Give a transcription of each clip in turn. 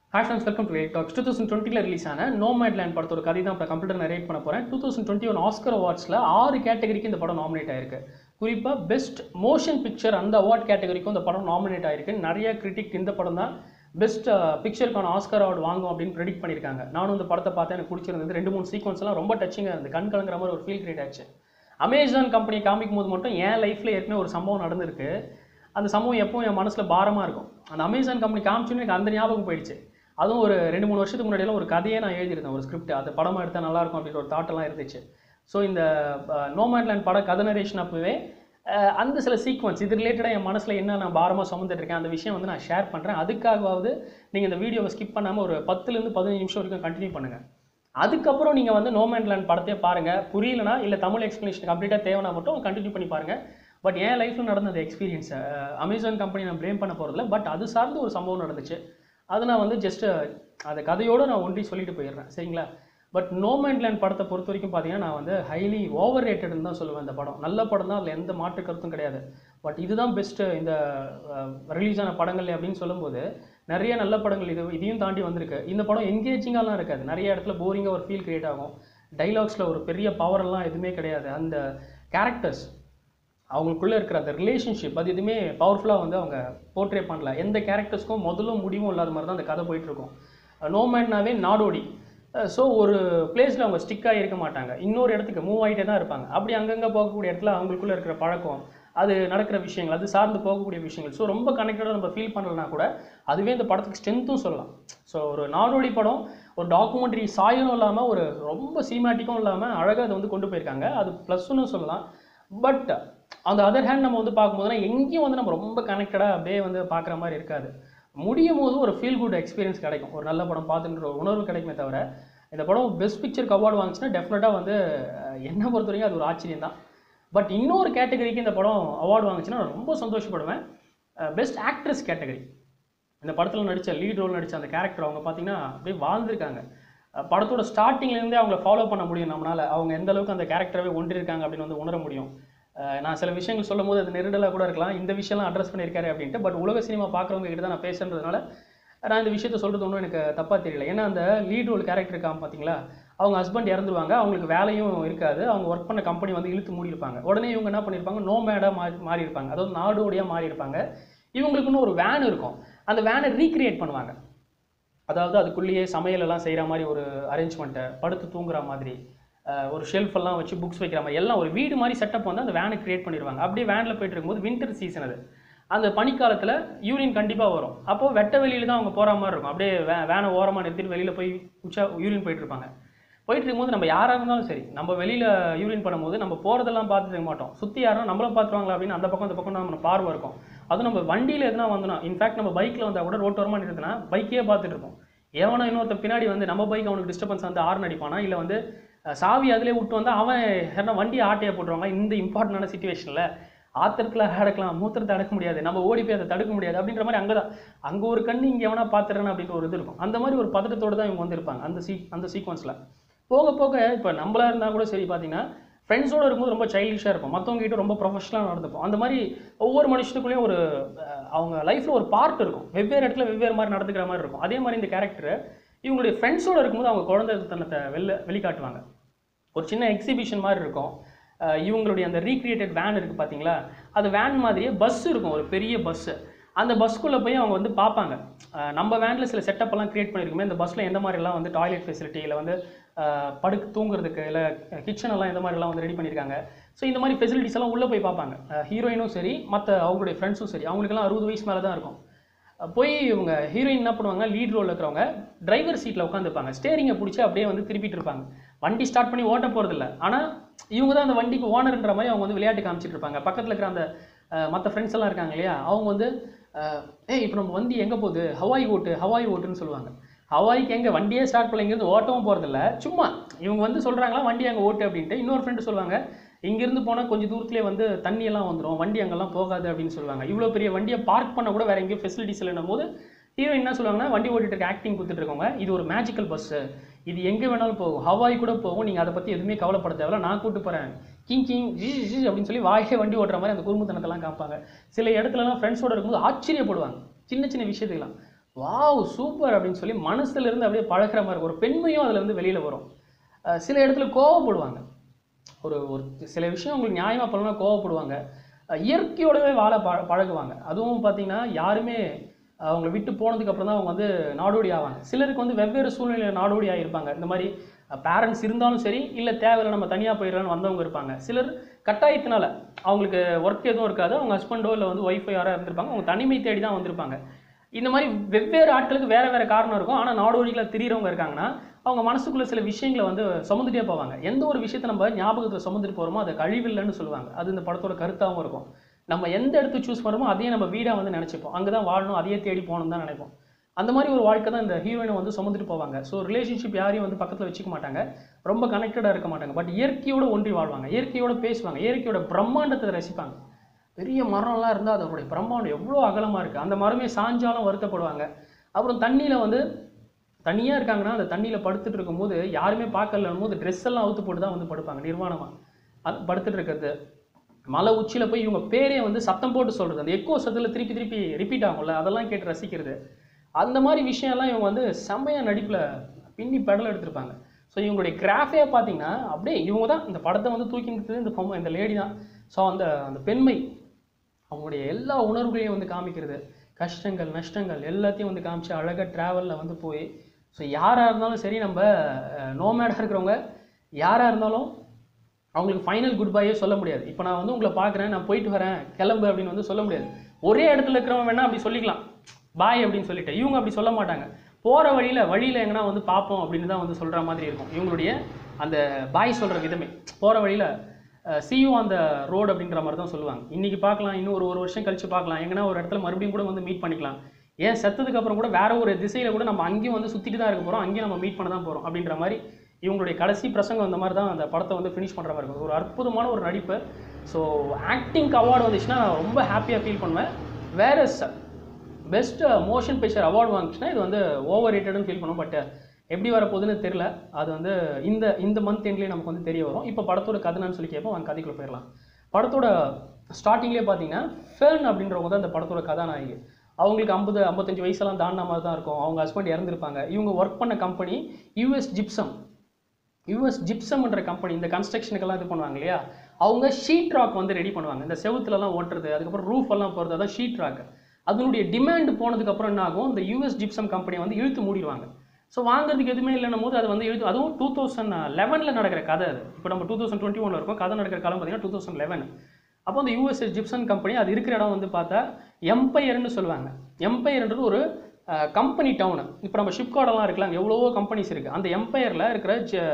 Hi friends welcome to eight talks two thousand டுவெண்ட்டியில் release ஆன Nomadland படத்தோட கதை தான் இப்போ கம்ப்யூட்டர் நரேட் பண்ண போகிறேன் two thousand twenty one Oscar அவார்ட்ஸில் ஆறு கேட்டகரிக்கு இந்த படம் நாமினேட் ஆயிருக்கு குறிப்பாக பெஸ்ட் மோஷன் பிக்சர் அந்த அவார்ட் கேட்டகரிக்கும் இந்த படம் நாமினேட் ஆயிருக்கு நிறைய கிரிட்டிக் இந்த படம் தான் பெஸ்ட் பிக்சருக்கான ஆஸ்கர் அவார்டு வாங்கும் அப்படின்னு ப்ரெடிக்ட் பண்ணியிருக்காங்க நானும் இந்த படத்தை பார்த்தேன் எனக்கு பிடிச்சிருந்தது ரெண்டு மூணு சீக்வன்ஸ்லாம் ரொம்ப டச்சிங்காக இருந்தது கண் கலங்குற மாதிரி ஒரு ஃபீல் கிரியேட் ஆச்சு அமேசான் கம்பெனி காமிக்கும் போது மட்டும் என் லைஃப்பில் ஏற்கனவே ஒரு சம்பவம் நடந்திருக்கு அந்த சம்பவம் எப்பவும் என் மனசில் பாரமாக இருக்கும் அந்த அமேசான் கம்பெனி காமிச்சோன்னு எனக்கு அந்த ஞாபகம் போயிடுச்சு அதுவும் ஒரு ரெண்டு மூணு வருஷத்துக்கு முன்னாடியெல்லாம் ஒரு கதையே நான் எழுதியிருந்தேன் ஒரு ஸ்கிரிப்ட் அது படமாக எடுத்தால் நல்லாயிருக்கும் அப்படின்ற ஒரு தாட்டெல்லாம் இருந்துச்சு ஸோ இந்த நோமேட்லேண்ட் பட கதை நரேஷன் அப்பவே அஹ், அந்த சில சீக்வன்ஸ் இது ரிலேட்டடாக என் மனசில் என்ன நான் பாரமாக சுமந்துட்டு இருக்கேன் அந்த விஷயம் வந்து நான் ஷேர் பண்ணுறேன் அதுக்காகவாவது நீங்கள் இந்த வீடியோவை ஸ்கிப் பண்ணாமல் ஒரு பத்துலேருந்து பதினஞ்சு நிமிஷம் வரைக்கும் கண்டினியூ பண்ணுங்கள் அதுக்கப்புறம் நீங்கள் வந்து நோமேண்ட்லேண்ட் படத்தையே பாருங்கள் புரியலனா இல்லை தமிழ் எக்ஸ்ப்ளனேஷன் கம்ப்ளீட்டாக தேவைன்னா மட்டும் கண்டினியூ பண்ணி பாருங்கள் பட் என் லைஃப்பில் நடந்த அந்த எக்ஸ்பீரியன்ஸை அமேசான் கம்பெனி நான் ப்ளேம் பண்ண போகிறதில்ல பட் அது சார்ந்து ஒரு சம்பவம் நடந்துச்சு அதை நான் வந்து ஜஸ்ட் அந்த கதையோடு நான் ஒன்றி சொல்லிட்டு போயிடுறேன் சரிங்களா பட் நோமேண்ட்லேண்ட் படத்தை பொறுத்த வரைக்கும் பார்த்தீங்கன்னா நான் வந்து ஹைலி ஓவர் ரேட்டட்னு தான் சொல்லுவேன் இந்த படம் நல்ல படம் தான் அதில் எந்த மாற்று கருத்தும் கிடையாது பட் இதுதான் பெஸ்ட்டு இந்த ரிலீஸ் ஆன படங்கள் அப்படின்னு சொல்லும்போது நிறைய நல்ல படங்கள் இது இதையும் தாண்டி வந்திருக்கு இந்த படம் என்கேஜிங்காலாம் இருக்காது நிறைய இடத்துல போரிங்காக ஒரு ஃபீல் கிரியேட் ஆகும் டைலாக்ஸில் ஒரு பெரிய பவரெல்லாம் எதுவுமே கிடையாது அந்த கேரக்டர்ஸ் அவங்களுக்குள்ளே இருக்கிற அந்த ரிலேஷன்ஷிப் அது எதுவுமே பவர்ஃபுல்லாக வந்து அவங்க போர்ட்ரே பண்ணல எந்த கேரக்டர்ஸ்க்கும் முதலும் முடிவும் இல்லாத மாதிரி தான் அந்த கதை போயிட்டுருக்கும் நோமேட்னாவே நாடோடி ஸோ ஒரு பிளேஸில் அவங்க ஸ்டிக்காக இருக்க மாட்டாங்க இன்னொரு இடத்துக்கு மூவ் ஆகிட்டே தான் இருப்பாங்க அப்படி அங்கங்கே போகக்கூடிய இடத்துல அவங்களுக்குள்ள இருக்கிற பழக்கம் அது நடக்கிற விஷயங்கள் அது சார்ந்து போகக்கூடிய விஷயங்கள் ஸோ ரொம்ப கனெக்டடாக நம்ம ஃபீல் பண்ணலனா கூட அதுவே இந்த படத்துக்கு ஸ்ட்ரென்த்தும் சொல்லலாம் ஸோ ஒரு நாடோடி படம் ஒரு டாக்குமெண்ட்ரி சாயலும் இல்லாமல் ஒரு ரொம்ப சீமேட்டிக்கும் இல்லாமல் அழகாக அதை வந்து கொண்டு போயிருக்காங்க அது ப்ளஸ்ன்னு சொல்லலாம் பட் அந்த அதர் ஹேண்ட் நம்ம வந்து பார்க்கும்போதுனா எங்கேயும் வந்து நம்ம ரொம்ப கனெக்டடாக அப்படியே வந்து பார்க்குற மாதிரி இருக்காது முடியும் போது ஒரு ஃபீல் குட் எக்ஸ்பீரியன்ஸ் கிடைக்கும் ஒரு நல்ல படம் பார்த்துன்ற ஒரு உணர்வு கிடைக்குமே தவிர இந்த படம் பெஸ்ட் பிக்சருக்கு அவார்டு வாங்குச்சுன்னா டெஃபினட்டாக வந்து அஹ், என்னை பொறுத்த வரைக்கும் அது ஒரு ஆச்சரியம் தான் பட் இன்னொரு கேட்டகரிக்கு இந்த படம் அவார்டு வாங்குச்சுன்னா நான் ரொம்ப சந்தோஷப்படுவேன் பெஸ்ட் ஆக்ட்ரஸ் கேட்டகரி இந்த படத்தில் நடித்த லீட் ரோல் நடித்த அந்த கேரக்டர் அவங்க பார்த்தீங்கன்னா அப்படியே வாழ்ந்திருக்காங்க அஹ் படத்தோட ஸ்டார்டிங்லேருந்தே அவங்கள ஃபாலோ பண்ண முடியும் நம்மளால் அவங்க எந்த அளவுக்கு அந்த கேரக்டரவே ஒன்றிருக்காங்க அப்படின்னு வந்து உணர முடியும் அஹ் நான் சில விஷயங்கள் சொல்லும் போது அது நெருடலாக கூட இருக்கலாம் இந்த விஷயம்லாம் அட்ரஸ் பண்ணியிருக்காரு அப்படின்ட்டு பட் உலக சினிமா பார்க்குறவங்க கிட்ட தான் நான் பேசுறதுனால நான் இந்த விஷயத்த சொல்கிறது ஒன்றும் எனக்கு தப்பாக தெரியல ஏன்னா அந்த லீட் ரோல் கேரக்டர் இருக்காம பார்த்தீங்களா அவங்க ஹஸ்பண்ட் இறந்துருவாங்க அவங்களுக்கு வேலையும் இருக்காது அவங்க ஒர்க் பண்ண கம்பெனி வந்து இழுத்து மூடியிருப்பாங்க உடனே இவங்க என்ன பண்ணியிருப்பாங்க நோ மேடாக மாறி மாறி இருப்பாங்க அதாவது நாடோடியாக மாறி இருப்பாங்க இவங்களுக்குன்னு ஒரு வேன் இருக்கும் அந்த வேனை ரீக்ரியேட் பண்ணுவாங்க அதாவது அதுக்குள்ளேயே சமையல் எல்லாம் செய்கிற மாதிரி ஒரு அரேஞ்ச்மெண்ட்டை படுத்து தூங்குற மாதிரி அஹ், ஒரு ஷெல்ஃப் எல்லாம் வச்சு புக்ஸ் வைக்கிற மாதிரி எல்லாம் ஒரு வீடு மாதிரி செட்டப் வந்து அந்த வேனை கிரியேட் பண்ணிடுவாங்க அப்படியே வேனில் போயிட்டு இருக்கும்போது வின்டர் சீசன் அது அந்த பனிக்காலத்தில் யூரின் கண்டிப்பாக வரும் அப்போது வெட்ட வெளியில் தான் அவங்க போகிற மாதிரி இருக்கும் அப்படியே வே வேனை ஓரமாக நிறுத்திட்டு வெளியில் போய் உச்சா யூரின் போயிட்டு இருப்பாங்க போயிட்டு இருக்கும்போது நம்ம யாராக இருந்தாலும் சரி நம்ம வெளியில் யூரின் பண்ணும்போது நம்ம போகிறதெல்லாம் பார்த்துட்டு இருக்க மாட்டோம் சுற்றி யாரும் நம்மள பார்த்துருவாங்களா அப்படின்னு அந்த பக்கம் அந்த பக்கம் நம்ம பார்வை இருக்கும் அதுவும் நம்ம வண்டியில் எதுனா வந்தோம்னா இன்ஃபேக்ட் நம்ம பைக்கில் வந்தால் கூட ரோட்டோரமாக நிறுத்தினா பைக்கே பார்த்துட்டு இருப்போம் எவனோ இன்னொருத்த பின்னாடி வந்து நம்ம பைக் அவனுக்கு டிஸ்டர்பன்ஸ் வந்து ஆர்ன் அடிப்பானா இல்லை வந்து அஹ், சாவி அதிலே விட்டு வந்தால் அவன் யாருன்னா வண்டி ஆட்டையை போட்டுருவாங்க இந்த இம்பார்ட்டண்டான சுச்சுவேஷனில் ஆத்திரத்தில் அடக்கலாம் மூத்திரத்தை அடக்க முடியாது நம்ம ஓடி போய் அதை தடுக்க முடியாது அப்படின்ற மாதிரி அங்கே தான் அங்கே ஒரு கண்ணு இங்கே எவனா பார்த்துறேன்னு அப்படின்ற ஒரு இது இருக்கும் அந்த மாதிரி ஒரு பதட்டத்தோடு தான் இவங்க வந்திருப்பாங்க அந்த சீ அந்த சீக்வன்ஸில் போக போக இப்போ நம்மளா இருந்தால் கூட சரி பார்த்தீங்கன்னா ஃப்ரெண்ட்ஸோடு இருக்கும்போது ரொம்ப சைல்டிஷாக இருப்போம் மற்றவங்க கிட்ட ரொம்ப ப்ரொஃபஷனலாக நடந்துப்போம் அந்த மாதிரி ஒவ்வொரு மனுஷத்துக்குள்ளேயும் ஒரு அஹ், அவங்க லைஃப்பில் ஒரு பார்ட் இருக்கும் வெவ்வேறு இடத்துல வெவ்வேறு மாதிரி நடந்துக்கிற மாதிரி இருக்கும் அதே மாதிரி இந்த கேரக்டர் இவங்களுடைய ஃப்ரெண்ட்ஸோடு இருக்கும்போது அவங்க குழந்தைத்தனத்தை வெளில வெளிக்காட்டுவாங்க ஒரு சின்ன எக்ஸிபிஷன் மாதிரி இருக்கும் அஹ் இவங்களுடைய அந்த ரீக்ரியேட்டட் வேன் இருக்குது பார்த்தீங்களா அது வேன் மாதிரியே பஸ் இருக்கும் ஒரு பெரிய பஸ்ஸு அந்த பஸ்க்குள்ளே போய் அவங்க வந்து பார்ப்பாங்க அஹ் நம்ம வேனில் சில செட்டப் எல்லாம் கிரியேட் பண்ணியிருக்குமே இந்த பஸ்ஸில் எந்த மாதிரிலாம் வந்து டாய்லெட் ஃபெசிலிட்டி இல்லை வந்து அஹ் படுக்கு தூங்குறதுக்கு இல்லை கிச்சன் எல்லாம் எந்த மாதிரிலாம் வந்து ரெடி பண்ணியிருக்காங்க ஸோ இந்த மாதிரி ஃபெசிலிட்டிஸ் எல்லாம் உள்ளே போய் பார்ப்பாங்க ஹீரோயினும் சரி மற்ற அவங்களுடைய ஃப்ரெண்ட்ஸும் சரி அவங்களுக்கெல்லாம் அறுபது வயசு மேலே தான் இருக்கும் அஹ் போய் இவங்க ஹீரோயின் என்ன பண்ணுவாங்க லீட் ரோலில் இருக்கிறவங்க டிரைவர் சீட்டில் உட்காந்துருப்பாங்க ஸ்டேரிங்கை பிடிச்சி அப்படியே வந்து திருப்பிட்டு இருப்பாங்க வண்டி ஸ்டார்ட் பண்ணி ஓட்ட போகிறதில்ல ஆனால் இவங்க தான் அந்த வண்டிக்கு ஓனர்ன்ற மாதிரி அவங்க வந்து விளையாட்டு காமிச்சிட்டு இருப்பாங்க பக்கத்தில் இருக்கிற அந்த மற்ற ஃப்ரெண்ட்ஸ் எல்லாம் இருக்காங்க இல்லையா அவங்க வந்து அஹ், ஏய் இப்போ நம்ம வண்டி எங்கே போகுது ஹவாய் ஓட்டு ஹவாய் ஓட்டுன்னு சொல்லுவாங்க ஹவாய்க்கு எங்கே வண்டியே ஸ்டார்ட் பண்ணல இங்கேருந்து ஓட்டவும் போகிறதில்ல சும்மா இவங்க வந்து சொல்கிறாங்களா வண்டி அங்கே ஓட்டு அப்படின்ட்டு இன்னொரு ஃப்ரெண்டு சொல்லுவாங்க இங்கேருந்து போனால் கொஞ்சம் தூரத்துலேயே வந்து தண்ணி எல்லாம் வந்துடும் வண்டி அங்கெல்லாம் போகாது அப்படின்னு சொல்லுவாங்க இவ்வளோ பெரிய வண்டியை பார்க் பண்ண கூட வேற எங்கேயும் ஃபெசிலிட்டிஸ் இல்லைன்னும் போது ஹீரோ என்ன சொல்லுவாங்கன்னா வண்டி ஓட்டிட்டு இருக்க ஆக்டிங் கொடுத்துட்டு இருக்கவங்க இது ஒரு மேஜிக்கல் பஸ்ஸு இது எங்கே வேணாலும் போகும் ஹவாய் கூட போகும் நீங்கள் அதை பற்றி எதுவுமே கவலைப்பட தேவையில்ல நான் கூட்டு போகிறேன் கிங் கிங் ஜி ஜி அப்படின்னு சொல்லி வாயே வண்டி ஓட்டுற மாதிரி அந்த குறும்புத்தனத்தெல்லாம் காப்பாங்க சில இடத்துலலாம் ஃப்ரெண்ட்ஸோட இருக்கும்போது ஆச்சரியப்படுவாங்க சின்ன சின்ன விஷயத்துக்கெல்லாம் வாவ் சூப்பர் அப்படின்னு சொல்லி மனசுல இருந்து அப்படியே பழகுற மாதிரி இருக்கும் ஒரு பெண்மையும் அதில் வந்து வெளியில் வரும் அஹ் சில இடத்துல கோவப்படுவாங்க ஒரு ஒரு சில விஷயம் உங்களுக்கு நியாயமாக பண்ணலாம் கோவப்படுவாங்க அஹ் இயற்கையோடவே வாழ பழ பழகுவாங்க அதுவும் பார்த்தீங்கன்னா யாருமே அவங்களை விட்டு போனதுக்கு அப்புறம் தான் அவங்க வந்து நாடோடி ஆவாங்க சிலருக்கு வந்து வெவ்வேறு சூழ்நிலையில் நாடோடி ஆகியிருப்பாங்க இந்த மாதிரி பேரண்ட்ஸ் இருந்தாலும் சரி இல்லை தேவையில்லை நம்ம தனியாக போயிடலாம்னு வந்தவங்க இருப்பாங்க சிலர் கட்டாயத்தினால அவங்களுக்கு ஒர்க் எதுவும் இருக்காது அவங்க ஹஸ்பண்டோ இல்லை வந்து ஒய்ஃபோ யாரோ இருந்திருப்பாங்க அவங்க தனிமை தேடி தான் வந்திருப்பாங்க இந்த மாதிரி வெவ்வேறு ஆட்களுக்கு வேற வேற காரணம் இருக்கும் ஆனால் நாடோடிகளில் திரியிறவங்க இருக்காங்கன்னா அவங்க மனசுக்குள்ள சில விஷயங்களை வந்து சுமந்துட்டே போவாங்க எந்த ஒரு விஷயத்தை நம்ம ஞாபகத்தில் சுமந்துட்டு போகிறோமோ அது கழிவில்லைன்னு சொல்லுவாங்க அது இந்த படத்தோட கருத்தாகவும் இருக்கும் நம்ம எந்த இடத்த சூஸ் பண்ணுறோமோ அதையே நம்ம வீடாக வந்து நினச்சிப்போம் அங்கே தான் வாழணும் அதையே தேடி போகணும் தான் நினைப்போம் அந்த மாதிரி ஒரு வாழ்க்கை தான் இந்த ஹீரோயினை வந்து சுமந்துட்டு போவாங்க ஸோ ரிலேஷன்ஷிப் யாரையும் வந்து பக்கத்தில் வச்சுக்க மாட்டாங்க ரொம்ப கனெக்டடாக இருக்க மாட்டாங்க பட் இயற்கையோட ஒன்றி வாழ்வாங்க இயற்கையோட பேசுவாங்க இயற்கையோட பிரம்மாண்டத்தை ரசிப்பாங்க பெரிய மரம்லாம் இருந்தால் அதோடைய பிரம்மாண்டம் எவ்வளோ அகலமாக இருக்குது அந்த மரமே சாஞ்சாலும் வருத்தப்படுவாங்க அப்புறம் தண்ணியில் வந்து தனியாக இருக்காங்கன்னா அந்த தண்ணியில் படுத்துட்டு இருக்கும்போது யாருமே பார்க்கலன்னும் போது ட்ரெஸ் எல்லாம் அவுத்து போட்டு தான் வந்து படுப்பாங்க நிர்வாணமாக அது படுத்துட்டு இருக்கிறது மலை உச்சியில் போய் இவங்க பேரே வந்து சத்தம் போட்டு சொல்கிறது அந்த எக்கோ சத்தத்தில் திருப்பி திருப்பி ரிப்பீட் ஆகும்ல அதெல்லாம் கேட்டு ரசிக்கிறது அந்த மாதிரி விஷயம்லாம் இவங்க வந்து செம்மையாக நடிப்பில் பின்னி பெடல் எடுத்திருப்பாங்க ஸோ இவங்களுடைய கிராஃபே பார்த்தீங்கன்னா அப்படியே இவங்க தான் இந்த படத்தை வந்து தூக்கி நிறுத்தது இந்த பொம்மை இந்த லேடி தான் ஸோ அந்த அந்த பெண்மை அவங்களுடைய எல்லா உணர்வுகளையும் வந்து காமிக்கிறது கஷ்டங்கள் நஷ்டங்கள் எல்லாத்தையும் வந்து காமிச்சு அழகாக ட்ராவலில் வந்து போய் ஸோ யாராக இருந்தாலும் சரி நம்ம நோமேடாக இருக்கிறவங்க யாராக இருந்தாலும் அவங்களுக்கு ஃபைனல் குட் பையே சொல்ல முடியாது இப்போ நான் வந்து உங்களை பார்க்குறேன் நான் போயிட்டு வரேன் கிளம்பு அப்படின்னு வந்து சொல்ல முடியாது ஒரே இடத்துல இருக்கிறவங்க வேணா அப்படி சொல்லிக்கலாம் பாய் அப்படின்னு சொல்லிட்டு இவங்க அப்படி சொல்ல மாட்டாங்க போகிற வழியில் வழியில் எங்கன்னா வந்து பார்ப்போம் அப்படின்னு தான் வந்து சொல்கிற மாதிரி இருக்கும் இவங்களுடைய அந்த பாய் சொல்கிற விதமே போகிற வழியில் சியூ அந்த ரோடு அப்படின்ற மாதிரி தான் சொல்லுவாங்க இன்னைக்கு பார்க்கலாம் இன்னும் ஒரு ஒரு வருஷம் கழிச்சு பார்க்கலாம் எங்கன்னா ஒரு இடத்துல மறுபடியும் கூட வந்து மீட் பண்ணிக்கலாம் ஏன் செத்ததுக்கு அப்புறம் கூட வேற ஒரு திசையில கூட நம்ம அங்கேயும் வந்து சுற்றிட்டு தான் இருக்க போகிறோம் அங்கேயும் நம்ம மீட் பண்ண தான் போகிறோம் அப்படின்ற மாதிரி இவங்களுடைய கடைசி பிரசங்கம் அந்த மாதிரி தான் அந்த படத்தை வந்து ஃபினிஷ் பண்ணுற மாதிரி இருக்கும் ஒரு அற்புதமான ஒரு நடிப்பு ஸோ ஆக்டிங்க்கு அவார்டு வந்துச்சுன்னா நான் ரொம்ப ஹாப்பியாக ஃபீல் பண்ணுவேன் வேற பெஸ்ட் மோஷன் பிக்சர் அவார்டு வாங்குச்சுன்னா இது வந்து ஓவர் ரேட்டட்னு ஃபீல் பண்ணுவோம் பட் எப்படி வரப்போகுதுன்னு தெரில அது வந்து இந்த இந்த மந்த் எண்ட்லேயே நமக்கு வந்து தெரிய வரும் இப்போ படத்தோட கதைன்னு சொல்லி கேட்போம் வாங்க கதைக்குள்ள போயிடலாம் படத்தோட ஸ்டார்டிங்லேயே பார்த்தீங்கன்னா ஃபேர்ன் அப்படின்றவங்க தான் இந்த படத்தோட கதாநாயகி அவங்களுக்கு ஐம்பது ஐம்பத்தஞ்சு வயசெல்லாம் தாண்டின மாதிரி தான் இருக்கும் அவங்க ஹஸ்பண்ட் இறந்துருப்பாங்க இவங்க ஒர்க் பண்ண கம்பெனி யூஎஸ் ஜிப்சம் யூஎஸ் ஜிப்சம்ன்ற கம்பெனி இந்த கன்ஸ்ட்ரக்ஷனுக்கெல்லாம் இது பண்ணுவாங்க இல்லையா அவங்க ஷீட் ராக் வந்து ரெடி பண்ணுவாங்க இந்த செவுத்துலலாம் ஓட்டுறது அதுக்கப்புறம் ரூஃப் எல்லாம் போகிறது அதான் ஷீட் ராக் அதனுடைய டிமாண்ட் போனதுக்கு அப்புறம் என்ன ஆகும் இந்த யூஎஸ் ஜிப்சம் கம்பெனியை வந்து இழுத்து மூடிடுவாங்க ஸோ வாங்குறதுக்கு எதுவுமே இல்லைன்னும் போது அது வந்து இழுத்து அதுவும் டூ தௌசண்ட் லெவனில் நடக்கிற கதை அது இப்போ நம்ம டூ தௌசண்ட் டுவெண்ட்டி ஒனில் இருக்கும் கதை நடக்கிற காலம் பார்த்தீங்கன்னா டூ தௌசண்ட் லெவன் அப்போ அந்த யூஎஸ்எஸ் ஜிப்சன் கம்பெனி அது இருக்கிற இடம் வந்து பார்த்தா எம்பையர்னு சொல்லுவாங்க எம்பையர்ன்றது ஒரு கம்பெனி டவுனு இப்போ நம்ம ஷிப்கார்டெல்லாம் இருக்கலாம் அங்கே எவ்வளவோ கம்பெனிஸ் இருக்குது அந்த எம்பையரில் இருக்கிற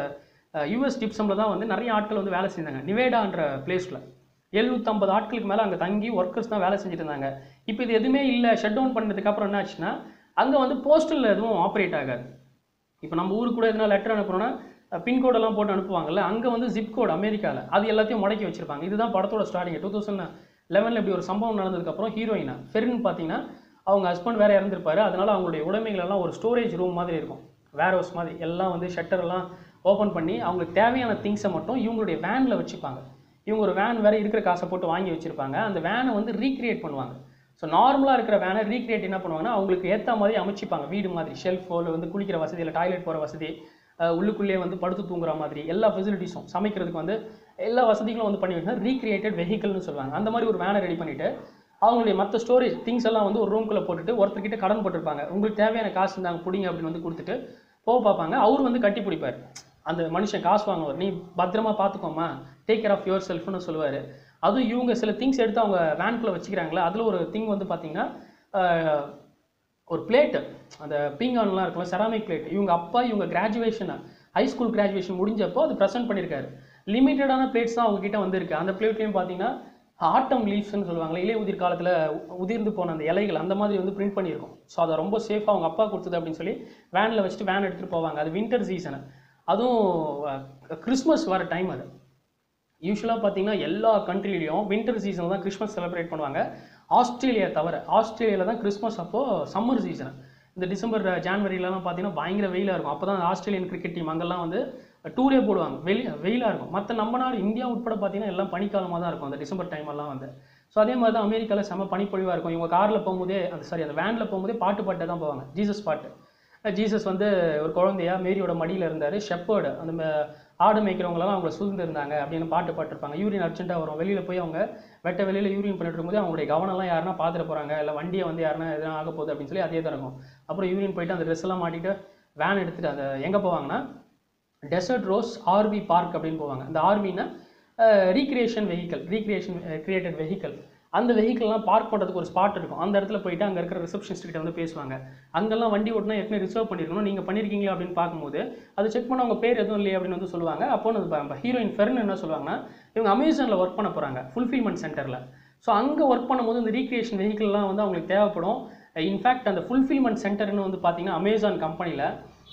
யூஎஸ் ஜிப்சமில் தான் வந்து நிறைய ஆட்கள் வந்து வேலை செஞ்சாங்க நிவேடான்ற பிளேஸில் எழுநூற்றம்பது ஆட்களுக்கு மேலே அங்கே தங்கி ஒர்க்கர்ஸ் தான் வேலை செஞ்சுட்டு இருந்தாங்க இப்போ இது எதுவுமே இல்லை ஷட் டவுன் பண்ணதுக்கு அப்புறம் என்ன ஆச்சுன்னா அங்கே வந்து போஸ்டல் எதுவும் ஆப்ரேட் ஆகாது இப்போ நம்ம ஊருக்கு கூட எதனா லெட்டர் அனுப்புறோம்னா பின்கோடெல்லாம் போட்டு அனுப்புவாங்கல்ல அங்கே வந்து ஜிப் கோட் அமெரிக்காவில் அது எல்லாத்தையும் முடக்கி வச்சிருப்பாங்க இதுதான் படத்தோட ஸ்டார்டிங் டூ தௌசண்ட் லெவனில் இப்படி ஒரு சம்பவம் நடந்ததுக்கப்புறம் ஹீரோயினா ஃபெரின் பார்த்தீங்கன்னா அவங்க ஹஸ்பண்ட் வேற இறந்துருப்பாரு அதனால அவங்களுடைய உடைமைகள் எல்லாம் ஒரு ஸ்டோரேஜ் ரூம் மாதிரி இருக்கும் வேர் ஹவுஸ் மாதிரி எல்லாம் வந்து ஷட்டர் எல்லாம் ஓப்பன் பண்ணி அவங்களுக்கு தேவையான திங்ஸை மட்டும் இவங்களுடைய வேனில் வச்சுப்பாங்க இவங்க ஒரு வேன் வேற இருக்கிற காசை போட்டு வாங்கி வச்சிருப்பாங்க அந்த வேனை வந்து ரீக்ரியேட் பண்ணுவாங்க ஸோ நார்மலாக இருக்கிற வேனை ரீக்ரியேட் என்ன பண்ணுவாங்கன்னா அவங்களுக்கு ஏற்ற மாதிரி அமைச்சிப்பாங்க வீடு மாதிரி ஷெல்ஃபோ இல்லை வந்து குளிக்கிற வசதி இல்லை டாய்லெட் போகிற வசதி அஹ் உள்ளுக்குள்ளேயே வந்து படுத்து தூங்குற மாதிரி எல்லா ஃபெசிலிட்டிஸும் சமைக்கிறதுக்கு வந்து எல்லா வசதிகளும் வந்து பண்ணி வச்சுன்னா ரீக்ரியேட்டட் வெஹிக்கல்னு சொல்லுவாங்க அந்த மாதிரி ஒரு வேனை ரெடி பண்ணிட்டு அவங்களுடைய மற்ற ஸ்டோரேஜ் திங்ஸ் எல்லாம் வந்து ஒரு ரூம்குள்ளே போட்டுட்டு ஒருத்தர்கிட்ட கடன் போட்டிருப்பாங்க உங்களுக்கு தேவையான காசு இருந்தாங்க பிடிங்க அப்படின்னு வந்து கொடுத்துட்டு போக பார்ப்பாங்க அவர் வந்து கட்டி பிடிப்பார் அந்த மனுஷன் காசு வாங்குவார் நீ பத்திரமா பார்த்துக்கோமா டேக் கேர் ஆஃப் யுவர் செல்ஃப்னு சொல்லுவார் அதுவும் இவங்க சில திங்ஸ் எடுத்து அவங்க வேன்குள்ளே வச்சுக்கிறாங்களா அதில் ஒரு திங் வந்து பார்த்தீங்கன்னா ஆஹ், ஒரு பிளேட்டு அந்த பீங்கான்லாம் இருக்குல்ல செராமிக் பிளேட் இவங்க அப்பா இவங்க கிராஜுவேஷன் ஹை ஸ்கூல் கிராஜுவேஷன் முடிஞ்சப்போ அது ப்ரெசென்ட் பண்ணியிருக்காரு லிமிட்டடான பிளேட்ஸ் தான் அவங்க கிட்ட வந்திருக்கு அந்த பிளேட்லையும் பார்த்தீங்கன்னா ஆட்டம் லீவ்ஸ்னு சொல்லுவாங்களே இலை உதிர் காலத்தில் உதிர்ந்து போன அந்த இலைகள் அந்த மாதிரி வந்து பிரிண்ட் பண்ணியிருக்கும் ஸோ அதை ரொம்ப சேஃபாக அவங்க அப்பா கொடுத்தது அப்படின்னு சொல்லி வேனில் வச்சுட்டு வேன் எடுத்துகிட்டு போவாங்க அது வின்டர் சீசனு அதுவும் கிறிஸ்மஸ் வர டைம் அது யூஸ்வலாக பார்த்தீங்கன்னா எல்லா கண்ட்ரிலையும் வின்டர் சீசன் தான் கிறிஸ்மஸ் செலிப்ரேட் பண்ணுவாங்க ஆஸ்திரேலியா தவிர ஆஸ்திரேலியாவில் தான் கிறிஸ்மஸ் அப்போது சம்மர் சீசன் இந்த டிசம்பர் ஜான்வரிலலாம் பார்த்தீங்கன்னா பயங்கர வெயிலாக இருக்கும் அப்போ தான் ஆஸ்திரேலியன் கிரிக்கெட் டீம் அங்கெல்லாம் வந்து டூரே போடுவாங்க வெளி வெயிலாக இருக்கும் மற்ற நம்ம நாடு இந்தியா உட்பட பார்த்தீங்கன்னா எல்லாம் பனிக்காலமாக தான் இருக்கும் அந்த டிசம்பர் டைம் எல்லாம் வந்து ஸோ அதே மாதிரி தான் அமெரிக்காவில் செம பனிப்பொழிவாக இருக்கும் இவங்க காரில் போகும்போதே அந்த சாரி அந்த வேனில் போகும்போதே பாட்டு பாட்டு தான் போவாங்க ஜீசஸ் பாட்டு ஜீசஸ் வந்து ஒரு குழந்தையா மேரியோட மடியில் இருந்தார் ஷெப்பர்டு அந்த ம- ஆடு மேய்க்கிறவங்களெல்லாம் அவங்கள சூழ்ந்திருந்தாங்க அப்படின்னு பாட்டு பாட்டிருப்பாங்க யூரின் அர்ஜென்ட்டாக வரும் வெளியில் போய் அவங்க வெட்ட வெளியில் யூரின் பண்ணிட்டு இருக்கும்போது அவங்களுடைய கவனம்லாம் யாருன்னா பார்த்துட்டு போகிறாங்க இல்லை வண்டியை வந்து யாருன்னா எதனா ஆக போகுது அப்படின்னு சொல்லி அதே தான் இருக்கும் அப்புறம் யூரின் போயிட்டு அந்த ட்ரெஸ் எல்லாம் மாட்டிட்டு வேன் எடுத்துட்டு அந்த எங்கே போவாங்கன்னா டெசர்ட் ரோஸ் ஆர்வி பார்க் அப்படின்னு போவாங்க இந்த ஆர்வினா recreation vehicle recreation created vehicle அந்த வெஹிக்கல்லாம் பார்க் பண்ணுறதுக்கு ஒரு ஸ்பாட் இருக்கும் அந்த இடத்துல போயிட்டு அங்கே இருக்கிற ரிசப்ஷனிஸ்ட் கிட்ட வந்து பேசுவாங்க அங்கெல்லாம் வண்டி ஓட்டினா ஏற்கனவே ரிசர்வ் பண்ணியிருக்கணும் நீங்கள் பண்ணியிருக்கீங்களா அப்படின்னு பார்க்கும்போது அதை செக் பண்ண அவங்க பேர் எதுவும் இல்லையே அப்படின்னு வந்து சொல்லுவாங்க அப்போ நம்ம ஹீரோயின் ஃபெர்ன் என்ன சொல்லுவாங்கன்னா இவங்க அமேசானில் ஒர்க் பண்ண போகிறாங்க ஃபுல்ஃபில்மெண்ட் சென்டரில் ஸோ அங்கே ஒர்க் பண்ணும்போது இந்த ரீக்ரியேஷன் வெஹிக்கிள்லாம் வந்து அவங்களுக்கு தேவைப்படும் இன்ஃபேக்ட் அந்த ஃபுல்ஃபில்மெண்ட் சென்டர்னு வந்து பார்த்தீங்கன்னா அமேசான் கம்பெனியில்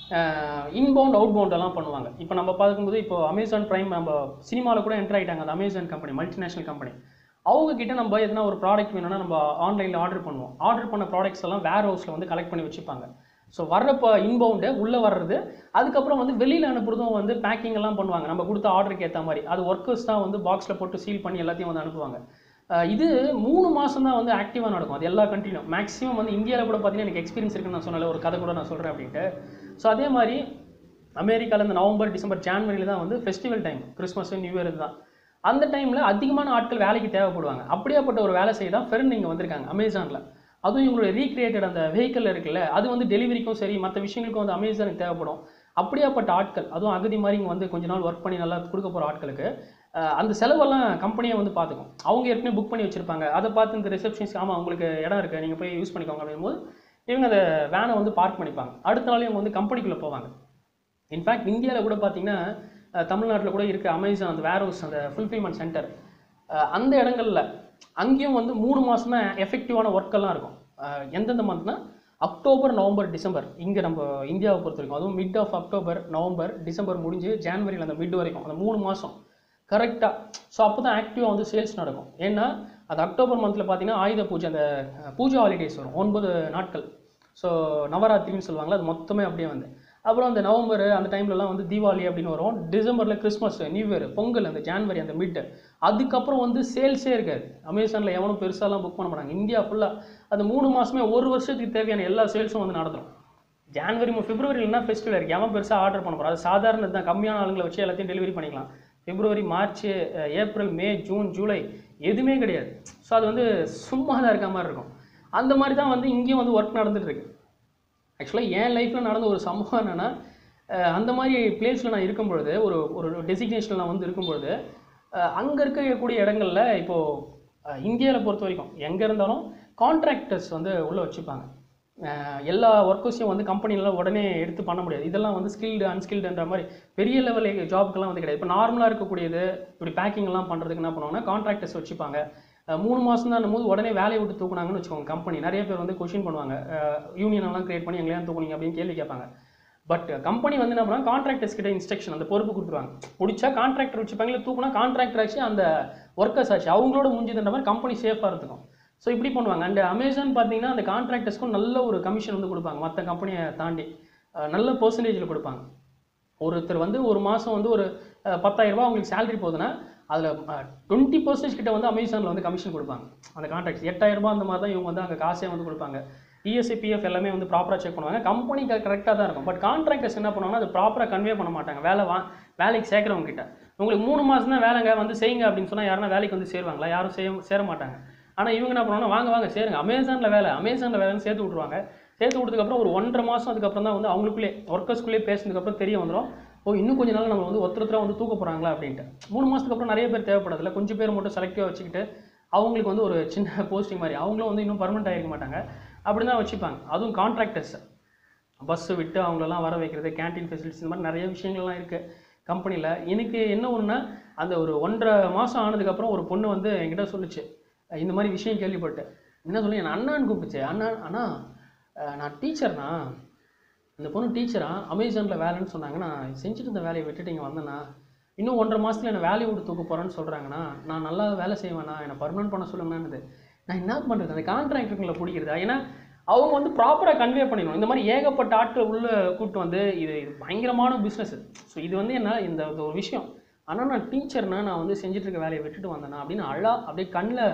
இன்பவுண்ட் அவுட் பவுண்டெல்லாம் பண்ணுவாங்க இப்போ நம்ம பார்க்கும்போது இப்போ அமேசான் பிரைம் நம்ம சினிமாவில் கூட என்டர் ஆகிட்டாங்க அந்த அமேசான் கம்பெனி மல்டிநேஷனல் கம்பெனி அவங்க கிட்ட நம்ம எதனா ஒரு ப்ராடக்ட் வேணும்னா நம்ம ஆன்லைனில் ஆர்டர் பண்ணுவோம் ஆர்டர் பண்ண ப்ராடக்ட்ஸ் எல்லாம் வேர் ஹவுஸில் வந்து கலெக்ட் பண்ணி வச்சுப்பாங்க ஸோ வர்றப்போ இன்பவுண்டு உள்ளே வர்றது அதுக்கப்புறம் வந்து வெளியில் அனுப்புறதும் வந்து பேக்கிங் எல்லாம் பண்ணுவாங்க நம்ம கொடுத்த ஆர்டருக்கு ஏற்ற மாதிரி அது ஒர்க்கர்ஸ் தான் வந்து பாக்ஸில் போட்டு சீல் பண்ணி எல்லாத்தையும் வந்து அனுப்புவாங்க அஹ் இது மூணு மாதம் தான் வந்து ஆக்டிவாக நடக்கும் அது எல்லா கண்ட்ரிலும் மேக்ஸிமம் வந்து இந்தியாவில் கூட பார்த்தீங்கன்னா எனக்கு எக்ஸ்பீரியன்ஸ் இருக்குன்னு நான் சொன்னல ஒரு கதை கூட நான் சொல்கிறேன் அப்படின்ட்டு ஸோ அதே மாதிரி அமெரிக்காவில் இந்த நவம்பர் டிசம்பர் ஜான்வரியில் தான் வந்து festival time Christmas new year தான் அந்த டைமில் அதிகமான ஆட்கள் வேலைக்கு தேவைப்படுவாங்க அப்படியாப்பட்ட ஒரு வேலை செய்ய தான் ஃபெர்ன் இங்கே வந்திருக்காங்க அமேசானில் அதுவும் இவங்களுடைய ரீக்ரியேட்டட் அந்த வெஹிக்கிள் இருக்குல்ல அது வந்து டெலிவரிக்கும் சரி மற்ற விஷயங்களுக்கும் வந்து அமேசானுக்கு தேவைப்படும் அப்படியாப்பட்ட ஆட்கள் அதுவும் அகதி மாதிரி இங்கே வந்து கொஞ்ச நாள் ஒர்க் பண்ணி நல்லா கொடுக்க போகிற ஆட்களுக்கு அஹ், அந்த செலவெல்லாம் கம்பெனியே வந்து பார்த்துக்கும் அவங்க ஏற்கனவே புக் பண்ணி வச்சிருப்பாங்க அதை பார்த்து இந்த ரிசப்ஷன்ஸ் ஆமாம் உங்களுக்கு இடம் இருக்குது நீங்கள் போய் யூஸ் பண்ணிக்கோங்க அப்படிங்கும்போது இவங்க அந்த வேனை வந்து பார்க் பண்ணிப்பாங்க அடுத்த நாள் இவங்க வந்து கம்பெனிக்குள்ளே போவாங்க இன்ஃபேக்ட் இந்தியாவில் கூட பார்த்தீங்கன்னா தமிழ்நாட்டில் கூட இருக்க அமேசான் அந்த வேர் ஹவுஸ் அந்த ஃபுல்ஃபில்மெண்ட் சென்டர் அந்த இடங்கள்ல அங்கேயும் வந்து மூணு மாதம் தான் எஃபெக்டிவான ஒர்க்கெல்லாம் இருக்கும் அஹ் எந்தெந்த மந்த்னா அக்டோபர் நவம்பர் டிசம்பர் இங்கே நம்ம இந்தியாவை பொறுத்த வரைக்கும் அதுவும் mid of October November December முடிஞ்சு ஜான்வரியில் அந்த மிட் வரைக்கும் அந்த மூணு மாதம் கரெக்டாக ஸோ அப்போ தான் ஆக்டிவாக வந்து சேல்ஸ் நடக்கும் ஏன்னா அது அக்டோபர் மந்தில் பார்த்தீங்கன்னா ஆயுத பூஜை அந்த அஹ், பூஜா ஹாலிடேஸ் வரும் ஒன்பது நாட்கள் ஸோ நவராத்திரின்னு சொல்லுவாங்கல்ல அது மொத்தமே அப்படியே வந்து அப்புறம் அந்த நவம்பர் அந்த டைம்லலாம் வந்து தீபாவளி அப்படின்னு வரும் டிசம்பரில் கிறிஸ்மஸ் நியூ இயர் பொங்கல் அந்த ஜான்வரி அந்த மிட் அதுக்கப்புறம் வந்து சேல்ஸே இருக்காது அமேசானில் எவனும் பெருசாலாம் புக் பண்ண மாட்டாங்க இந்தியா ஃபுல்லாக அந்த மூணு மாதமே ஒரு வருஷத்துக்கு தேவையான எல்லா சேல்ஸும் வந்து நடந்துடும் ஜான்வரி பிப்ரவரிலனா ஃபெஸ்டிவல் இருக்குது எவன் பெருசாக ஆர்டர் பண்ண போகிறோம் அது சாதாரண தான் கம்மியான ஆளுங்களை வச்சு எல்லாத்தையும் டெலிவரி பண்ணிக்கலாம் February March uh, April May June July எதுவுமே கிடையாது ஸோ அது வந்து சும்மா தான் இருக்க மாதிரி இருக்கும் அந்த மாதிரி தான் வந்து இங்கேயும் வந்து ஒர்க் நடந்துட்டு இருக்கு ஆக்சுவலாக என் லைஃப்பில் நடந்த ஒரு சம்பவம் என்னென்னா அந்த மாதிரி பிளேஸில் நான் இருக்கும் பொழுது ஒரு ஒரு டெசிக்னேஷனில் நான் வந்து இருக்கும் பொழுது அங்கே இருக்கக்கூடிய இடங்கள்ல இப்போது இந்தியாவில் பொறுத்த வரைக்கும் எங்கே இருந்தாலும் கான்ட்ராக்டர்ஸ் வந்து உள்ளே வச்சுப்பாங்க அஹ் எல்லா ஒர்க்கர்ஸையும் வந்து கம்பெனிலாம் உடனே எடுத்து பண்ண முடியாது இதெல்லாம் வந்து ஸ்கில்டு அன்ஸ்கில்டுன்ற மாதிரி பெரிய லெவல் ஜாப்க்கெல்லாம் வந்து கிடையாது இப்போ நார்மலாக இருக்கக்கூடியது இப்படி பேக்கிங் எல்லாம் பண்ணுறதுக்கு என்ன பண்ணுவாங்கன்னா கான்ட்ராக்டர்ஸ் வச்சுப்பாங்க அஹ் மூணு மாதம் தான் போது உடனே வேலையை விட்டு தூக்குனாங்கன்னு வச்சுக்கோங்க கம்பெனி நிறைய பேர் வந்து கொஷின் பண்ணுவாங்க யூனியன் எல்லாம் கிரியேட் பண்ணி எங்களையா தூக்குனீங்க அப்படின்னு கேள்வி கேட்பாங்க பட் கம்பெனி வந்து என்ன பண்ணா கான்ட்ராக்டர்ஸ் கிட்ட இன்ஸ்ட்ரக்ஷன் அந்த பொறுப்பு கொடுத்துருவாங்க பிடிச்சா கான்ட்ராக்டர் வச்சுப்பாங்க இல்லை தூக்குனா கான்ட்ராக்டர் ஆச்சு அந்த ஒர்க்கர்ஸ் ஆச்சு அவங்களோட முடிஞ்சதுன்ற மாதிரி கம்பெனி சேஃபாக இருந்துக்கும் ஸோ இப்படி பண்ணுவாங்க அண்ட் அமேசான் பார்த்தீங்கன்னா அந்த கான்ட்ராக்டர்ஸ்க்கும் நல்ல ஒரு கமிஷன் வந்து கொடுப்பாங்க மற்ற கம்பெனியை தாண்டி அஹ் நல்ல பர்சன்டேஜில் கொடுப்பாங்க ஒருத்தர் வந்து ஒரு மாதம் வந்து ஒரு அஹ், 10000 ரூபாய் அவங்களுக்கு சேலரி போகுதுன்னா அதில் டுவெண்ட்டி பர்சன்டேஜ் கிட்ட வந்து அமேசானில் வந்து கமிஷன் கொடுப்பாங்க அந்த கான்ட்ராக்ட் எட்டாயிரம் ரூபாய் அந்த மாதிரி தான் இவங்க வந்து அங்கே காசே வந்து கொடுப்பாங்க இஎஸ்ஐ பிஎஃப் எல்லாமே வந்து ப்ராப்பராக செக் பண்ணுவாங்க கம்பெனி கரெக்டாக தான் இருக்கும் பட் கான்ட்ராக்டர்ஸ் என்ன பண்ணுவாங்கன்னா அது ப்ராப்பராக கன்வே பண்ண மாட்டாங்க வேலை வா வேலைக்கு சேர்க்குறவங்க கிட்ட உங்களுக்கு மூணு மாதம் தான் வேலைங்க வந்து செய்யுங்க அப்படின்னு சொன்னால் யாருன்னா வேலைக்கு வந்து சேருவாங்களா யாரும் செய்ய சேர மாட்டாங்க ஆனால் இவங்க என்ன பண்ணுவாங்கன்னா வாங்க வாங்க சேருங்க அமேசானில் வேலை அமேசானில் வேலைன்னு சேர்த்து விட்ருவாங்க சேர்த்து விட்டதுக்கப்புறம் ஒரு ஒன்றரை மாதம் அதுக்கப்புறம் தான் வந்து அவங்களுக்குள்ளே ஒர்க்கர்ஸ்குள்ளே பேசினதுக்கப்புறம் தெரிய வந்துடும் ஓ இன்னும் கொஞ்ச நாள் நம்ம வந்து ஒருத்தர் ஒருத்தரா வந்து தூக்க போகிறாங்களா அப்படின்ட்டு மூணு மாதத்துக்கு அப்புறம் நிறைய பேர் தேவைப்படாதுல்ல கொஞ்சம் பேர் மட்டும் செலக்டிவாக வச்சுக்கிட்டு அவங்களுக்கு வந்து ஒரு சின்ன போஸ்டிங் மாதிரி அவங்களும் வந்து இன்னும் பர்மனெண்ட் ஆகிருக்க மாட்டாங்க அப்படி தான் வச்சுப்பாங்க அதுவும் கான்ட்ராக்டர்ஸ் பஸ்ஸு விட்டு அவங்களெல்லாம் வர வைக்கிறது கேண்டீன் ஃபெசிலிட்டிஸ் இந்த மாதிரி நிறைய விஷயங்கள்லாம் இருக்குது கம்பெனியில் எனக்கு என்ன ஒன்றுனா அந்த ஒரு ஒன்றரை மாதம் ஆனதுக்கப்புறம் ஒரு பொண்ணு வந்து என்கிட்ட சொல்லுச்சு அஹ் இந்த மாதிரி விஷயம் கேள்விப்பட்டு என்ன சொல்லி என் அண்ணான்னு கூப்பிடுச்சு அண்ணா அண்ணா அஹ் நான் டீச்சர்ண்ணா இந்த பொண்ணு டீச்சரா அமேசானில் வேலைன்னு சொன்னாங்க நான் செஞ்சுட்டு இருந்த வேலையை விட்டுட்டு இங்கே வந்தேண்ணா இன்னும் ஒன்றரை மாதத்துல என்னை வேலையை விட்டு தூக்க போகிறேன்னு சொல்கிறாங்கண்ணா நான் நல்லா வேலை செய்வேண்ணா என்னை பர்மனெண்ட் பண்ண சொல்லுங்கண்ணான்னு நான் என்ன பண்ணுறது அந்த கான்ட்ராக்டருங்களை பிடிக்கிறதா ஏன்னா அவங்க வந்து ப்ராப்பராக கன்வே பண்ணிடணும் இந்த மாதிரி ஏகப்பட்ட ஆட்கள் உள்ளே கூப்பிட்டு வந்து இது இது பயங்கரமான பிஸ்னஸ் ஸோ இது வந்து என்ன இந்த இந்த ஒரு விஷயம் ஆனால் நான் டீச்சர்னா நான் வந்து செஞ்சுட்டு இருக்க வேலையை விட்டுட்டு வந்தேனா அப்படின்னு அழா அப்படியே கண்ணில்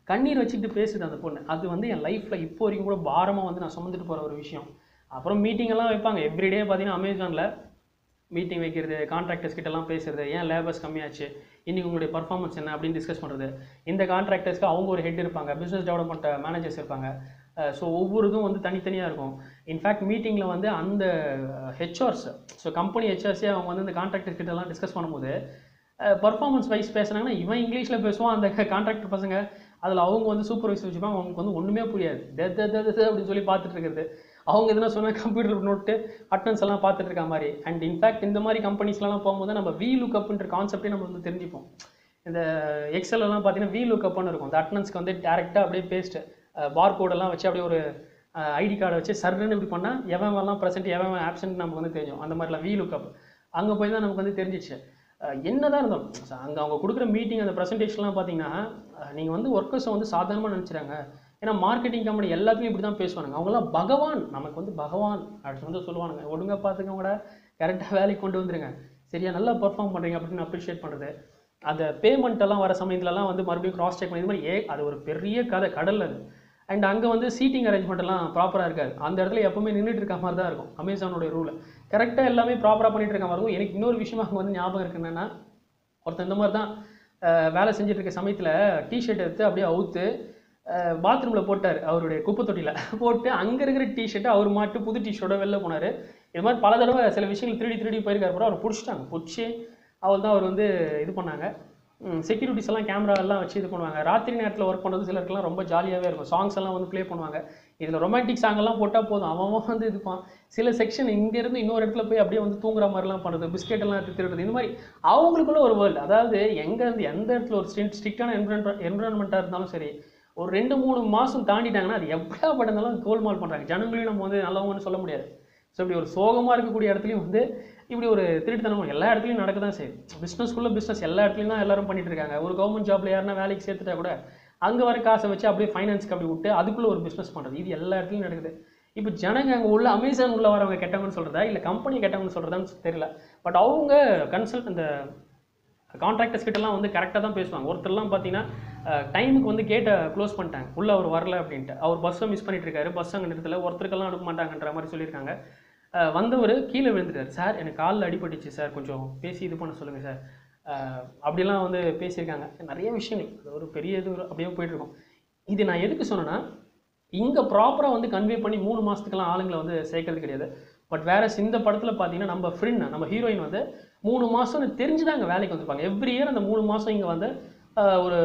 கண்ணீர் வச்சுட்டு பேசுது அந்த பொண்ணு அது வந்து என் லைஃப்பில் இப்போ வரைக்கும் கூட பாரமாக வந்து நான் சுமந்துட்டு போகிற ஒரு விஷயம் அப்புறம் மீட்டிங் எல்லாம் வைப்பாங்க எவ்ரிடே பார்த்தீங்கன்னா அமேசானில் மீட்டிங் வைக்கிறது கான்ட்ராக்டர்ஸ் கிட்டலாம் பேசுறது ஏன் லேபர்ஸ் கம்மியாச்சு இன்னைக்கு உங்களுடைய பர்ஃபார்மன்ஸ் என்ன அப்படின்னு டிஸ்கஸ் பண்ணுறது இந்த கான்ட்ராக்டர்ஸ்க்கு அவங்க ஒரு ஹெட் இருப்பாங்க பிஸ்னஸ் டெவலப்மெண்ட் மேனேஜர்ஸ் இருப்பாங்க ஸோ ஒவ்வொரு இதுவும் வந்து தனித்தனியாக இருக்கும் இன்ஃபேக்ட் மீட்டிங்கில் வந்து அந்த ஹெச்ஆர்ஸ் ஸோ கம்பெனி ஹெச்ஆர்ஸே அவங்க வந்து இந்த கான்ட்ராக்டர் கிட்டலாம் டிஸ்கஸ் பண்ணும்போது பர்ஃபார்மன்ஸ் வைஸ் பேசுனாங்கன்னா இவன் இங்கிலீஷில் பேசுவான் அந்த கான்ட்ராக்டர் பசங்க அதில் அவங்க வந்து சூப்பர்வைசர் வச்சுப்பாங்க அவங்களுக்கு வந்து ஒன்றுமே புரியாது தே தே தே தே அப்படின்னு சொல்லி பார்த்துட்டு இருக்கிறது அவங்க எதுனா சொன்னால் கம்ப்யூட்டர் நோட்டு அட்டன்ஸ் எல்லாம் பார்த்துட்டு இருக்க மாதிரி அண்ட் இன்ஃபேக்ட் இந்த மாதிரி கம்பெனிஸ்லாம் போகும்போது நம்ம வி லுக்கப்ன்ற கான்செப்டே நம்ம வந்து தெரிஞ்சுப்போம் இந்த எக்ஸல் எல்லாம் பார்த்தீங்கன்னா வி லுக்கப்னு இருக்கும் இந்த அட்டனன்ஸ்க்கு வந்து டேரெக்டாக அப்படியே பேஸ்ட் பார் கோடெல்லாம் வச்சு அப்படியே ஒரு ஐடி கார்டை வச்சு சர்ன்னு இப்படி பண்ணால் எவன் எல்லாம் ப்ரெசென்ட் எவன் ஆப்சென்ட் நமக்கு வந்து தெரியும் அந்த மாதிரிலாம் வி லுக்கப் அங்கே போய் தான் நமக்கு வந்து தெரிஞ்சிச்சு அஹ் என்னதான் இருந்தாலும் அங்கே அவங்க கொடுக்குற மீட்டிங் அந்த ப்ரெசன்டேஷன்லாம் பார்த்தீங்கன்னா நீங்கள் வந்து ஒர்க்கர்ஸை வந்து சாதாரணமாக நினச்சிறாங்க ஏன்னா மார்க்கெட்டிங் கம்பெனி எல்லாத்துலையும் இப்படி தான் பேசுவானுங்க அவங்களாம் பகவான் நமக்கு வந்து பகவான் அப்படின்னு வந்து சொல்லுவானுங்க ஒழுங்காக பார்த்துக்கோங்க கூட கரெக்டாக வேலைக்கு கொண்டு வந்துருங்க சரியா நல்லா பெர்ஃபார்ம் பண்ணுறீங்க அப்படின்னு அப்ரிஷியேட் பண்ணுறது அந்த பேமெண்ட் எல்லாம் வர சமயத்துலலாம் வந்து மறுபடியும் கிராஸ் செக் பண்ணி இது மாதிரி ஏ அது ஒரு பெரிய கதை கடல் அது அண்ட் அங்கே வந்து சீட்டிங் அரேஞ்ச்மெண்ட் எல்லாம் ப்ராப்பராக இருக்காது அந்த இடத்துல எப்பவுமே நின்றுட்டு இருக்க மாதிரி தான் இருக்கும் அமேசானோட ரூல் கரெக்டாக எல்லாமே ப்ராப்பராக பண்ணிட்டு இருக்க மாதிரி இருக்கும் எனக்கு இன்னொரு விஷயமா அங்கே வந்து ஞாபகம் இருக்கு என்னன்னா ஒருத்தன் இந்த மாதிரி தான் அஹ், வேலை செஞ்சுட்டு இருக்க சமயத்தில் டிஷர்ட் எடுத்து அப்படியே அவுத்து பாத்ரூமில் போட்டார் அவருடைய குப்பை தொட்டியில் போட்டு அங்கே இருக்கிற டிஷர்ட்டை அவர் மாட்டு புது டிஷர்ட்டோட வெளில போனார் இது மாதிரி பல தடவை சில விஷயங்கள் திருடி திருடி போயிருக்காரு அப்புறம் அவர் பிடிச்சிட்டாங்க பிடிச்சி அவள் தான் அவர் வந்து இது பண்ணாங்க செக்யூரிட்டிஸ் எல்லாம் கேமரா எல்லாம் வச்சு இது பண்ணுவாங்க ராத்திரி நேரத்தில் ஒர்க் பண்ணுறது சிலருக்குலாம் ரொம்ப ஜாலியாகவே இருக்கும் சாங்ஸ் எல்லாம் வந்து ப்ளே பண்ணுவாங்க இதில் ரொமான்டிக் சாங் எல்லாம் போட்டால் போதும் அவன் அவன் வந்து இதுப்பான் சில செக்ஷன் இங்கேருந்து இன்னொரு இடத்துல போய் அப்படியே வந்து தூங்குற மாதிரிலாம் பண்ணுறது பிஸ்கெட் எல்லாம் எடுத்து திருடுறது இந்த மாதிரி அவங்களுக்குள்ள ஒரு வேர்ல்டு அதாவது எங்கேருந்து எந்த இடத்துல ஒரு ஸ்ட்ரிக் ஸ்ட்ரிக்டான என்வரன் என்வரான்மெண்ட்டாக இருந்தாலும் சரி ஒரு ரெண்டு மூணு மாதம் தாண்டிட்டாங்கன்னா அது எப்படியாப்பட்ட இருந்தாலும் கோல்மால் பண்ணுறாங்க ஜனங்களையும் நம்ம வந்து நல்லவங்கன்னு சொல்ல முடியாது ஸோ இப்படி ஒரு சோகமாக இருக்கக்கூடிய இடத்துலையும் வந்து இப்படி ஒரு திருட்டுத்தனம் எல்லா இடத்துலையும் நடக்க தான் செய்யுது பிஸ்னஸ்க்குள்ளே பிஸ்னஸ் எல்லா இடத்துலையும் தான் எல்லாரும் பண்ணிட்டு இருக்காங்க ஒரு கவர்மெண்ட் ஜாப்ல யாருன்னா வேலைக்கு சேர்த்துட்டா கூட அங்கே வர காசை வச்சு அப்படியே ஃபைனான்ஸ்க்கு அப்படி விட்டு அதுக்குள்ளே ஒரு பிஸ்னஸ் பண்ணுறது இது எல்லா இடத்துலையும் நடக்குது இப்போ ஜனங்க அங்கே உள்ள அமேசான் உள்ள வரவங்க கெட்டவங்கன்னு சொல்கிறதா இல்லை கம்பெனி கெட்டவங்கன்னு சொல்கிறதான்னு தெரியல பட் அவங்க கன்சல்ட் இந்த கான்ட்ராக்டர்ஸ் கிட்டலாம் வந்து கரெக்டாக தான் பேசுவாங்க ஒருத்தர்லாம் பார்த்தீங்கன்னா டைமுக்கு வந்து கேட்டை க்ளோஸ் பண்ணிட்டாங்க உள்ளே அவர் வரல அப்படின்ட்டு அவர் பஸ்ஸை மிஸ் பண்ணிட்டு இருக்காரு பஸ் அங்கே நிறுத்தல ஒருத்தருக்கெல்லாம் அனுப்ப மாட்டாங்கன்ற மாதிரி சொல்லியிருக்காங்க அஹ் வந்தவர் கீழே விழுந்துட்டார் சார் எனக்கு காலில் அடிபட்டுச்சு சார் கொஞ்சம் பேசி இது பண்ண சொல்லுங்கள் சார் அஹ் அப்படிலாம் வந்து பேசியிருக்காங்க நிறைய விஷயங்கள் அது ஒரு பெரிய இது ஒரு அப்படியே போயிட்டுருக்கும் இது நான் எதுக்கு சொன்னேன்னா இங்கே ப்ராப்பராக வந்து கன்வே பண்ணி மூணு மாதத்துக்கெல்லாம் ஆளுங்களை வந்து சேர்க்கறது கிடையாது பட் வேற இந்த படத்தில் பார்த்தீங்கன்னா நம்ம ஃப்ரெண்ட் நம்ம ஹீரோயின் வந்து மூணு மாதம்னு தெரிஞ்சு தான் இங்கே வேலைக்கு வந்திருப்பாங்க எவ்ரி இயர் அந்த மூணு மாதம் இங்கே வந்து ஆஹ், ஒரு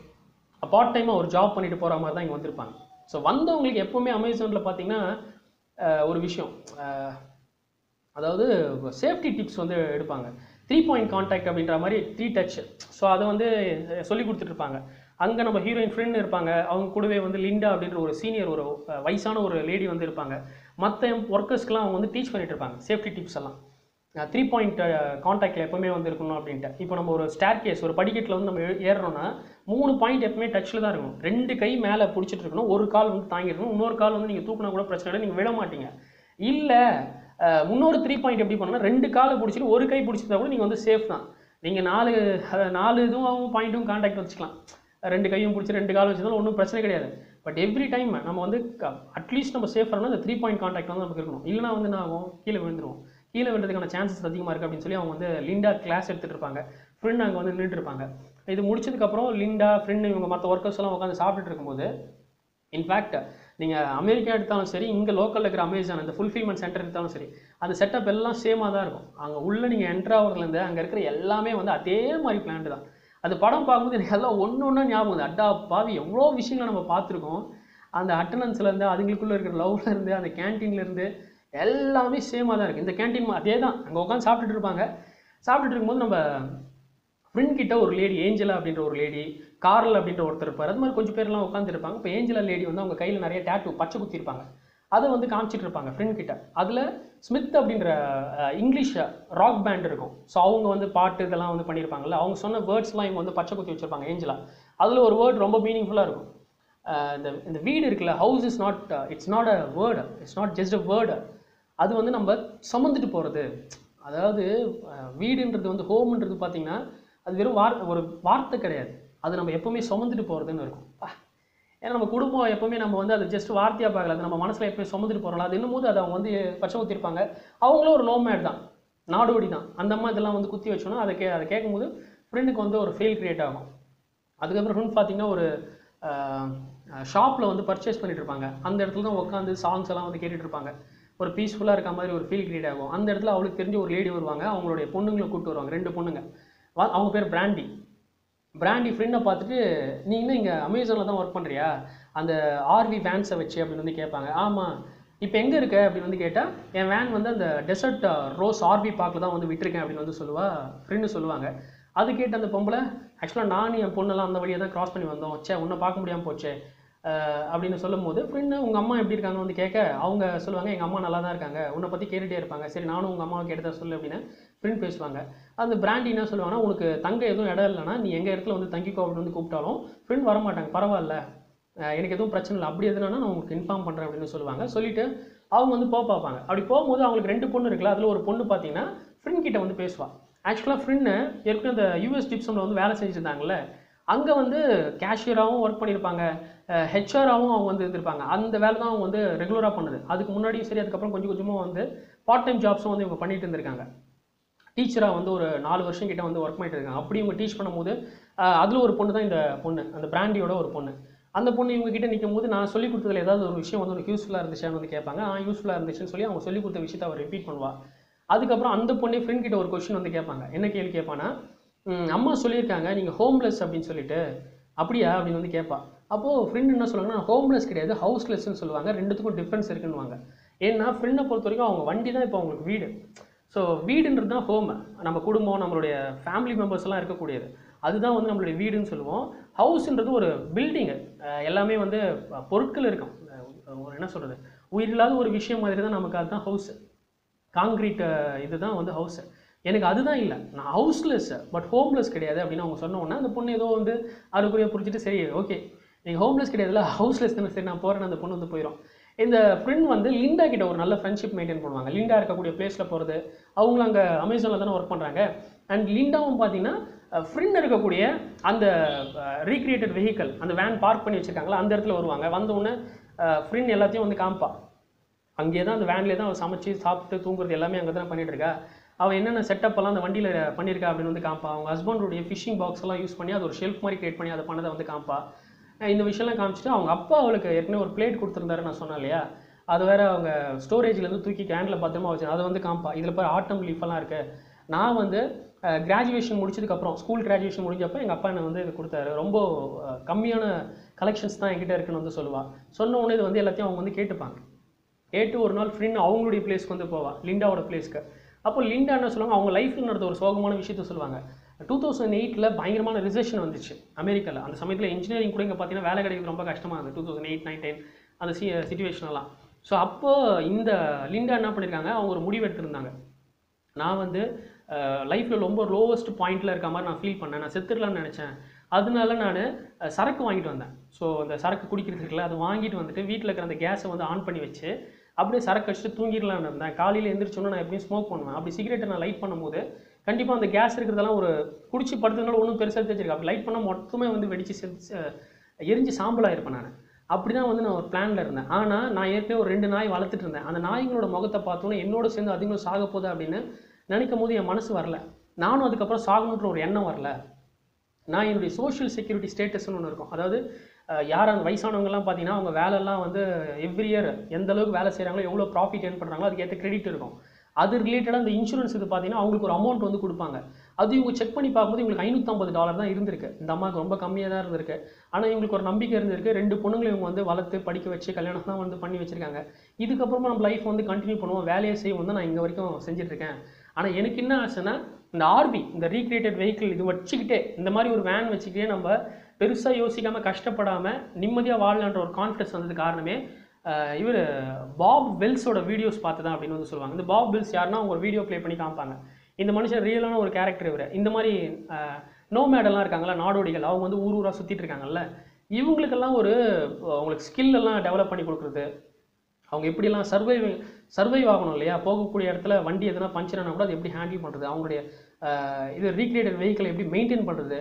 பார்ட் டைமாக ஒரு ஜாப் பண்ணிட்டு போகிற மாதிரி தான் இங்கே வந்திருப்பாங்க ஸோ வந்தவங்களுக்கு எப்போவுமே அமேசானில் பார்த்தீங்கன்னா ஆஹ், ஒரு விஷயம் ஆஹ், அதாவது சேஃப்டி டிப்ஸ் வந்து எடுப்பாங்க த்ரீ பாயிண்ட் கான்டாக்ட் அப்படின்ற மாதிரி த்ரீ டச் ஸோ அதை வந்து சொல்லி கொடுத்துட்ருப்பாங்க அங்கே நம்ம ஹீரோயின் ஃப்ரெண்ட் இருப்பாங்க அவங்க கூடவே வந்து லிண்டா அப்படின்ற ஒரு சீனியர் ஒரு அஹ், வயசான ஒரு லேடி வந்து இருப்பாங்க மற்ற ஒர்க்கர்ஸ்க்குலாம் அவங்க வந்து டீச் பண்ணிட்டு இருப்பாங்க சேஃப்டி டிப்ஸ் எல்லாம் த்ரீ பாயிண்ட் கான்டாக்டில் எப்பவுமே வந்து இருக்கணும் அப்படின்ட்டு இப்போ நம்ம ஒரு ஸ்டேர் கேஸ் ஒரு படிக்கட்டில் வந்து நம்ம ஏ- ஏறுறோம்னா மூணு பாயிண்ட் எப்பவுமே டச்சில் தான் இருக்கும் ரெண்டு கை மேலே பிடிச்சிட்டு இருக்கணும் ஒரு கால் வந்து தாங்கிருக்கணும் இன்னொரு கால் வந்து நீங்கள் தூக்கினா கூட பிரச்சனை இல்லை நீங்கள் விழ மாட்டீங்க இல்லை இன்னொரு த்ரீ பாயிண்ட் எப்படி பண்ணணும்னா ரெண்டு காலை பிடிச்சிட்டு ஒரு கை பிடிச்சிருந்தா கூட நீங்கள் வந்து சேஃப் தான் நீங்கள் நாலு அஹ், நாலு இதுவும் பாயிண்ட்டும் கான்டாக்ட் வச்சுக்கலாம் ரெண்டு கையும் பிடிச்சி ரெண்டு கால் வச்சிருந்தாலும் ஒன்றும் பிரச்சனை கிடையாது பட் எவ்ரி டைம் நம்ம வந்து அட்லீஸ்ட் நம்ம சேஃப் ஆகணும் அந்த த்ரீ பாயிண்ட் கான்டாக்ட் வந்து நமக்கு இருக்கணும் இல்லைனா வந்து என்ன ஆகும் கீழே விழுந்துருவோம் கீழே விழுறதுக்கான சான்சஸ் அதிகமாக இருக்குது அப்படின்னு சொல்லி அவங்க வந்து லிண்டா கிளாஸ் எடுத்துகிட்டு இருப்பாங்க ஃப்ரெண்ட் அங்கே வந்து நின்றுட்டு இருப்பாங்க இது முடிச்சதுக்கப்புறம் லிண்டா ஃப்ரெண்டு இவங்க மற்ற ஒர்க்கர்ஸ் எல்லாம் உட்காந்து சாப்பிட்டுட்டு இருக்கும்போது இன்ஃபேக்ட் நீங்கள் அமெரிக்கா எடுத்தாலும் சரி இங்கே லோக்கலில் இருக்கிற அமேசான் அந்த ஃபுல்ஃபில்மெண்ட் சென்டர் எடுத்தாலும் சரி அந்த செட்டப் எல்லாம் சேமாக தான் இருக்கும் அங்கே உள்ளே நீங்கள் என்ட்ரு ஆகிறதுலேருந்து அங்கே இருக்கிற எல்லாமே வந்து அதே மாதிரி பிளான்டு தான் அது படம் பார்க்கும்போது எனக்கு எல்லாம் ஒன்று ஒன்றா ஞாபகம் வந்து அட்டா பாவி எவ்வளோ விஷயங்களை நம்ம பார்த்துருக்கோம் அந்த அட்டண்டன்ஸ்லேருந்து அதுங்களுக்குள்ளே இருக்கிற லவ்ல இருந்து அந்த கேன்டீன்ல இருந்து எல்லாமே சேமாக தான் இருக்குது இந்த கேன்டீன் அதே தான் அங்கே உட்காந்து சாப்பிட்டுட்டு இருப்பாங்க சாப்பிட்டுட்டு இருக்கும்போது நம்ம ஃப்ரெண்ட் கிட்ட ஒரு லேடி ஏஞ்சலா அப்படின்ற ஒரு லேடி கார்ல் அப்படின்ற ஒருத்தர் இருப்பார் அது மாதிரி கொஞ்சம் பேர்லாம் உட்காந்துருப்பாங்க இப்போ ஏஞ்சலா லேடி வந்து அவங்க கையில் நிறைய டேட்டு பச்சை குத்திருப்பாங்க அதை வந்து காமிச்சிட்டு இருப்பாங்க ஃப்ரெண்ட் கிட்ட அதில் ஸ்மித் அப்படின்ற அஹ், இங்கிலீஷ் ராக் பேண்ட் இருக்கும் ஸோ அவங்க வந்து பாட்டு இதெல்லாம் வந்து பண்ணியிருப்பாங்கல்ல அவங்க சொன்ன வேர்ட்ஸ்லாம் இவங்க வந்து பச்சை குத்தி வச்சிருப்பாங்க ஏஞ்சலா அதில் ஒரு வேர்ட் ரொம்ப மீனிங்ஃபுல்லாக இருக்கும் அஹ், இந்த இந்த வீடு இருக்குல்ல house is not it's not a word it's not just a word அது வந்து நம்ம சுமந்துட்டு போகிறது அதாவது அஹ், வீடுன்றது வந்து ஹோம்ன்றது பார்த்தீங்கன்னா அது வெறும் வார் ஒரு வார்த்தை கிடையாது அது நம்ம எப்பவுமே சுமந்துட்டு போகிறதுன்னு இருக்கும் பா, ஏன்னா நம்ம குடும்பம் எப்பவுமே நம்ம வந்து அது ஜஸ்ட் வார்த்தையாக பார்க்கல அது நம்ம மனசில் எப்பவுமே சுமந்துட்டு போகிறோம் அது இன்னும் போது அதை அவங்க வந்து பச்சை ஊற்றிருப்பாங்க அவங்களும் ஒரு நோமேட் தான் நாடோடி தான் அந்த அம்மா இதெல்லாம் வந்து குத்தி வச்சோன்னா அதை கே அதை கேட்கும்போது ஃப்ரெண்டுக்கு வந்து ஒரு ஃபீல் கிரியேட் ஆகும் அதுக்கப்புறம் ஃப்ரெண்ட் பார்த்தீங்கன்னா ஒரு ஷாப்பில் வந்து பர்ச்சேஸ் பண்ணிட்டு இருப்பாங்க அந்த இடத்துல தான் உட்காந்து சாங்ஸ் எல்லாம் வந்து கேட்டுட்டு இருப்பாங்க ஒரு பீஸ்ஃபுல்லாக இருக்க மாதிரி ஒரு ஃபீல் கிரியேட் ஆகும் அந்த இடத்துல அவளுக்கு தெரிஞ்ச ஒரு லேடி வருவாங்க அவங்களுடைய பொண்ணுங்களை கூப்பிட்டு வருவாங்க ரெண்டு பொண்ணுங்க வா- அவங்க பேர் பிராண்டி பிராண்டி ஃப்ரெண்டை பார்த்துட்டு நீ இன்னும் இங்கே அமேசானில் தான் ஒர்க் பண்ணுறியா அந்த ஆர்வி வேன்ஸை வச்சு அப்படின்னு வந்து கேட்பாங்க ஆமாம் இப்போ எங்கே இருக்க அப்படின்னு வந்து கேட்டால் என் வேன் வந்து அந்த டெசர்ட் ரோஸ் ஆர்வி பார்க்கில் தான் வந்து விட்டிருக்கேன் அப்படின்னு வந்து சொல்லுவா ஃப்ரெண்டு சொல்லுவாங்க அது கேட்டு அந்த பொம்பளை ஆக்சுவலாக நானும் என் பொண்ணெல்லாம் அந்த வழியை தான் கிராஸ் பண்ணி வந்தோம் ச்சே உன்னை பார்க்க முடியாமல் போச்சே அஹ் அப்படின்னு சொல்லும்போது ஃப்ரெண்டு உங்கள் அம்மா எப்படி இருக்காங்க வந்து கேட்க அவங்க சொல்லுவாங்க எங்கள் அம்மா நல்லா தான் இருக்காங்க உன்னை பற்றி கேட்டுகிட்டே இருப்பாங்க சரி நானும் உங்கள் அம்மாவை கேட்டதா சொல்லு அப்படின்னு ஃப்ரெண்ட் பேசுவாங்க அந்த பிராண்டி என்ன சொல்லுவாங்கன்னா உனக்கு தங்க எதுவும் இடம் இல்லைன்னா நீ எங்கள் இடத்துல வந்து தங்கிக்கோ அப்படின்னு வந்து கூப்பிட்டாலும் ஃப்ரெண்ட் வர மாட்டாங்க பரவாயில்ல அஹ் எனக்கு எதுவும் பிரச்சனை இல்லை அப்படி எதுனா நான் உங்களுக்கு இன்ஃபார்ம் பண்ணுறேன் அப்படின்னு சொல்லுவாங்க சொல்லிட்டு அவங்க வந்து போக பார்ப்பாங்க அப்படி போகும்போது அவங்களுக்கு ரெண்டு பொண்ணு இருக்குல்ல அதில் ஒரு பொண்ணு பார்த்தீங்கன்னா ஃப்ரெண்ட் கிட்ட வந்து பேசுவா ஆக்சுவலாக ஃப்ரெண்டு ஏற்கனவே அந்த யூஎஸ் டிப்ஸமில் வந்து வேலை செஞ்சுட்டு இருந்தாங்கல்ல அங்கே வந்து கேஷியராகவும் ஒர்க் பண்ணியிருப்பாங்க ஹெச்ஆராகவும் அவங்க வந்து இருந்திருப்பாங்க அந்த வேலை தான் அவங்க வந்து ரெகுலராக பண்ணுது அதுக்கு முன்னாடியும் சரி அதுக்கப்புறம் கொஞ்சம் கொஞ்சமாக வந்து பார்ட் டைம் ஜாப்ஸும் வந்து இவங்க பண்ணிட்டு இருந்திருக்காங்க டீச்சராக வந்து ஒரு நாலு வருஷம் கிட்ட வந்து ஒர்க் பண்ணிட்டு இருக்காங்க அப்படி இவங்க டீச் பண்ணும்போது அதில் ஒரு பொண்ணு தான் இந்த பொண்ணு அந்த பிராண்டியோட ஒரு பொண்ணு அந்த பொண்ணு இவங்க கிட்ட நிற்கும் போது நான் சொல்லி கொடுத்ததுல ஏதாவது ஒரு விஷயம் வந்து உனக்கு யூஸ்ஃபுல்லாக இருந்துச்சான்னு வந்து கேட்பாங்க ஆ யூஸ்ஃபுல்லாக இருந்துச்சுன்னு சொல்லி அவங்க சொல்லி கொடுத்த விஷயத்தை அவர் ரிப்பீட் பண்ணுவா அதுக்கப்புறம் அந்த பொண்ணே ஃப்ரெண்ட் கிட்ட ஒரு கொஸ்டின் வந்து கேட்பாங்க என்ன கேள்வி கேட்பானா "ம், அம்மா சொல்லியிருக்காங்க நீங்கள் ஹோம்லெஸ் அப்படின்னு சொல்லிட்டு அப்படியா அப்படின்னு வந்து கேட்பா அப்போது ஃப்ரெண்ட் என்ன சொல்லுவாங்கன்னா ஹோம்லெஸ் கிடையாது ஹவுஸ்லெஸ்ன்னு சொல்லுவாங்க ரெண்டுத்துக்கும் டிஃப்ரென்ஸ் இருக்குன்னுவாங்க ஏன்னா ஃப்ரெண்டை பொறுத்த வரைக்கும் அவங்க வண்டி தான் இப்போ அவங்களுக்கு வீடு ஸோ வீடுன்றது தான் ஹோம் நம்ம குடும்பம் நம்மளுடைய ஃபேமிலி மெம்பர்ஸ் எல்லாம் இருக்கக்கூடியது அதுதான் வந்து நம்மளுடைய வீடுன்னு சொல்லுவோம் ஹவுஸ்ன்றது ஒரு பில்டிங்கு எல்லாமே வந்து அஹ், பொருட்கள் இருக்கும் அஹ், ஒரு என்ன சொல்கிறது உயிரில்லாத ஒரு விஷயம் மாதிரி தான் நமக்கு அதுதான் ஹவுஸ் காங்கிரீட் இதுதான் வந்து ஹவுஸ் எனக்கு அதுதான் இல்லை நான் ஹவுஸ்லெஸ் பட் ஹோம்லெஸ் கிடையாது அப்படின்னு அவங்க சொன்ன உடனே அந்த பொண்ணு ஏதோ வந்து அதுக்குரிய புரிஞ்சுட்டு சரி ஓகே நீங்கள் ஹோம்லெஸ் கிடையாதுல ஹவுஸ்லெஸ் தானே சரி நான் போகிறேன் அந்த பொண்ணு வந்து போயிடும் இந்த ஃப்ரெண்ட் வந்து லிண்டா கிட்ட ஒரு நல்ல ஃப்ரெண்ட்ஷிப் மெயின்டைன் பண்ணுவாங்க லிண்டா இருக்கக்கூடிய பிளேஸில் போகிறது அவங்களும் அங்கே அமேசானில் தானே ஒர்க் பண்ணுறாங்க அண்ட் லிண்டாவும் பார்த்தீங்கன்னா ஃப்ரெண்ட் இருக்கக்கூடிய அந்த ரீக்ரியேட்டட் வெஹிக்கல் அந்த வேன் பார்க் பண்ணி வச்சிருக்காங்களா அந்த இடத்துல வருவாங்க வந்த உடனே ஃப்ரெண்ட் எல்லாத்தையும் வந்து காமிப்பா அங்கேயே தான் அந்த வேன்லேயே தான் அவள் சமைச்சு சாப்பிட்டு தூங்குறது எல்லாமே அங்கே தான் பண்ணிட்டு இருக்கா அவள் என்னென்ன செட்டப் எல்லாம் அந்த வண்டியில் பண்ணியிருக்கா அப்படின்னு வந்து காமிப்பா அவங்க ஹஸ்பண்டோடைய ஃபிஷிங் பாக்ஸ் எல்லாம் யூஸ் பண்ணி அது ஒரு ஷெல்ஃப் மாதிரி கிரியேட் பண்ணி அதை பண்ணதை வந்து காமிப்பா அஹ் இந்த விஷயம்லாம் காமிச்சிட்டு அவங்க அப்பா அவளுக்கு ஏற்கனவே ஒரு பிளேட் கொடுத்துருந்தாரு நான் சொன்னேன் இல்லையா அது வேற அவங்க ஸ்டோரேஜ்லேருந்து தூக்கி கேண்டில் பத்திரமா வச்சு அதை வந்து காமிப்பா இதில் போய் ஆட்டம் லீஃப் எல்லாம் இருக்கு நான் வந்து கிராஜுவேஷன் முடிச்சதுக்கப்புறம் ஸ்கூல் கிராஜுவேஷன் முடிஞ்சப்போ எங்கள் அப்பா எனக்கு வந்து இது கொடுத்தாரு ரொம்ப அஹ், கம்மியான கலெக்ஷன்ஸ் தான் என்கிட்ட இருக்குன்னு வந்து சொல்லுவா சொன்ன உடனே இது வந்து எல்லாத்தையும் அவங்க வந்து கேட்டுப்பாங்க கேட்டு ஒரு நாள் ஃப்ரெண்ட் அவங்களுடைய பிளேஸ்க்கு வந்து போவா லிண்டாவோட பிளேஸ்க்கு அப்போ லிண்டா என்ன சொல்லுவாங்க அவங்க லைஃப்பில் நடந்த ஒரு சோகமான விஷயத்த சொல்லுவாங்க டூ தௌசண்ட் எயிட்டில் பயங்கரமான ரிசெஷன் வந்துச்சு அமெரிக்காவில் அந்த சமயத்தில் இன்ஜினியரிங் கூட இங்கே பார்த்தீங்கன்னா வேலை கிடைக்கிறது ரொம்ப கஷ்டமாக இருந்தது two thousand eight nine ten அந்த சி சுச்சுவேஷனெல்லாம் ஸோ அப்போ இந்த லிண்டா என்ன பண்ணியிருக்காங்க அவங்க ஒரு முடிவு எடுத்திருந்தாங்க நான் வந்து லைஃப்பில் ரொம்ப லோவஸ்ட் பாயிண்டில் இருக்க மாதிரி நான் ஃபீல் பண்ணேன் நான் செத்துடலாம்னு நினச்சேன் அதனால நான் சரக்கு வாங்கிட்டு வந்தேன் ஸோ அந்த சரக்கு குடிக்கிறதுக்குல அதை வாங்கிட்டு வந்துட்டு வீட்டில் இருக்கிற அந்த கேஸை வந்து ஆன் பண்ணி வச்சு அப்படியே சரக்கு வச்சுட்டு தூங்கிடலாம்னு இருந்தேன் காலையில் எந்திரிச்சோன்னா நான் எப்படியும் ஸ்மோக் பண்ணுவேன் அப்படி சிகரெட்டை நான் லைட் பண்ணும்போது கண்டிப்பாக அந்த கேஸ் இருக்கிறதெல்லாம் ஒரு குடிச்சு படுத்ததுனால ஒன்றும் பெருசாக தெரிஞ்சிருக்கு அப்படி லைட் பண்ணால் மொத்தமே வந்து வெடிச்சு செத்து எரிஞ்சு சாம்பலாக இருப்பேன் நான் அப்படி தான் வந்து நான் ஒரு பிளானில் இருந்தேன் ஆனால் நான் ஏற்கனவே ஒரு ரெண்டு நாய் வளர்த்துட்டு இருந்தேன் அந்த நாய்களோட முகத்தை பார்த்தோன்னே என்னோட சேர்ந்து அதுங்களும் சாக போகுது அப்படின்னு நினைக்கும் போது என் மனசு வரல நானும் அதுக்கப்புறம் சாகணுன்ற ஒரு எண்ணம் வரல நான் என்னுடைய சோஷியல் செக்யூரிட்டி ஸ்டேட்டஸ்னு ஒன்று இருக்கும் அதாவது அஹ், யார் அந்த வயசானவங்கலாம் பார்த்தீங்கன்னா அவங்க வேலைலாம் வந்து எவ்ரி இயர் எந்த அளவுக்கு வேலை செய்கிறாங்களோ எவ்வளோ ப்ராஃபிட் ஏர்ன் பண்ணுறாங்களோ அதுக்கேற்ற கிரெடிட் இருக்கும் அது ரிலேட்டடாக அந்த இன்சூரன்ஸ் இது பார்த்தீங்கன்னா அவங்களுக்கு ஒரு அமௌண்ட் வந்து கொடுப்பாங்க அது இவங்க செக் பண்ணி பார்க்கும்போது இவங்களுக்கு ஐநூற்றம்பது டாலர் தான் இருந்திருக்கு இந்த அம்மாவுக்கு ரொம்ப கம்மியாக தான் இருந்திருக்கு ஆனால் இவங்களுக்கு ஒரு நம்பிக்கை இருந்திருக்கு ரெண்டு பொண்ணுங்களை இவங்க வந்து வளர்த்து படிக்க வச்சு கல்யாணம் தான் வந்து பண்ணி வச்சிருக்காங்க இதுக்கப்புறமா நம்ம லைஃப் வந்து கண்டினியூ பண்ணுவோம் வேலையை செய்வோம் தான் நான் இங்கே வரைக்கும் செஞ்சுட்டு இருக்கேன் ஆனால் எனக்கு என்ன ஆசைன்னா இந்த ஆர்பி இந்த ரீக்ரியேட்டட் வெஹிக்கிள் இது வச்சுக்கிட்டே இந்த மாதிரி ஒரு வேன் வச்சுக்கிட்டே நம்ம பெருசாக யோசிக்காமல் கஷ்டப்படாமல் நிம்மதியாக வாழலான்ற ஒரு கான்ஃபிடன்ஸ் வந்தது காரணமே இவர் பாப் வெல்ஸோட வீடியோஸ் பார்த்து தான் அப்படின்னு வந்து சொல்லுவாங்க இந்த பாப் வெல்ஸ் யாருன்னா அவங்க ஒரு வீடியோ ப்ளே பண்ணி காமிப்பாங்க இந்த மனுஷன் ரியலான ஒரு கேரக்டர் இவர் இந்த மாதிரி நோ மேடெல்லாம் இருக்காங்கல்ல நாடோடிகள் அவங்க வந்து ஊர் ஊராக சுற்றிட்டு இருக்காங்கல்ல இவங்களுக்கெல்லாம் ஒரு அஹ், அவங்களுக்கு ஸ்கில் எல்லாம் டெவலப் பண்ணி கொடுக்குறது அவங்க எப்படிலாம் சர்வைவ் சர்வைவ் ஆகணும் இல்லையா போகக்கூடிய இடத்துல வண்டி எதனா பஞ்சர் ஆனால் கூட அதை எப்படி ஹேண்டில் பண்ணுறது அவங்களுடைய அஹ், இது ரீக்ரியேட்டட் வெஹிக்கிளை எப்படி மெயின்டைன் பண்ணுறது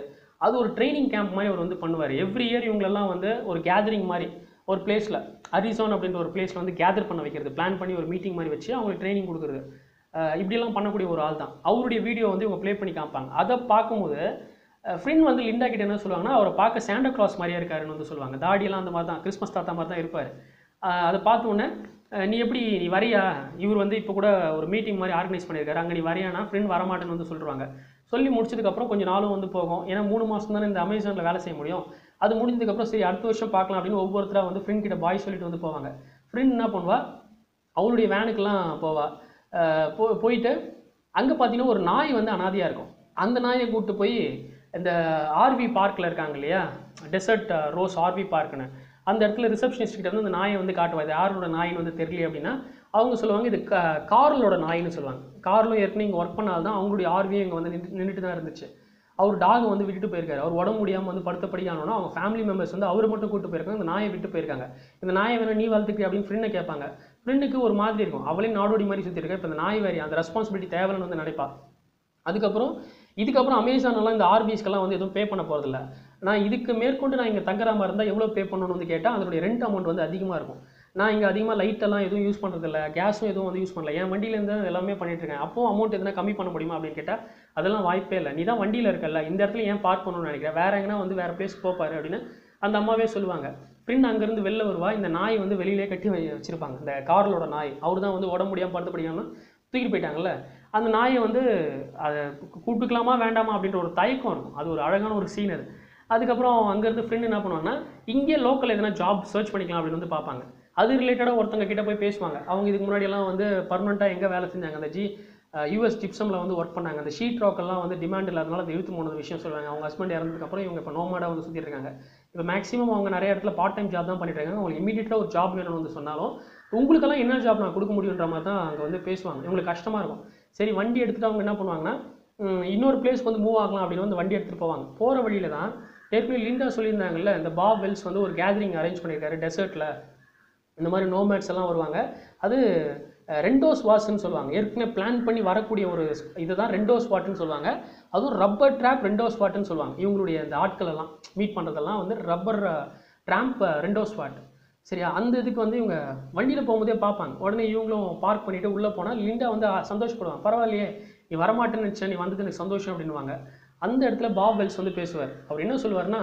அது ஒரு ட்ரைனிங் கேம்ப் மாதிரி அவர் வந்து பண்ணுவார் எவ்ரி இயர் இவங்களெல்லாம் வந்து ஒரு கேதரிங் மாதிரி ஒரு பிளேஸில் அரிசோன் அப்படின்ற ஒரு பிளேஸில் வந்து கேதர் பண்ண வைக்கிறது பிளான் பண்ணி ஒரு மீட்டிங் மாதிரி வச்சு அவங்களுக்கு ட்ரைனிங் கொடுக்குறது அஹ் இப்படிலாம் பண்ணக்கூடிய ஒரு ஆள் தான் அவருடைய வீடியோ வந்து இவங்க ப்ளே பண்ணி காமிப்பாங்க அதை பார்க்கும்போது ஃப்ரெண்ட் வந்து லிண்டா கிட்ட என்ன சொல்லுவாங்கன்னா அவரை பார்க்க சாண்டா கிளாஸ் மாதிரியே இருக்காருன்னு வந்து சொல்லுவாங்க தாடியெல்லாம் அந்த மாதிரி தான் கிறிஸ்மஸ் தாத்தா மாதிரி தான் இருப்பார் அதை பார்த்த உடனே அஹ் நீ எப்படி நீ வரியா இவர் வந்து இப்போ கூட ஒரு மீட்டிங் மாதிரி ஆர்கனைஸ் பண்ணியிருக்காரு அங்கே நீ வரியானா ஃப்ரெண்ட் வரமாட்டேன்னு வந்து சொல்லிடுவாங்க சொல்லி முடிச்சதுக்கப்புறம் கொஞ்சம் நாளும் வந்து போகும் ஏன்னா மூணு மாதம் தானே இந்த அமேசானில் வேலை செய்ய முடியும் அது முடிஞ்சதுக்கப்புறம் சரி அடுத்த வருஷம் பார்க்கலாம் அப்படின்னு ஒவ்வொருத்தராக வந்து ஃப்ரெண்ட் கிட்ட பாய் சொல்லிட்டு வந்து போவாங்க ஃப்ரெண்ட் என்ன பண்ணுவா அவளுடைய வேனுக்கெல்லாம் போவா அஹ் போ போயிட்டு அங்கே பார்த்தீங்கன்னா ஒரு நாய் வந்து அனாதையாக இருக்கும் அந்த நாயை கூப்பிட்டு போய் இந்த ஆர்வி பார்க்கில் இருக்காங்க இல்லையா டெசர்ட் ரோஸ் ஆர்வி பார்க்னு அந்த இடத்துல ரிசப்ஷனிஸ்ட் கிட்ட வந்து அந்த நாயை வந்து காட்டுவா இது யாரோட நாயின்னு வந்து தெரியல அப்படின்னா அவங்க சொல்லுவாங்க இது க கார்லோட நாயின்னு சொல்லுவாங்க கார்லும் ஏற்கனவே இங்கே ஒர்க் பண்ணால்தான் அவங்களுடைய ஆர்வியும் இங்கே வந்து நின்று நின்றுட்டு தான் இருந்துச்சு அவர் டாக் வந்து விட்டுட்டு போயிருக்காரு அவர் உடம்பு முடியாமல் வந்து படுத்தபடி ஆனோன்னா அவங்க ஃபேமிலி மெம்பர்ஸ் வந்து அவர் மட்டும் கூட்டு போயிருக்காங்க இந்த நாயை விட்டு போயிருக்காங்க இந்த நாயை வேணா நீ வளர்த்துக்கிறியா அப்படின்னு ஃப்ரெண்டை கேட்பாங்க ஃப்ரெண்டுக்கு ஒரு மாதிரி இருக்கும் அவளே நாடோடி மாதிரி சுற்றி இருக்கா இப்போ இந்த நாய் வேறு அந்த ரெஸ்பான்சிபிலிட்டி தேவைன்னு வந்து நினைப்பா அதுக்கப்புறம் இதுக்கப்புறம் அமேசானெல்லாம் இந்த ஆர்பிஸ்க்கெல்லாம் வந்து எதுவும் பே பண்ண போகிறதில்ல நான் இதுக்கு மேற்கொண்டு நான் இங்கே தங்குற மாதிரி இருந்தால் எவ்வளோ பே பண்ணணும்னு வந்து கேட்டால் அதனுடைய ரெண்ட் அமௌண்ட் வந்து அதிகமாக இருக்கும் நான் இங்கே அதிகமாக லைட்டெல்லாம் எதுவும் யூஸ் பண்ணுறதில்ல கேஸும் எதுவும் வந்து யூஸ் பண்ணல என் வண்டியிலேருந்து எல்லாமே பண்ணிட்டு இருக்கேன் அப்போ அமௌண்ட் எதுனா கம்மி பண்ண முடியுமா அப்படின்னு கேட்டால் அதெல்லாம் வாய்ப்பே இல்லை நீ தான் வண்டியில் இருக்கல்ல இந்த இடத்துல ஏன் பார்க் பண்ணணும்னு நினைக்கிறேன் வேற எங்கன்னா வந்து வேறு பிளேஸ் போப்பாரு அப்படின்னு அந்த அம்மாவே சொல்லுவாங்க ஃப்ரெண்ட் அங்கேருந்து வெளில வருவா இந்த நாய் வந்து வெளியிலே கட்டி வை- வச்சிருப்பாங்க இந்த கார்லோட நாய் அவர் தான் வந்து உடம்பு முடியாமல் படுத்த முடியாமல் தூக்கிட்டு போயிட்டாங்கல்ல அந்த நாயை வந்து அதை கூப்பிட்டுக்கலாமா வேண்டாமா அப்படின்ற ஒரு தயக்கம் இருக்கும் அது ஒரு அழகான ஒரு சீன் அது அதுக்கப்புறம் அங்கேருந்து ஃப்ரெண்ட் என்ன பண்ணுவாங்கன்னா இங்கே லோக்கல் எதனா ஜாப் சர்ச் பண்ணிக்கலாம் அப்படின்னு வந்து பார்ப்பாங்க அது ரிலேட்டடாக ஒருத்தங்க கிட்ட போய் பேசுவாங்க அவங்க இதுக்கு முன்னாடி எல்லாம் வந்து பர்மனெண்ட்டாக எங்கே வேலை செஞ்சாங்க அந்த ஜி யூஎஸ் ஜிப்சமில் வந்து ஒர்க் பண்ணாங்க அந்த ஷீட் ராக்கெல்லாம் வந்து டிமாண்ட் இல்லாதனால அது இழுத்து போனது விஷயம் சொல்லுவாங்க அவங்க ஹஸ்பண்ட் இறந்ததுக்கப்புறம் இவங்க இப்போ நோமாடாக வந்து சுற்றிட்டு இருக்காங்க இப்போ மேக்ஸிமம் அவங்க நிறைய இடத்துல பார்ட் டைம் ஜாப் தான் பண்ணிட்டு இருக்காங்க அவங்களுக்கு இமீடியட்டாக ஒரு ஜாப் வேணும்னு வந்து சொன்னாலும் உங்களுக்கெல்லாம் என்ன ஜாப் நான் கொடுக்க முடியுன்ற மாதிரி தான் அங்கே வந்து பேசுவாங்க இவங்களுக்கு கஷ்டமாக இருக்கும் சரி வண்டி எடுத்துகிட்டு அவங்க என்ன பண்ணுவாங்கன்னா ம், இன்னொரு பிளேஸ்க்கு வந்து மூவ் ஆகலாம் அப்படின்னு வந்து வண்டி எடுத்துகிட்டு போவாங்க போகிற வழியில தான் ஏற்கனவே லிண்டா சொல்லியிருந்தாங்கல்ல இந்த பாப் வெல்ஸ் வந்து ஒரு கேதரிங் அரேஞ்ச் பண்ணியிருக்காரு டெசர்ட்டில் இந்த மாதிரி நோமேட்ஸ் எல்லாம் வருவாங்க அது அஹ், ரெண்டோஸ் வாட்ஸ்ன்னு சொல்லுவாங்க ஏற்கனவே பிளான் பண்ணி வரக்கூடிய ஒரு இதுதான் ரெண்டோஸ் வாட்னு சொல்லுவாங்க அதுவும் ரப்பர் ட்ராப் ரெண்டோஸ் வாட்னு சொல்லுவாங்க இவங்களுடைய இந்த ஆட்கள் எல்லாம் மீட் பண்ணுறதெல்லாம் வந்து ரப்பர் ட்ராம்ப் ரெண்டோஸ் வாட் சரியா அந்த இதுக்கு வந்து இவங்க வண்டியில் போகும்போதே பார்ப்பாங்க உடனே இவங்களும் பார்க் பண்ணிட்டு உள்ளே போனால் லிண்டா வந்து அஹ், சந்தோஷப்படுவாங்க பரவாயில்லையே நீ வரமாட்டேன்னு நினச்சேன் நீ வந்தது எனக்கு சந்தோஷம் அப்படின்னுவாங்க அந்த இடத்துல பாப் வெல்ஸ் வந்து பேசுவார் அவர் என்ன சொல்லுவார்னா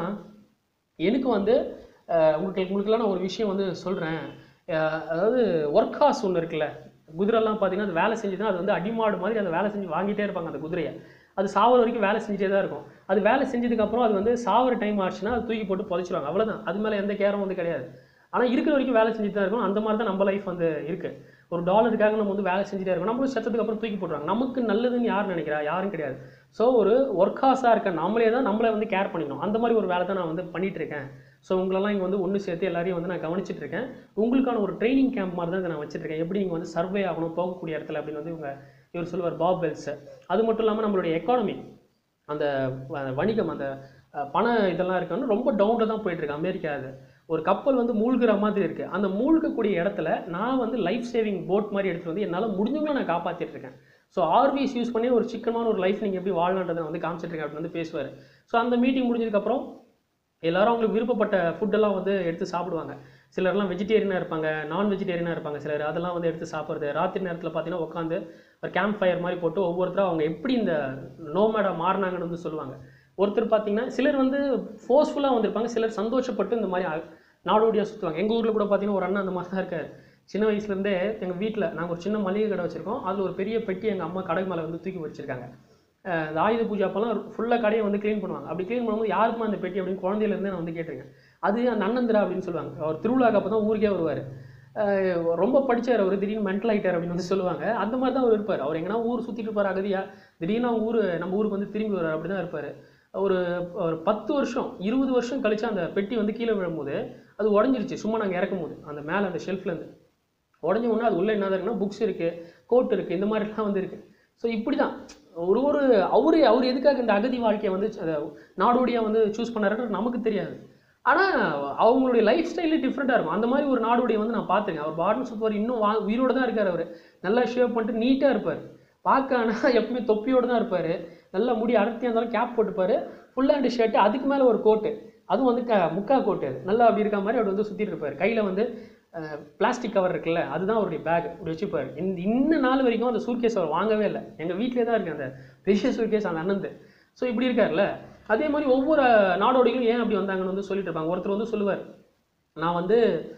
எனக்கு வந்து அஹ், உங்களுக்கு உங்களுக்கெல்லாம் நான் ஒரு விஷயம் வந்து சொல்கிறேன் அதாவது ஒர்க் ஹார்ஸ் ஒன்று இருக்குல்ல குதிரைலாம் பார்த்தீங்கன்னா அது வேலை செஞ்சுதுன்னா அது வந்து அடிமாடு மாதிரி அந்த வேலை செஞ்சு வாங்கிட்டே இருப்பாங்க அந்த குதிரையை அது சாவர வரைக்கும் வேலை செஞ்சுட்டே தான் இருக்கும் அது வேலை செஞ்சதுக்கப்புறம் அது வந்து சாவர டைம் ஆச்சுன்னா அது தூக்கி போட்டு புதைச்சிருவாங்க அவ்வளோதான் அது மேலே எந்த கேரும் வந்து கிடையாது ஆனால் இருக்கிற வரைக்கும் வேலை செஞ்சுட்டு தான் இருக்கும் அந்த மாதிரி தான் நம்ம லைஃப் வந்து இருக்குது ஒரு டாலருக்காக நம்ம வந்து வேலை செஞ்சுட்டே இருக்கோம் நம்மளும் செத்ததுக்கு அப்புறம் தூக்கி போட்டுருவாங்க நமக்கு நல்லதுன்னு யார் நினைக்கிறா யாரும் கிடையாது ஸோ ஒரு ஒர்க் ஹாஸாக இருக்க நம்மளே தான் நம்மளை வந்து கேர் பண்ணிக்கணும் அந்த மாதிரி ஒரு வேலை தான் நான் வந்து பண்ணிட்டு இருக்கேன் ஸோ உங்களெல்லாம் இங்கே வந்து ஒன்று சேர்த்து எல்லாரையும் வந்து நான் கவனிச்சிட்டு இருக்கேன் உங்களுக்கான ஒரு ட்ரைனிங் கேம்ப் மாதிரி தான் இதை நான் வச்சிட்டு இருக்கேன் எப்படி நீங்கள் வந்து சர்வே ஆகணும் போகக்கூடிய இடத்துல அப்படின்னு வந்து இவங்க இவர் சொல்லுவார் பாப் பெல்ஸ் அது மட்டும் இல்லாமல் நம்மளுடைய எக்கானமி அந்த வ- வணிகம் அந்த அஹ், பண இதெல்லாம் இருக்குன்னு ரொம்ப டவுனில் தான் போயிட்டு இருக்கு அமெரிக்கா அது ஒரு கப்பல் வந்து மூழ்கிற மாதிரி இருக்கு அந்த மூழ்கக்கூடிய இடத்துல நான் வந்து லைஃப் சேவிங் போட் மாதிரி எடுத்துட்டு வந்து என்னால் முடிஞ்சவங்களை நான் காப்பாற்றிட்டு இருக்கேன் ஸோ ஆர்விஸ் யூஸ் பண்ணி ஒரு சிக்கனமான ஒரு லைஃப் நீங்கள் எப்படி வாழலான்றதை நான் வந்து காமிச்சிட்டு இருக்கேன் அப்படின்னு வந்து பேசுவார் ஸோ அந்த மீட்டிங் முடிஞ்சதுக்கப்புறம் எல்லாரும் அவங்களுக்கு விருப்பப்பட்ட ஃபுட்டெல்லாம் வந்து எடுத்து சாப்பிடுவாங்க சிலர்லாம் வெஜிடேரியனாக இருப்பாங்க நான் வெஜிடேரியனாக இருப்பாங்க சிலர் அதெல்லாம் வந்து எடுத்து சாப்பிட்றது ராத்திரி நேரத்தில் பார்த்தீங்கன்னா உட்காந்து ஒரு கேம்ப் ஃபயர் மாதிரி போட்டு ஒவ்வொருத்தரும் அவங்க எப்படி இந்த நோமேடாக மாறினாங்கன்னு வந்து சொல்லுவாங்க ஒருத்தர் பார்த்தீங்கன்னா சிலர் வந்து ஃபோர்ஸ்ஃபுல்லாக வந்திருப்பாங்க சிலர் சந்தோஷப்பட்டு இந்த மாதிரி அ- நாடோடியாக சுற்றுவாங்க எங்கள் ஊரில் கூட பார்த்தீங்கன்னா ஒரு அண்ணன் அந்த மாதிரி தான் இருக்காரு சின்ன வயசுலேருந்தே எங்கள் வீட்டில் நாங்கள் ஒரு சின்ன மளிகை கடை வச்சுருக்கோம் அதில் ஒரு பெரிய பெட்டி எங்கள் அம்மா கடை மேலே வந்து தூக்கி வச்சிருக்காங்க அஹ் இந்த ஆயுத பூஜை அப்போல்லாம் ஃபுல்லாக கடையை வந்து க்ளீன் பண்ணுவாங்க அப்படி க்ளீன் பண்ணும்போது யாருக்குமா அந்த பெட்டி அப்படின்னு குழந்தையிலேருந்தே நான் வந்து கேட்டிருக்கேன் அது அந்த அண்ணந்திரா அப்படின்னு சொல்லுவாங்க அவர் திருவிழாக்கு அப்போ தான் ஊருக்கே வருவார் ரொம்ப படிச்சார் அவர் திடீர்னு மென்டல் ஆகிட்டார் அப்படின்னு வந்து சொல்லுவாங்க அந்த மாதிரி தான் அவர் இருப்பார் அவர் எங்கன்னா ஊர் சுற்றிட்டு இருப்பார் அகதியா திடீர்னு அவங்க ஊர் நம்ம ஊருக்கு வந்து திரும்பி வர்றார் அப்படி தான் இருப்பார் ஒரு ஒரு பத்து வருஷம் இருபது வருஷம் கழிச்சு அந்த பெட்டி வந்து கீழே விழும்போது அது உடஞ்சிருச்சு சும்மா நாங்கள் இறக்கும் போது அந்த மேலே அந்த ஷெல்ஃப்லேருந்து உடஞ்ச உடனே அது உள்ள என்ன இருக்குன்னா புக்ஸ் இருக்குது கோட் இருக்குது இந்த மாதிரிலாம் வந்து இருக்குது ஸோ இப்படி தான் ஒரு ஒரு அவரு அவர் எதுக்காக இந்த அகதி வாழ்க்கையை வந்து அத நாடோடியாக வந்து சூஸ் பண்ணாருன்றது நமக்கு தெரியாது ஆனால் அவங்களுடைய லைஃப் ஸ்டைலே டிஃப்ரெண்ட்டாக இருக்கும் அந்த மாதிரி ஒரு நாடோடியை வந்து நான் பார்த்துருக்கேன் அவர் பாட்டன் சுத்துவார் இன்னும் வா உயிரோடு தான் இருக்கார் அவர் நல்லா ஷேவ் பண்ணிட்டு நீட்டாக இருப்பார் பார்க்க ஆனால் எப்பவுமே தொப்பியோடு தான் இருப்பார் நல்லா முடி அடர்த்தியாக இருந்தாலும் கேப் போட்டுப்பார் ஃபுல் ஹேண்ட் ஷர்ட் அதுக்கு மேலே ஒரு கோட்டு அதுவும் வந்து க முக்கா கோட்டு அது நல்லா அப்படி இருக்க மாதிரி அவர் வந்து சுற்றிட்டு இருப்பார் கையில் வந்து பிளாஸ்டிக் கவர் இருக்குல்ல அதுதான் அவருடைய பேக் அப்படி வச்சுப்பார் இந்த இன்ன நாள் வரைக்கும் அந்த சூர்கேஸ் அவர் வாங்கவே இல்லை எங்கள் வீட்டிலே தான் இருக்குது அந்த பெரிய சூர்கேஸ் அந்த அண்ணந்து ஸோ இப்படி இருக்கார்ல அதே மாதிரி ஒவ்வொரு நாடோடிகளும் ஏன் அப்படி வந்தாங்கன்னு வந்து சொல்லிட்டு இருப்பாங்க ஒருத்தர் வந்து சொல்லுவார் நான் வந்து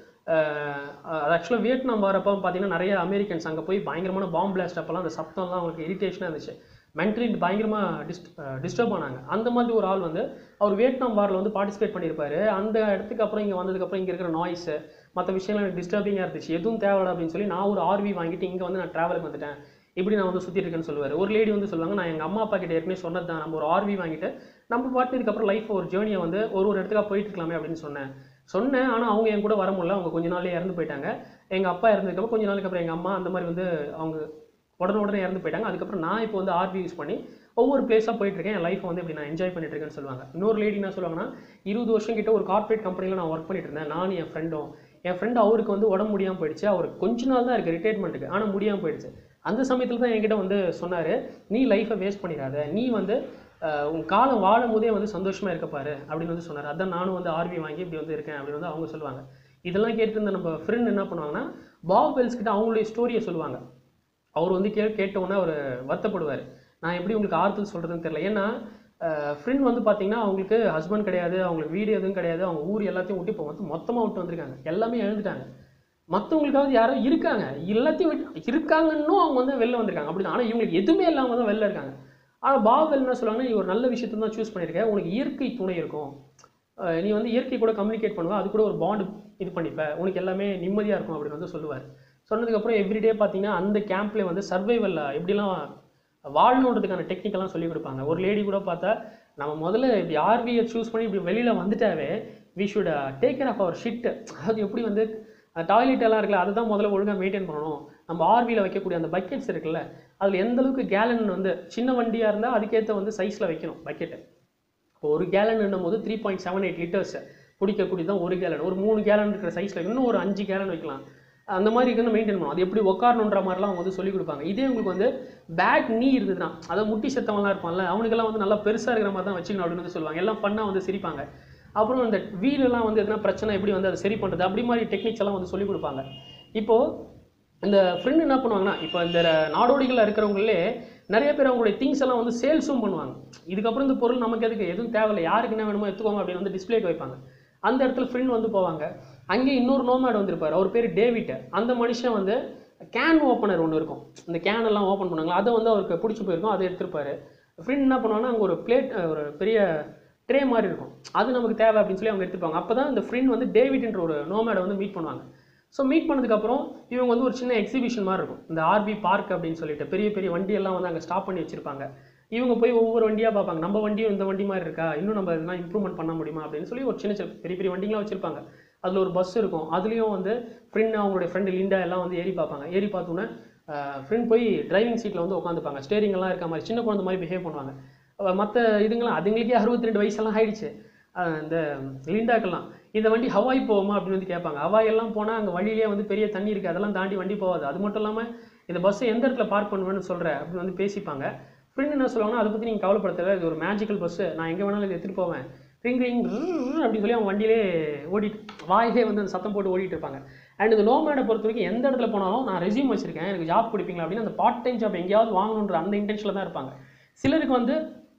ஆக்சுவலாக வியட்நாம் வரப்போ பார்த்தீங்கன்னா நிறைய அமெரிக்கன்ஸ் அங்கே போய் பயங்கரமான பாம்பு பிளாஸ்ட் அப்போல்லாம் அந்த சத்தம்லாம் அவங்களுக்கு இரிட்டேஷனாக இருந்துச்சு மென்டலி பயங்கரமாக டிஸ்ட் டிஸ்டர்ப் ஆனாங்க அந்த மாதிரி ஒரு ஆள் வந்து அவர் வியட்நாம் வாரில் வந்து பார்ட்டிசிபேட் பண்ணியிருப்பாரு அந்த இடத்துக்கு அப்புறம் இங்கே வந்ததுக்கப்புறம் இங்கே இருக்கிற நாய்ஸு மற்ற விஷயங்கள் எனக்கு டிஸ்டர்பிங்காக இருந்துச்சு எதுவும் தேவையில்ல அப்படின்னு சொல்லி நான் ஒரு ஆர்வி வாங்கிட்டு இங்கே வந்து நான் ட்ராவலுக்கு வந்துட்டேன் இப்படி நான் வந்து சுற்றிட்டு இருக்கேன்னு சொல்லுவார் ஒரு லேடி வந்து சொல்லுவாங்க நான் எங்கள் அம்மா அப்பா கிட்ட ஏற்கனவே சொன்னது தான் நம்ம ஒரு ஆர்வி வாங்கிட்டு நம்ம பாட்டு இதுக்கப்புறம் லைஃப் ஒரு ஜேர்னியை வந்து ஒரு ஒரு இடத்துக்காக போயிட்டு இருக்கலாமே அப்படின்னு சொன்னேன் சொன்னேன் ஆனால் அவங்க என் கூட வர முடியல அவங்க கொஞ்ச நாள்லயே இறந்து போயிட்டாங்க எங்கள் அப்பா இறந்ததுக்கப்புறம் கொஞ்ச நாளுக்கு அப்புறம் எங்கள் அம்மா அந்த மாதிரி வந்து அவங்க உடனே உடனே இறந்து போயிட்டாங்க அதுக்கப்புறம் நான் இப்போ வந்து ஆர்வி யூஸ் பண்ணி ஒவ்வொரு பிளேஸாக போயிட்டு இருக்கேன் என் லைஃப் வந்து இப்படி நான் என்ஜாய் பண்ணிட்டு இருக்கேன்னு சொல்லுவாங்க இன்னொரு லேடி என்ன சொல்லுவாங்கன்னா இருபது வருஷம் கிட்ட ஒரு கார்ப்பரேட் கம்பெனியில் நான் ஒர்க் பண்ணிட்டு இருந்தேன் நானும் என் ஃப்ரெண்டும் என் ஃப்ரெண்ட் அவருக்கு வந்து உடம்பு முடியாமல் போயிடுச்சு அவருக்கு கொஞ்ச நாள் தான் இருக்குது ரிட்டைர்மெண்ட்டுக்கு ஆனால் முடியாமல் போயிடுச்சு அந்த சமயத்தில் தான் என்கிட்ட வந்து சொன்னார் நீ லைஃப்பை வேஸ்ட் பண்ணிடாத நீ வந்து அஹ், உன் காலம் வாழும் போதே வந்து சந்தோஷமா இருக்க பாரு அப்படின்னு வந்து சொன்னார் அதான் நானும் வந்து ஆர்வி வாங்கி இப்படி வந்து இருக்கேன் அப்படின்னு வந்து அவங்க சொல்லுவாங்க இதெல்லாம் கேட்டு இருந்த நம்ம ஃப்ரெண்ட் என்ன பண்ணுவாங்கன்னா பாப் வெல்ஸ் கிட்ட அவங்களுடைய ஸ்டோரியை சொல்லுவாங்க அவர் வந்து கே கேட்டவுடனே அவர் வருத்தப்படுவார் நான் எப்படி உங்களுக்கு ஆறுதல் சொல்கிறதுன்னு தெரியல ஏன்னா ஃப்ரெண்ட் வந்து பார்த்தீங்கன்னா அவங்களுக்கு ஹஸ்பண்ட் கிடையாது அவங்களுக்கு வீடு எதுவும் கிடையாது அவங்க ஊர் எல்லாத்தையும் விட்டு இப்போ மொத்தம் மொத்தமாக விட்டு வந்திருக்காங்க எல்லாமே எழுந்துட்டாங்க மற்றவங்களுக்காவது யாரோ இருக்காங்க எல்லாத்தையும் விட்டு இருக்காங்கன்னும் அவங்க வந்து வெளில வந்திருக்காங்க அப்படி ஆனால் இவங்களுக்கு எதுவுமே இல்லாமல் தான் வெளில இருக்காங்க ஆனால் பாவல் என்ன சொல்லுவாங்கன்னா நீ ஒரு நல்ல விஷயத்தை தான் சூஸ் பண்ணியிருக்க உனக்கு இயற்கை துணை இருக்கும் அஹ் நீ வந்து இயற்கை கூட கம்யூனிகேட் பண்ணுவ அது கூட ஒரு பாண்டு இது பண்ணிப்ப உனக்கு எல்லாமே நிம்மதியாக இருக்கும் அப்படின்னு வந்து சொல்லுவார் சொன்னதுக்கப்புறம் எவ்ரிடே பார்த்தீங்கன்னா அந்த கேம்ப்லேயே வந்து சர்வைவலில் எப்படிலாம் வாழணுன்றதுக்கான டெக்னிக்கெல்லாம் சொல்லி கொடுப்பாங்க ஒரு லேடி கூட பார்த்தா நம்ம முதல்ல இப்படி ஆர்வியை சூஸ் பண்ணி இப்படி வெளியில் வந்துட்டாவே we should take care of our shit அது எப்படி வந்து டாய்லெட் எல்லாம் இருக்குல்ல அதை தான் முதல்ல ஒழுங்காக மெயின்டைன் பண்ணணும் நம்ம ஆர்வியில் வைக்கக்கூடிய அந்த பக்கெட்ஸ் இருக்குல்ல அதில் எந்த அளவுக்கு கேலன் வந்து சின்ன வண்டியாக இருந்தால் அதுக்கேற்ற வந்து சைஸில் வைக்கணும் பக்கெட்டு இப்போ ஒரு கேலன் போது three point seven eight litres பிடிக்கக்கூடிய தான் ஒரு கேலன் ஒரு மூணு கேலன் இருக்கிற சைஸில் இன்னும் ஒரு அஞ்சு கேலன் வைக்கலாம் அந்த மாதிரி இருக்குன்னு மெயின்டைன் பண்ணணும் அது எப்படி உட்காரணுன்ற மாதிரிலாம் அவங்க வந்து சொல்லிக் கொடுப்பாங்க இதே உங்களுக்கு வந்து பேக் நீ இருந்ததுன்னா அதாவது முட்டி செத்தவன்லாம் இருப்பான்ல அவனுக்கெல்லாம் வந்து நல்லா பெருசாக இருக்கிற மாதிரி தான் வச்சுக்கணும் அப்படின்னு வந்து சொல்லுவாங்க எல்லாம் பண்ணால் வந்து சிரிப்பாங்க அப்புறம் இந்த வீலெல்லாம் வந்து எதனா பிரச்சனை எப்படி வந்து அதை சரி பண்ணுறது அப்படி மாதிரி டெக்னிக்ஸ் எல்லாம் வந்து சொல்லிக் கொடுப்பாங்க இப்போது இந்த ஃப்ரெண்டு என்ன பண்ணுவாங்கன்னா இப்போ இந்த நாடோடிகளில் இருக்கிறவங்களே நிறைய பேர் அவங்களுடைய திங்ஸ் எல்லாம் வந்து சேல்ஸும் பண்ணுவாங்க இதுக்கப்புறம் இந்த பொருள் நமக்கு எதுக்கு எதுவும் தேவையில்லை யாருக்கு என்ன வேணுமோ எடுத்துக்கோங்க அப்படின்னு வந்து டிஸ்பிளேக்கு வைப்பாங்க அந்த இடத்துல ஃப்ரெண்ட் வந்து போவாங்க அங்கே இன்னொரு நோமேட் வந்திருப்பார் அவர் பேர் டேவிட் அந்த மனுஷன் வந்து கேன் ஓப்பனர் ஒன்று இருக்கும் இந்த கேன் எல்லாம் ஓப்பன் பண்ணுவாங்க அதை வந்து அவருக்கு பிடிச்சி போயிருக்கும் அதை எடுத்திருப்பாரு ஃப்ரெண்ட் என்ன பண்ணுவாங்கன்னா அங்கே ஒரு பிளேட் ஒரு பெரிய ட்ரே மாதிரி இருக்கும் அது நமக்கு தேவை அப்படின்னு சொல்லி அவங்க எடுத்துப்பாங்க அப்போ தான் இந்த ஃப்ரெண்ட் வந்து டேவிட்ன்ற ஒரு நோமேடை வந்து மீட் பண்ணுவாங்க ஸோ மீட் பண்ணதுக்கப்புறம் இவங்க வந்து ஒரு சின்ன எக்ஸிபிஷன் மாதிரி இருக்கும் இந்த ஆர்பி பார்க் அப்படின்னு சொல்லிட்டு பெரிய பெரிய வண்டியெல்லாம் வந்து அங்கே ஸ்டாப் பண்ணி வச்சிருப்பாங்க இவங்க போய் ஒவ்வொரு வண்டியாக பார்ப்பாங்க நம்ம வண்டியும் இந்த வண்டி மாதிரி இருக்கா இன்னும் நம்ம இதெல்லாம் இம்ப்ரூவ்மெண்ட் பண்ண முடியுமா அப்படின்னு சொல்லி ஒரு சின்ன சின்ன பெரிய பெரிய வண்டிங்களாம் வச்சிருப்பாங்க அதில் ஒரு பஸ் இருக்கும் அதுலேயும் வந்து ஃப்ரெண்ட் அவங்களுடைய ஃப்ரெண்டு லிண்டா எல்லாம் வந்து ஏறி பார்ப்பாங்க ஏறி பார்த்தோன்னே ஃப்ரெண்ட் போய் டிரைவிங் சீட்டில் வந்து உட்காந்துப்பாங்க ஸ்டேரிங் எல்லாம் இருக்க மாதிரி சின்ன குழந்தை மாதிரி பிஹேவ் பண்ணுவாங்க மற்ற இதுங்களாம் அதுங்களுக்கே அறுபத்தி ரெண்டு வயசெல்லாம் ஆயிடுச்சு அஹ் இந்த லிண்டாக்கெல்லாம் இந்த வண்டி ஹவாய் போகுமா அப்படின்னு வந்து கேட்பாங்க ஹவாய் எல்லாம் போனால் அங்கே வழியிலே வந்து பெரிய தண்ணி இருக்குது அதெல்லாம் தாண்டி வண்டி போகாது அது மட்டும் இல்லாமல் இந்த பஸ்ஸை எந்த இடத்துல பார்க் பண்ணுவேன்னு சொல்கிற அப்படின்னு வந்து பேசிப்பாங்க ஃப்ரெண்ட் என்ன சொல்லுவாங்கன்னா அதை பற்றி நீங்கள் கவலைப்பட தேவை இது ஒரு மேஜிக்கல் பஸ்ஸு நான் எங்கே வேணாலும் இதை எடுத்துகிட்டு போவேன் ரிங் ரிங் அப்படின்னு சொல்லி அவன் வண்டியிலே ஓடிட்டு வாயிலே வந்து அந்த சத்தம் போட்டு ஓடிட்டு இருப்பாங்க அண்ட் இந்த நோமேடை பொறுத்த வரைக்கும் எந்த இடத்துல போனாலும் நான் ரெஸ்யூம் வச்சிருக்கேன் எனக்கு ஜாப் கொடுப்பீங்களா அப்படின்னு அந்த பார்ட் டைம் ஜாப் எங்கேயாவது வாங்கணுன்ற அந்த இன்டென்ஷனில் தான் இருப்பாங்க சிலருக்கு வந்து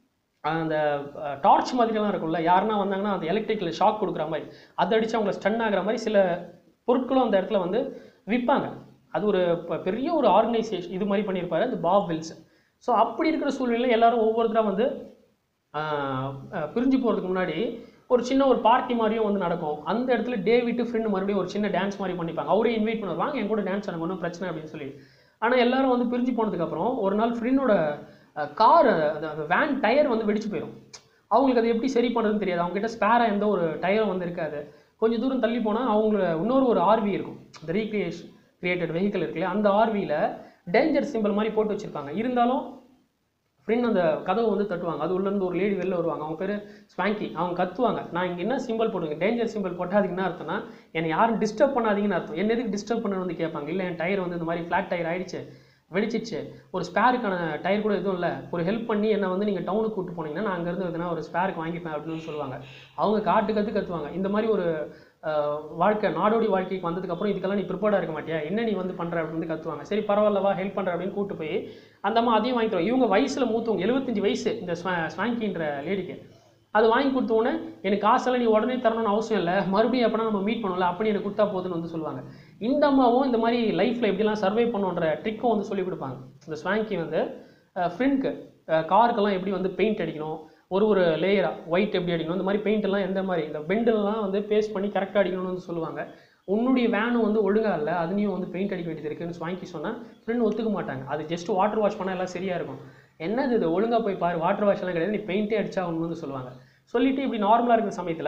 அந்த டார்ச் மாதிரிலாம் இருக்கும்ல யாருன்னா வந்தாங்கன்னா அந்த எலக்ட்ரிக்கல் ஷாக் கொடுக்குற மாதிரி அதை அடிச்சு அவங்களை ஸ்டன் ஆகுற மாதிரி சில பொருட்களும் அந்த இடத்துல வந்து விற்பாங்க அது ஒரு ப- பெரிய ஒரு ஆர்கனைசேஷன் இது மாதிரி பண்ணியிருப்பாரு அந்த பாப் வில்ஸ் ஸோ அப்படி இருக்கிற சூழ்நிலையில் எல்லாரும் ஒவ்வொருத்தராக வந்து ஆஹ், ஆஹ், பிரிஞ்சு போகிறதுக்கு முன்னாடி ஒரு சின்ன ஒரு பார்ட்டி மாதிரியும் வந்து நடக்கும் அந்த இடத்துல டேவிட்டு ஃப்ரெண்டு மறுபடியும் ஒரு சின்ன டான்ஸ் மாதிரி பண்ணிப்பாங்க அவரே இன்வைட் பண்ணுவாங்க வாங்க என் கூட டான்ஸ் ஆடுங்க ஒன்றும் பிரச்சனை அப்படின்னு சொல்லி ஆனால் எல்லாரும் வந்து பிரிஞ்சு போனதுக்கப்புறம் ஒரு நாள் ஃப்ரெண்டோட கார் அந்த அந்த வேன் டயர் வந்து வெடிச்சு போயிடும் அவங்களுக்கு அதை எப்படி சரி பண்ணுறதுன்னு தெரியாது அவங்க கிட்ட ஸ்பேராக எந்த ஒரு டயரும் வந்து இருக்காது கொஞ்சம் தூரம் தள்ளி போனால் அவங்கள இன்னொரு ஒரு ஆர்வி இருக்கும் இந்த ரீக்ரியேஷன் கிரியேட்டட் வெஹிக்கிள் இருக்குல்ல அந்த ஆர்வியில் டேஞ்சர் சிம்பிள் மாதிரி போட்டு வச்சுருப்பாங்க இருந்தாலும் ஃப்ரெண்ட் அந்த கதவை வந்து தட்டுவாங்க அது உள்ளேருந்து ஒரு லேடி வெளில வருவாங்க அவங்க பேர் ஸ்வாங்கி அவங்க கத்துவாங்க நான் இங்கே என்ன சிம்பிள் போடுங்க டேஞ்சர் சிம்பிள் போட்டால் அதுக்கு என்ன அர்த்தம்னா என்னை யாரும் டிஸ்டர்ப் பண்ணாதீங்கன்னு அர்த்தம் என்ன எதுக்கு டிஸ்டர்ப் பண்ணணும்னு வந்து கேட்பாங்க இல்லை என் டயர் வந்து இந்த மாதிரி ஃப்ளாட் டயர் ஆயிடுச்சு வெடிச்சிச்சு ஒரு ஸ்பேருக்கான டயர் கூட எதுவும் இல்லை ஒரு ஹெல்ப் பண்ணி என்னை வந்து நீங்கள் டவுனுக்கு கூட்டு போனீங்கன்னா நான் அங்கேருந்து எதுனா ஒரு ஸ்பேருக்கு வாங்கிப்பேன் அப்படின்னு சொல்லுவாங்க அவங்க காட்டு கற்று கத்துவாங்க இந்த மாதிரி ஒரு அஹ், வாழ்க்கை நாடோடி வாழ்க்கைக்கு வந்ததுக்கப்புறம் இதுக்கெல்லாம் நீ ப்ரிப்பேர்டாக இருக்க மாட்டியா என்ன நீ வந்து பண்ணுற அப்படின்னு வந்து கத்துவாங்க சரி பரவாயில்லவா ஹெல்ப் பண்ணுற அப்படின்னு கூட்டு போய் அந்த அம்மா அதையும் வாங்கிட்டு வருவாங்க. இவங்க வயசில் மூத்தவங்க எழுபத்தஞ்சு வயசு இந்த ஸ்வா ஸ்வாங்கின்ற லேடிக்கு அது வாங்கி கொடுத்த உடனே எனக்கு காசெல்லாம் நீ உடனே தரணும்னு அவசியம் இல்லை மறுபடியும் எப்படினா நம்ம மீட் பண்ணல அப்படி எனக்கு கொடுத்தா போதுன்னு வந்து சொல்லுவாங்க இந்த அம்மாவும் இந்த மாதிரி லைஃப்பில் எப்படிலாம் சர்வை பண்ணுன்ற ட்ரிக்கும் வந்து சொல்லி கொடுப்பாங்க இந்த ஸ்வாங்கி வந்து ஃப்ரெண்ட்க்கு காருக்கெல்லாம் எப்படி வந்து பெயிண்ட் அடிக்கணும் ஒரு ஒரு லேயராக ஒயிட் எப்படி அடிக்கணும் இந்த மாதிரி பெயிண்ட் எல்லாம் எந்த மாதிரி இந்த பெண்டெல்லாம் வந்து பேஸ்ட் பண்ணி கரெக்டாக அடிக்கணும்னு வந்து சொல்லுவாங்க உன்னுடைய வேனும் வந்து ஒழுங்கா இல்லை அதுலேயும் வந்து பெயிண்ட் அடிக்க வேண்டியது இருக்குன்னு ஸ்வாங்கி சொன்னால் ஃப்ரெண்ட் ஒத்துக்க மாட்டாங்க அது ஜஸ்ட் வாட்டர் வாஷ் பண்ணால் எல்லாம் சரியாக இருக்கும் என்னது இது ஒழுங்கா போய் பாரு வாட்டர் வாஷ் எல்லாம் கிடையாது நீ பெயிண்டே அடிச்சா ஒன்று வந்து சொல்லுவாங்க சொல்லிட்டு இப்படி நார்மலாக இருக்கிற சமயத்தில்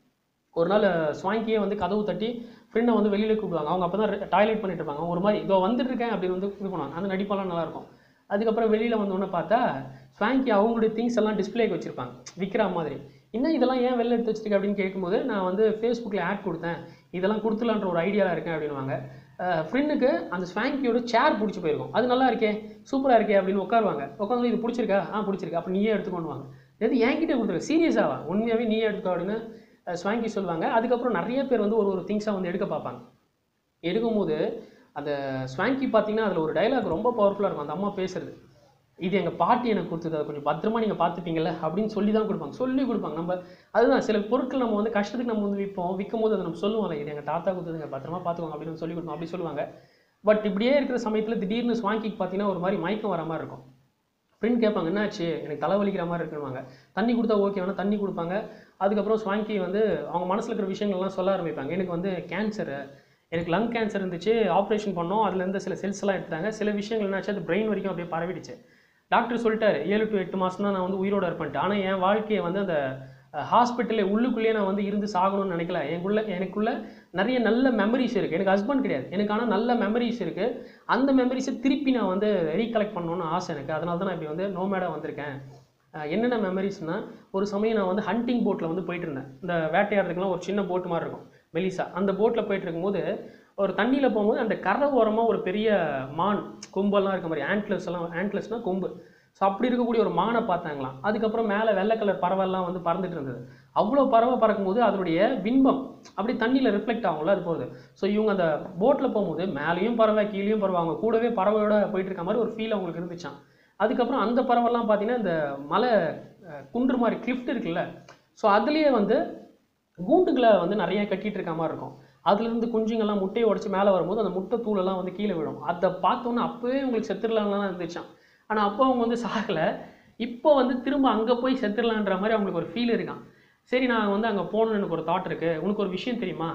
ஒரு நாள் ஸ்வாங்கியே வந்து கதவு தட்டி ஃப்ரெண்டை வந்து வெளியில் கூப்பிடுவாங்க அவங்க அப்போ தான் டாய்லெட் பண்ணிட்டு இருப்பாங்க அவங்க ஒரு மாதிரி இதோ வந்துட்டு இருக்கேன் அப்படின்னு வந்து இது பண்ணுவாங்க அந்த நடிப்பெல்லாம் நல்லா இருக்கும் அதுக்கப்புறம் வெளியில் வந்தோடனே பார்த்தா ஸ்வாங்கி அவங்களுடைய திங்ஸ் எல்லாம் டிஸ்பிளேக்கு வச்சிருப்பாங்க விற்கிற மாதிரி இன்னும் இதெல்லாம் ஏன் வெளில எடுத்து வச்சிருக்க அப்படின்னு கேட்கும்போது நான் வந்து ஃபேஸ்புக்கில் ஆட் கொடுத்தேன் இதெல்லாம் கொடுத்துலான்ற ஒரு ஐடியாவில் இருக்கேன் அப்படின்னுவாங்க ஃப்ரெண்டுக்கு அந்த ஸ்வாங்கியோட சேர் பிடிச்சி போயிருக்கும் அது நல்லா இருக்கே சூப்பராக இருக்கே அப்படின்னு உட்காருவாங்க உட்காந்து இது பிடிச்சிருக்கா ஆ பிடிச்சிருக்கு அப்போ நீயே எடுத்துக்கொண்டுவாங்க எது என்கிட்ட கொடுத்துருக்க சீரியஸாவா உண்மையாகவே நீயே எடுத்துக்கோ அப்படின்னு அஹ், ஸ்வாங்கி சொல்லுவாங்க அதுக்கப்புறம் நிறைய பேர் வந்து ஒரு ஒரு திங்ஸாக வந்து எடுக்க பார்ப்பாங்க எடுக்கும்போது அந்த ஸ்வாங்கி பார்த்தீங்கன்னா அதில் ஒரு டைலாக் ரொம்ப பவர்ஃபுல்லாக இருக்கும் அந்த அம்மா பேசுறது இது எங்கள் பாட்டி எனக்கு கொடுத்தது அதை கொஞ்சம் பத்திரமா நீங்கள் பார்த்துப்பீங்கல்ல அப்படின்னு சொல்லி தான் கொடுப்பாங்க சொல்லி கொடுப்பாங்க நம்ம அதுதான் சில பொருட்கள் நம்ம வந்து கஷ்டத்துக்கு நம்ம வந்து விற்போம் விற்கும் போது அதை நம்ம சொல்லுவோம்ல இது எங்கள் தாத்தா கொடுத்ததுங்க பத்திரமா பார்த்துக்கோங்க அப்படின்னு சொல்லி கொடுப்போம் அப்படி சொல்லுவாங்க பட் இப்படியே இருக்கிற சமயத்தில் திடீர்னு ஸ்வாங்கிக்கு பார்த்தீங்கன்னா ஒரு மாதிரி மயக்கம் வர மாதிரி இருக்கும் ஃப்ரெண்ட் கேட்பாங்க என்னாச்சு எனக்கு தலைவலிக்கிற மாதிரி இருக்குன்னுவாங்க தண்ணி கொடுத்தா ஓகே வேணா தண்ணி கொடுப்பாங்க அதுக்கப்புறம் ஸ்வாங்கி வந்து அவங்க மனசில் இருக்கிற விஷயங்கள்லாம் சொல்ல ஆரம்பிப்பாங்க எனக்கு வந்து கேன்சரு எனக்கு லங் கேன்சர் இருந்துச்சு ஆப்ரேஷன் பண்ணோம் அதுல இருந்து சில செல்ஸ் எல்லாம் எடுத்தாங்க சில விஷயங்கள் என்னாச்சு அது பிரெயின் வரைக்கும் அப்படியே பரவிடுச்சு டாக்டர் சொல்லிட்டாரு ஏழு டு எட்டு மாதம் தான் நான் வந்து உயிரோட இருப்பேன்ட்டு ஆனால் என் வாழ்க்கையை வந்து அந்த ஹாஸ்பிட்டலில் உள்ளுக்குள்ளேயே நான் வந்து இருந்து சாகணும்னு நினைக்கல எனக்குள்ள எனக்குள்ள நிறைய நல்ல மெமரிஸ் இருக்குது எனக்கு ஹஸ்பண்ட் கிடையாது எனக்கு ஆனால் நல்ல மெமரிஸ் இருக்குது அந்த மெமரிஸை திருப்பி நான் வந்து ரீகலெக்ட் பண்ணணும்னு ஆசை எனக்கு அதனால தான் நான் இப்படி வந்து நோமேடாக வந்திருக்கேன் அஹ் என்னென்ன மெமரிஸ்னா ஒரு சமயம் நான் வந்து ஹண்டிங் போட்டில் வந்து போயிட்டு இருந்தேன் இந்த வேட்டையாடுறதுக்குலாம் ஒரு சின்ன போட் மாதிரி இருக்கும் மெலிசா அந்த போட்டில் போயிட்டு இருக்கும்போது ஒரு தண்ணியில் போகும்போது அந்த கரை ஓரமாக ஒரு பெரிய மான் கொம்பெல்லாம் இருக்க மாதிரி ஆண்ட்லஸ் எல்லாம் ஆண்ட்லஸ்னால் கொம்பு ஸோ அப்படி இருக்கக்கூடிய ஒரு மானை பார்த்தாங்களாம் அதுக்கப்புறம் மேலே வெள்ளை கலர் பறவைலாம் வந்து பறந்துட்டு இருந்தது அவ்வளோ பறவை பறக்கும்போது அதனுடைய பின்பம் அப்படி தண்ணியில் ரிஃப்ளெக்ட் ஆகும்ல அது போகுது ஸோ இவங்க அந்த போட்டில் போகும்போது மேலேயும் பறவை கீழேயும் பறவை அவங்க கூடவே பறவையோட போயிட்டு இருக்க மாதிரி ஒரு ஃபீல் அவங்களுக்கு இருந்துச்சாம் அதுக்கப்புறம் அந்த பறவைலாம் பார்த்தீங்கன்னா இந்த மலை அஹ், குன்று மாதிரி கிளிஃப்ட் இருக்குல்ல ஸோ அதுலேயே வந்து கூண்டுகளை வந்து நிறைய கட்டிட்டு இருக்க மாதிரி இருக்கும் அதுலேருந்து குஞ்சுங்கள்லாம் முட்டையை உடச்சி மேலே வரும்போது அந்த முட்டை தூளெல்லாம் வந்து கீழே விழும் அதை பார்த்தோன்னே அப்போவே உங்களுக்கு செத்துடலாம்லாம் இருந்துச்சான் ஆனால் அப்போ அவங்க வந்து சாகலை இப்போ வந்து திரும்ப அங்கே போய் செத்துடலான்ற மாதிரி அவங்களுக்கு ஒரு ஃபீல் இருக்கான் சரி நான் வந்து அங்கே போகணுன்னு எனக்கு ஒரு தாட் இருக்குது உனக்கு ஒரு விஷயம் தெரியுமா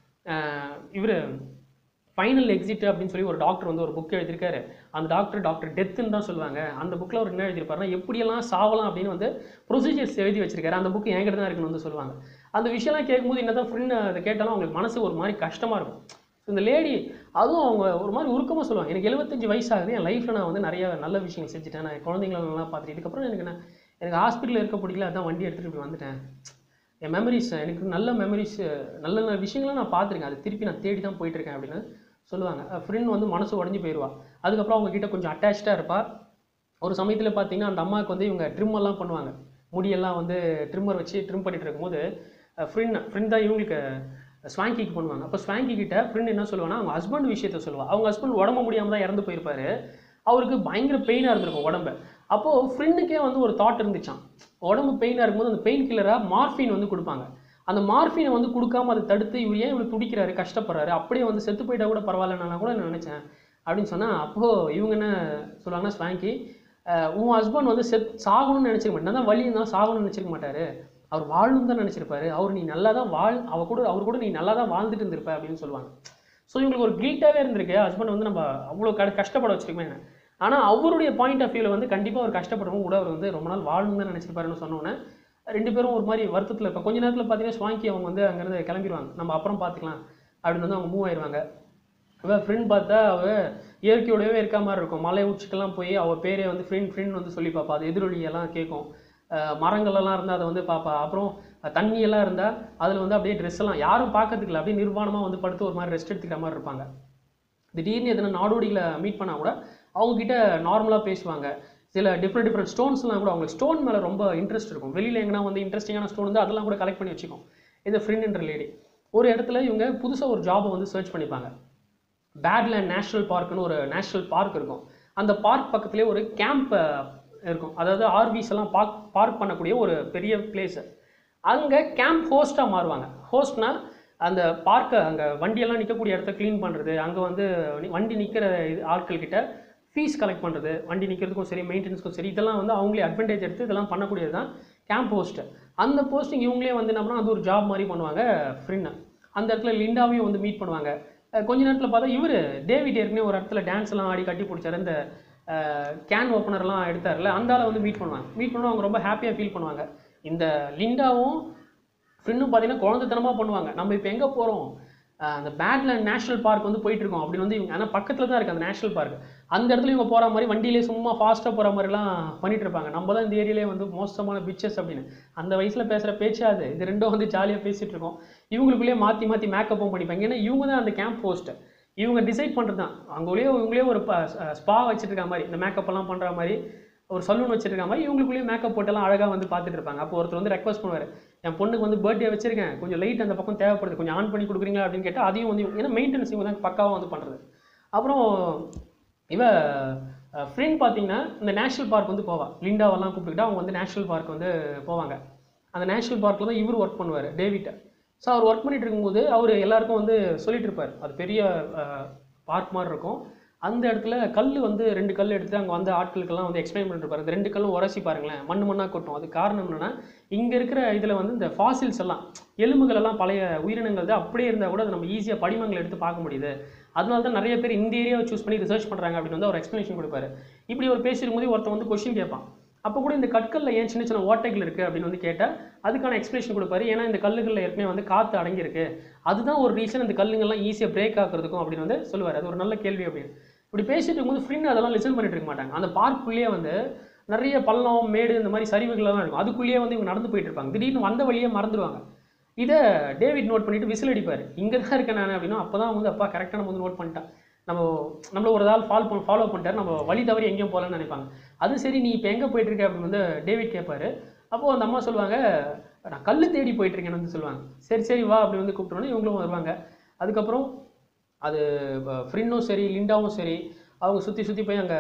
இவர் ஃபைனல் எக்ஸிட் அப்படின்னு சொல்லி ஒரு டாக்டர் வந்து ஒரு புக் எழுதியிருக்காரு அந்த டாக்டர் டாக்டர் டெத்துன்னு தான் சொல்லுவாங்க அந்த புக்கில் அவர் என்ன எழுதியிருப்பாருன்னா எப்படியெல்லாம் சாவலாம் அப்படின்னு வந்து ப்ரொசீஜர்ஸ் எழுதி வச்சிருக்காரு அந்த புக் என்கிட்ட தான் இருக்குன்னு வந்து சொல்லுவாங்க அந்த விஷயம்லாம் கேட்கும்போது என்ன தான் ஃப்ரெண்ட் அதை கேட்டாலும் அவங்களுக்கு மனசு ஒரு மாதிரி கஷ்டமாக இருக்கும் ஸோ இந்த லேடி அதுவும் அவங்க ஒரு மாதிரி உருக்கமாக சொல்லுவாங்க எனக்கு எழுபத்தஞ்சு வயசாகுது என் லைஃப்பில் நான் வந்து நிறைய நல்ல விஷயங்கள் செஞ்சுட்டேன் நான் என் குழந்தைங்கள நல்லா பார்த்துட்டு இதுக்கப்புறம் எனக்கு நான் எனக்கு ஹாஸ்பிட்டலில் இருக்க பிடிக்கல அதான் வண்டி எடுத்துகிட்டு இப்படி வந்துட்டேன் என் மெமரிஸ் எனக்கு நல்ல மெமரிஸ் நல்ல நல்ல விஷயங்களை நான் பார்த்துருக்கேன் அது திருப்பி நான் தேடி தான் போயிட்டுருக்கேன் அப்படின்னு சொல்லுவாங்க ஃப்ரெண்ட் வந்து மனசு உடஞ்சி போயிடுவா அதுக்கப்புறம் அவங்க கிட்ட கொஞ்சம் அட்டாச்சாக இருப்பா ஒரு சமயத்தில் பார்த்தீங்கன்னா அந்த அம்மாவுக்கு வந்து இவங்க trim எல்லாம் பண்ணுவாங்க முடியெல்லாம் வந்து ட்ரிம்மர் வச்சு ட்ரிம் பண்ணிட்டு இருக்கும்போது ஃப்ரெண்ட் ஃப்ரெண்ட் தான் இவங்களுக்கு ஸ்வாங்கிக்கு பண்ணுவாங்க அப்போ ஸ்வாங்கி கிட்ட ஃப்ரெண்ட் என்ன சொல்லுவாங்கன்னா அவங்க ஹஸ்பண்ட் விஷயத்த சொல்லுவா அவங்க ஹஸ்பண்ட் உடம்பு முடியாமல் தான் இறந்து போயிருப்பாரு அவருக்கு பயங்கர பெயினாக இருந்திருக்கும் உடம்பு அப்போது ஃப்ரெண்டுக்கே வந்து ஒரு தாட் இருந்துச்சாம் உடம்பு பெயினாக இருக்கும்போது அந்த பெயின் கில்லராக மார்ஃபின் வந்து கொடுப்பாங்க அந்த மார்ஃபினை வந்து கொடுக்காம அதை தடுத்து இவர் ஏன் இவ்வளோ துடிக்கிறாரு கஷ்டப்படுறாரு அப்படியே வந்து செத்து போயிட்டா கூட பரவாயில்லன்னா கூட நான் நினச்சேன் அப்படின்னு சொன்னால் அப்போது இவங்க என்ன சொல்லுவாங்கன்னா ஸ்வாங்கி அஹ் உன் ஹஸ்பண்ட் வந்து செத் சாகணும்னு நினச்சிக்க மாட்டேன் தான் வழி இருந்தால் சாகணும்னு நினச்சிக்க மாட்டாரு அவர் வாழணும் தான் நினச்சிருப்பாரு அவர் நீ நல்லா தான் வாழ் அவ கூட அவர் கூட நீ நல்லா தான் வாழ்ந்துட்டு இருந்திருப்ப அப்படின்னு சொல்லுவாங்க ஸோ இவங்களுக்கு ஒரு கில்ட்டாகவே இருந்திருக்கு ஹஸ்பண்ட் வந்து நம்ம அவ்வளோ க கஷ்டப்பட வச்சிருக்கோமே என்ன ஆனால் அவருடைய பாயிண்ட் ஆஃப் வியூவில் வந்து கண்டிப்பாக அவர் கஷ்டப்படுறவங்க கூட அவர் வந்து ரொம்ப நாள் வாழணும் தான் நினச்சிருப்பாருன்னு சொன்னோன்னே ரெண்டு பேரும் ஒரு மாதிரி வருத்தத்தில் இருப்பாங்க கொஞ்ச நேரத்தில் பார்த்தீங்கன்னா ஸ்வாங்கி அவங்க வந்து அங்கேருந்து கிளம்பிடுவாங்க நம்ம அப்புறம் பார்த்துக்கலாம் அப்படின்னு வந்து அவங்க மூவ் ஆயிடுவாங்க அவள் ஃப்ரெண்ட் பார்த்தா அவள் இயற்கையோடவே இருக்க மாதிரி இருக்கும் மலை உச்சிக்கெல்லாம் போய் அவள் பேரே வந்து ஃப்ரெண்ட் ஃப்ரெண்ட் வந்து சொல்லி பார்ப்பா அது எதிரொலியெல்லாம் கேட்கும் அஹ் மரங்கள்லாம் இருந்தால் அதை வந்து பார்ப்பா அப்புறம் தண்ணியெல்லாம் இருந்தால் அதில் வந்து அப்படியே ட்ரெஸ் எல்லாம் யாரும் பார்க்கறதுக்கு இல்லை அப்படியே நிர்வாணமாக வந்து படுத்து ஒரு மாதிரி ரெஸ்ட் எடுத்துக்கிற மாதிரி இருப்பாங்க திடீர்னு எதனா நாடோடிகளை மீட் பண்ணால் கூட அவங்கக்கிட்ட நார்மலாக பேசுவாங்க சில டிஃப்ரெண்ட் டிஃப்ரெண்ட் ஸ்டோன்ஸ்லாம் கூட அவங்களுக்கு ஸ்டோன் மேலே ரொம்ப இன்ட்ரெஸ்ட் இருக்கும் வெளியில் எங்கன்னா வந்து இன்ட்ரெஸ்டிங்கான ஸ்டோன் வந்து அதெல்லாம் கூட கலெக்ட் பண்ணி வச்சுக்கும் இந்த ஃப்ரெண்ட்ன்ற லேடி ஒரு இடத்துல இவங்க புதுசாக ஒரு ஜாபை வந்து சர்ச் பண்ணிப்பாங்க பேட்லேண்ட் நேஷனல் பார்க்னு ஒரு நேஷனல் பார்க் இருக்கும் அந்த பார்க் பக்கத்துலேயே ஒரு கேம்ப் இருக்கும் அதாவது ஆர்விஸ் எல்லாம் பார்க் பார்க் பண்ணக்கூடிய ஒரு பெரிய பிளேஸு அங்கே கேம்ப் ஹோஸ்ட்டாக மாறுவாங்க ஹோஸ்ட்னா அந்த பார்க்கை அங்கே வண்டியெல்லாம் நிற்கக்கூடிய இடத்த க்ளீன் பண்ணுறது அங்கே வந்து நி- வண்டி நிற்கிற ஆட்கள் கிட்ட ஃபீஸ் கலெக்ட் பண்ணுறது வண்டி நிற்கிறதுக்கும் சரி மெயின்டெனன்ஸ்க்கும் சரி இதெல்லாம் வந்து அவங்களே அட்வான்டேஜ் எடுத்து இதெல்லாம் பண்ணக்கூடியது தான் கேம்ப் ஹோஸ்ட்டு அந்த போஸ்டிங் இவங்களே வந்து என்ன பண்ணா அது ஒரு ஜாப் மாதிரி பண்ணுவாங்க ஃப்ரின்னு அந்த இடத்துல லிண்டாவையும் வந்து மீட் பண்ணுவாங்க அஹ் கொஞ்ச நேரத்தில் பார்த்தா இவர் டேவிட் ஏற்கனவே ஒரு இடத்துல டான்ஸ் எல்லாம் ஆடி கட்டி பிடிச்சாரு இந்த கேன் ஓப்பனர்லாம் எடுத்தார்ல அந்த ஆளை வந்து மீட் பண்ணுவாங்க மீட் பண்ணா அவங்க ரொம்ப ஹாப்பியாக ஃபீல் பண்ணுவாங்க இந்த லிண்டாவும் ஃப்ரெண்டும் பார்த்தீங்கன்னா குழந்தைத்தனமாக பண்ணுவாங்க நம்ம இப்போ எங்கே போகிறோம் அந்த பேட்லேண்ட் நேஷனல் பார்க் வந்து போயிட்டு இருக்கோம் அப்படின்னு வந்து இவங்க ஆனால் பக்கத்தில் தான் இருக்குது அந்த நேஷனல் பார்க் அந்த இடத்துல இவங்க போகிற மாதிரி வண்டியிலே சும்மா ஃபாஸ்ட்டாக போகிற மாதிரிலாம் பண்ணிட்டு இருப்பாங்க நம்ம தான் இந்த ஏரியாலே வந்து மோசமான பிச்சஸ் அப்படின்னு அந்த வயசில் பேசுகிற பேச்சா அது இது ரெண்டும் வந்து ஜாலியாக பேசிகிட்டு இருக்கோம் இவங்களுக்குள்ளேயே மாற்றி மாற்றி மேக்கப்பும் பண்ணிப்பாங்க ஏன்னா இவங்க தான் அந்த கேம்ப் போஸ்ட் இவங்க டிசைட் பண்ணுறது தான் அவங்களே இவங்களே ஒரு ஸ்பா வச்சுட்டு இருக்க மாதிரி இந்த மேக்கப் எல்லாம் பண்ணுற மாதிரி ஒரு சலூன் வச்சிருக்க மாதிரி இவங்களுக்குள்ளேயே மேக்கப் போட்டெல்லாம் அழகாக வந்து பார்த்துட்டு இருப்பாங்க அப்போ ஒருத்தர் வந்து ரெக்வஸ்ட் பண்ணுவார் என் பொண்ணுக்கு வந்து பர்த்டே வச்சிருக்கேன் கொஞ்சம் லைட் அந்த பக்கம் தேவைப்படுது கொஞ்சம் ஆன் பண்ணி கொடுக்குறீங்களா அப்படின்னு கேட்டால் அதையும் வந்து இவங்க- ஏன்னா மெயின்டெனன்ஸ் இவங்க தான் பக்காவாக வந்து பண்ணுறது அப்புறம் இவ ஃப்ரெண்ட் பார்த்தீங்கன்னா இந்த நேஷனல் பார்க் வந்து போவா லிண்டாவெல்லாம் கூப்பிட்டுக்கிட்டு அவங்க வந்து நேஷனல் பார்க் வந்து போவாங்க அந்த நேஷனல் பார்க்கில் தான் இவர் ஒர்க் பண்ணுவார் டேவிட் ஸோ அவர் ஒர்க் பண்ணிட்டு இருக்கும்போது அவர் எல்லாருக்கும் வந்து சொல்லிட்டு இருப்பார் அது பெரிய பார்க் மாதிரி இருக்கும் அந்த இடத்துல கல் வந்து ரெண்டு கல் எடுத்து அங்கே வந்து ஆட்களுக்கெல்லாம் வந்து எக்ஸ்பிளைன் பண்ணிட்டு இருப்பாரு இந்த ரெண்டு கல்லும் உரசி பாருங்களேன் மண்ணு மண்ணாக கொட்டும் அது காரணம் என்னன்னா இங்கே இருக்கிற இதில் வந்து இந்த ஃபாசில்ஸ் எல்லாம் எலும்புகள் எல்லாம் பழைய உயிரினங்கள் தான் அப்படியே இருந்தால் கூட அதை நம்ம ஈஸியாக படிமங்களை எடுத்து பார்க்க முடியுது அதனால தான் நிறைய பேர் இந்த ஏரியாவை சூஸ் பண்ணி ரிசர்ச் பண்ணுறாங்க அப்படின்னு வந்து அவர் எக்ஸ்ப்ளனேஷன் கொடுப்பாரு இப்படி ஒரு பேசிருக்கும் போது ஒருத்தன் வந்து கொஸ்டின் கேட்பான் அப்போ கூட இந்த கற்களில் ஏன் சின்ன சின்ன ஓட்டைகள் இருக்குது அப்படின்னு வந்து கேட்டால் அதுக்கான எக்ஸ்ப்ளனேஷன் கொடுப்பாரு ஏன்னா இந்த கல்லுகளில் ஏற்கனவே வந்து காற்று அடங்கியிருக்கு அதுதான் ஒரு ரீசன் இந்த கல்லுங்கள்லாம் ஈஸியாக பிரேக் ஆக்குறதுக்கும் அப்படின்னு வந்து சொல்லுவார் அது ஒரு நல்ல கேள்வி அப்படின்னு இப்படி பேசிட்டு இருக்கும்போது ஃப்ரெண்ட் அதெல்லாம் லிசன் பண்ணிட்டு இருக்க மாட்டாங்க அந்த பார்க்குள்ளேயே வந்து நிறைய பள்ளம் மேடு இந்த மாதிரி சரிவுகள்லாம் இருக்கும் அதுக்குள்ளேயே வந்து இவங்க நடந்து போயிட்டு இருப்பாங்க திடீர்னு வந்த வழியே மறந்துடுவாங்க இதை டேவிட் நோட் பண்ணிட்டு விசில் அடிப்பார் இங்கே தான் இருக்கேன் நான் அப்படின்னா அப்போ தான் வந்து அப்பா கரெக்டாக நம்ம வந்து நோட் பண்ணிட்டான் நம்ம நம்மள ஒரு ஆள் ஃபாலோ பண்ண ஃபாலோ பண்ணிட்டாரு நம்ம வழி தவறி எங்கேயும் போகலன்னு நினைப்பாங்க அது சரி நீ இப்போ எங்கே போயிட்டு இருக்க அப்படின்னு வந்து டேவிட் கேட்பாரு அப்போது அந்த அம்மா சொல்லுவாங்க நான் கல் தேடி போயிட்டு இருக்கேன்னு வந்து சொல்லுவாங்க சரி சரி வா அப்படி வந்து கூப்பிட்டோன்னே இவங்களும் வருவாங்க அதுக்கப்புறம் அது ஃப்ரின்னும் சரி லிண்டாவும் சரி அவங்க சுற்றி சுற்றி போய் அங்கே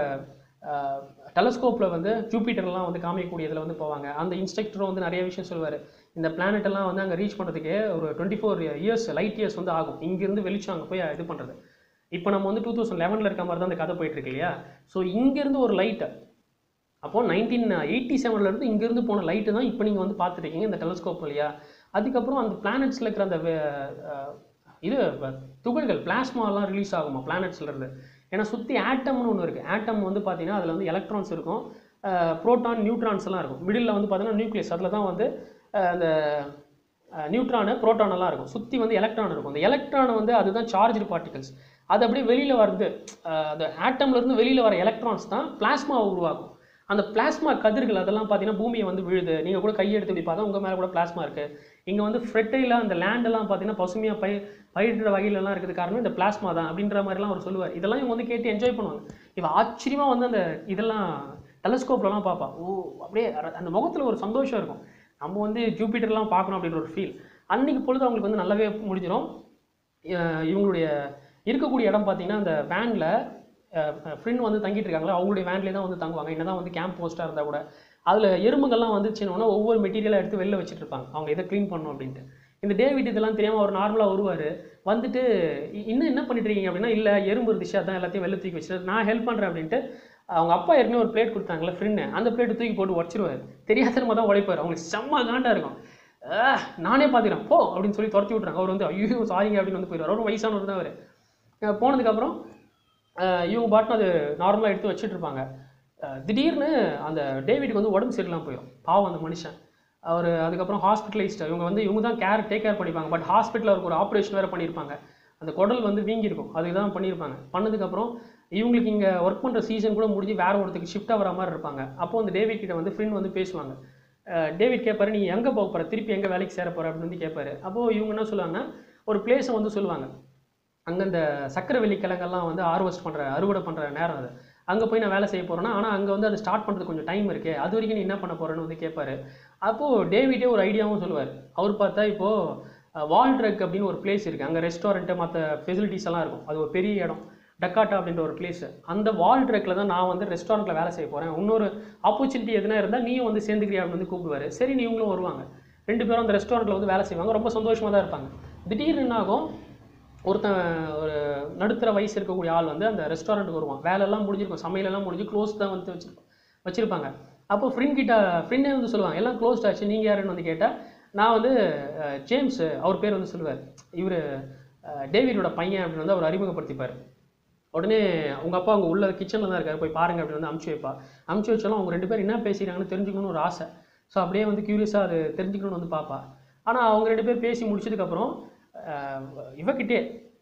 டெலஸ்கோப்பில் வந்து ஜூபிட்டர்லாம் வந்து காமிக்கக்கூடியதில் வந்து போவாங்க அந்த இன்ஸ்ட்ரக்டரும் வந்து நிறைய விஷயம் சொல்லுவார் இந்த planet எல்லாம் வந்து அங்கே ரீச் பண்ணுறதுக்கே ஒரு twenty four years light years வந்து ஆகும் இங்கேருந்து வெளிச்சம் அங்கே போய் இது பண்ணுறது இப்போ நம்ம வந்து டூ தௌசண்ட் லெவனில் இருக்க மாதிரி தான் அந்த கதை போயிட்டு இருக்கு இல்லையா ஸோ இங்கேருந்து ஒரு லைட்டை அப்போது நைன்டீன் எயிட்டி செவன்லேருந்து இங்கேருந்து போன லைட்டு தான் இப்போ நீங்கள் வந்து பார்த்துருக்கீங்க இந்த டெலஸ்கோப் வழியா அதுக்கப்புறம் அந்த பிளானட்ஸில் இருக்கிற அந்த வே- அஹ் இது வ- துகள்கள் பிளாஸ்மாலாம் ரிலீஸ் ஆகுமா பிளானட்ஸ்ல இருந்து ஏன்னா சுற்றி ஆட்டம்னு ஒன்று இருக்குது ஆட்டம் வந்து பார்த்தீங்கன்னா அதில் வந்து எலக்ட்ரான்ஸ் இருக்கும் ப்ரோட்டான் நியூட்ரான்ஸ் எல்லாம் இருக்கும் மிடில் வந்து பார்த்தீங்கன்னா நியூக்ளியஸ் அதில் தான் வந்து அஹ், அந்த நியூட்ரானு புரோட்டான் எல்லாம் இருக்கும் சுற்றி வந்து எலக்ட்ரான் இருக்கும் அந்த எலக்ட்ரான் வந்து அதுதான் சார்ஜ் பார்ட்டிகல்ஸ் அது அப்படியே வெளியில் வருது அஹ், அந்த ஆட்டம்ல இருந்து வெளியில் வர எலக்ட்ரான்ஸ் தான் பிளாஸ்மாவை உருவாக்கும் அந்த பிளாஸ்மா கதிர்கள் அதெல்லாம் பார்த்தீங்கன்னா பூமியை வந்து விழுது நீங்கள் கூட கையை எடுத்து இப்படி பார்த்தா உங்கள் மேலே கூட பிளாஸ்மா இருக்குது இங்கே வந்து ஃப்ரெட்டைலாக அந்த லேண்டெல்லாம் பார்த்தீங்கன்னா பசுமையாக பயிர் பயிரிடுற வகையிலலாம் இருக்குது காரணம் இந்த பிளாஸ்மா தான் அப்படின்ற மாதிரிலாம் அவர் சொல்லுவார் இதெல்லாம் இவங்க வந்து கேட்டு என்ஜாய் பண்ணுவாங்க இவன் ஆச்சரியமாக வந்து அந்த இதெல்லாம் டெலஸ்கோப்லலாம் பார்ப்பா ஓ அப்படியே அர- அந்த முகத்தில் ஒரு சந்தோஷம் இருக்கும் நம்ம வந்து ஜூபிட்டர்லாம் பார்க்கணும் அப்படின்ற ஒரு ஃபீல் அன்னைக்கு பொழுது அவங்களுக்கு வந்து நல்லாவே முடிஞ்சிடும் அஹ் இவங்களுடைய இருக்கக்கூடிய இடம் பார்த்தீங்கன்னா அந்த வேனில் ஃப்ரெண்ட் வந்து தங்கிட்டு இருக்காங்களா அவங்களுடைய வேன்லேயே தான் வந்து தங்குவாங்க என்னதான் வந்து கேம்ப் போஸ்ட்டாக இருந்தால் கூட அதில் எறும்புகள்லாம் வந்துச்சுன்னா ஒவ்வொரு மெட்டீரியலாக எடுத்து வெளில வச்சுட்டு இருப்பாங்க அவங்க இதை க்ளீன் பண்ணணும் அப்படின்ட்டு இந்த டேவிட் இதெல்லாம் தெரியாமல் அவர் நார்மலாக வருவார் வந்துட்டு "இ- இன்னும் என்ன பண்ணிட்டு இருக்கீங்க அப்படின்னா இல்லை எறும்பு இருந்துச்சு அதான் எல்லாத்தையும் வெளில தூக்கி வச்சுட்டு நான் ஹெல்ப் பண்ணுறேன் அப்படின்ட்டு அவங்க அப்பா ஏற்கனவே ஒரு பிளேட் கொடுத்தாங்களே ஃப்ரெண்டு அந்த பிளேட்டை தூக்கி போட்டு உடச்சிருவார் தெரியாதனமா தான் உடைப்பார் அவங்களுக்கு செம்ம காண்டா இருக்கும் "ஆஹ், நானே பார்த்துக்கிறேன் போ அப்படின்னு சொல்லி துரத்தி விட்றாங்க அவர் வந்து ஐயோ சாரிங்க அப்படின்னு வந்து போயிடுவார் அவர் வயசானவர் தான் அவர் போனதுக்கப்புறம் அஹ் இவங்க பாட்டுன்னு அது நார்மலாக எடுத்து வச்சுட்டு இருப்பாங்க அஹ் திடீர்னு அந்த டேவிட்க்கு வந்து உடம்பு சரியில்லாமல் போயிடும் பாவம் அந்த மனுஷன் அவர் அதுக்கப்புறம் ஹாஸ்பிட்டலைஸ்ட் இவங்க வந்து இவங்க தான் கேர் டேக் கேர் பண்ணிப்பாங்க பட் ஹாஸ்பிட்டலில் அவருக்கு ஒரு ஆப்ரேஷன் வேறு பண்ணியிருப்பாங்க அந்த குடல் வந்து வீங்கியிருக்கும் அதுக்கு தான் பண்ணியிருப்பாங்க பண்ணதுக்கப்புறம் இவங்களுக்கு இங்கே ஒர்க் பண்ணுற சீசன் கூட முடிஞ்சு வேற ஒருத்தருக்கு ஷிஃப்ட் ஆகிற மாதிரி இருப்பாங்க அப்போ அந்த டேவிட் கிட்ட வந்து ஃப்ரெண்ட் வந்து பேசுவாங்க அஹ் டேவிட் கேட்பாரு நீ எங்கே போக போகிற திருப்பி எங்கே வேலைக்கு சேர போகிற அப்படின்னு வந்து கேட்பாரு அப்போது இவங்க என்ன சொல்லுவாங்கன்னா ஒரு பிளேஸை வந்து சொல்லுவாங்க அங்கே இந்த சக்கரை வெள்ளி கிழங்கெல்லாம் வந்து ஹார்வெஸ்ட் பண்ணுற அறுவடை பண்ணுற நேரம் அது அங்கே போய் நான் வேலை செய்ய போகிறேன்னா ஆனால் அங்கே வந்து அதை ஸ்டார்ட் பண்ணுறது கொஞ்சம் டைம் இருக்கு அது வரைக்கும் நீ என்ன பண்ண போகிறேன்னு வந்து கேட்பாரு அப்போது டேவிடே ஒரு ஐடியாவும் சொல்லுவார் அவர் பார்த்தா இப்போது வால் ட்ரக் அப்படின்னு ஒரு பிளேஸ் இருக்குது அங்கே ரெஸ்டாரண்ட்டு மற்ற ஃபெசிலிட்டிஸ் எல்லாம் இருக்கும் அது ஒரு பெரிய இடம் டக்காட்டா அப்படின்ற ஒரு பிளேஸ் அந்த வால் ட்ரக்கில் தான் நான் வந்து ரெஸ்டாரண்ட்டில் வேலை செய்ய போகிறேன் இன்னொரு ஆப்பர்ச்சுனிட்டி எதுனா இருந்தால் நீயும் வந்து சேர்ந்துக்கிறியா அப்படின்னு வந்து கூப்பிடுவாரு சரி நீங்களும் வருவாங்க ரெண்டு பேரும் அந்த ரெஸ்டாரண்ட்டில் வந்து வேலை செய்வாங்க ரொம்ப சந்தோஷமாக தான் இருப்பாங்க திடீர்னு என்ன ஆகும் ஒருத்தன் ஒரு நடுத்தர வயசு இருக்கக்கூடிய ஆள் வந்து அந்த ரெஸ்டாரண்ட்டுக்கு வருவான் வேலையெல்லாம் முடிஞ்சிருக்கும் சமையலெல்லாம் முடிஞ்சு க்ளோஸ் தான் வந்து வச்சிருப்பான் வச்சிருப்பாங்க அப்போ ஃப்ரெண்ட் கிட்ட ஃப்ரெண்டே வந்து சொல்லுவாங்க எல்லாம் க்ளோஸ்ட் ஆச்சு நீங்கள் யாருன்னு வந்து கேட்டால் நான் வந்து அஹ், ஜேம்ஸ் அவர் பேர் வந்து சொல்லுவார் இவர் டேவிடோட பையன் அப்படின்னு வந்து அவர் அறிமுகப்படுத்திப்பார் உடனே உங்கள் அப்பா அவங்க உள்ள கிச்சனில் தான் இருக்காரு போய் பாருங்க அப்படின்னு வந்து அமுச்சு வைப்பா அமுச்சு வச்சாலும் அவங்க ரெண்டு பேரும் என்ன பேசுகிறாங்கன்னு தெரிஞ்சுக்கணும்னு ஒரு ஆசை ஸோ அப்படியே வந்து க்யூரியஸாக அது தெரிஞ்சுக்கணும்னு வந்து பார்ப்பா ஆனால் அவங்க ரெண்டு பேர் பேசி முடிச்சதுக்கப்புறம் இவகிட்டே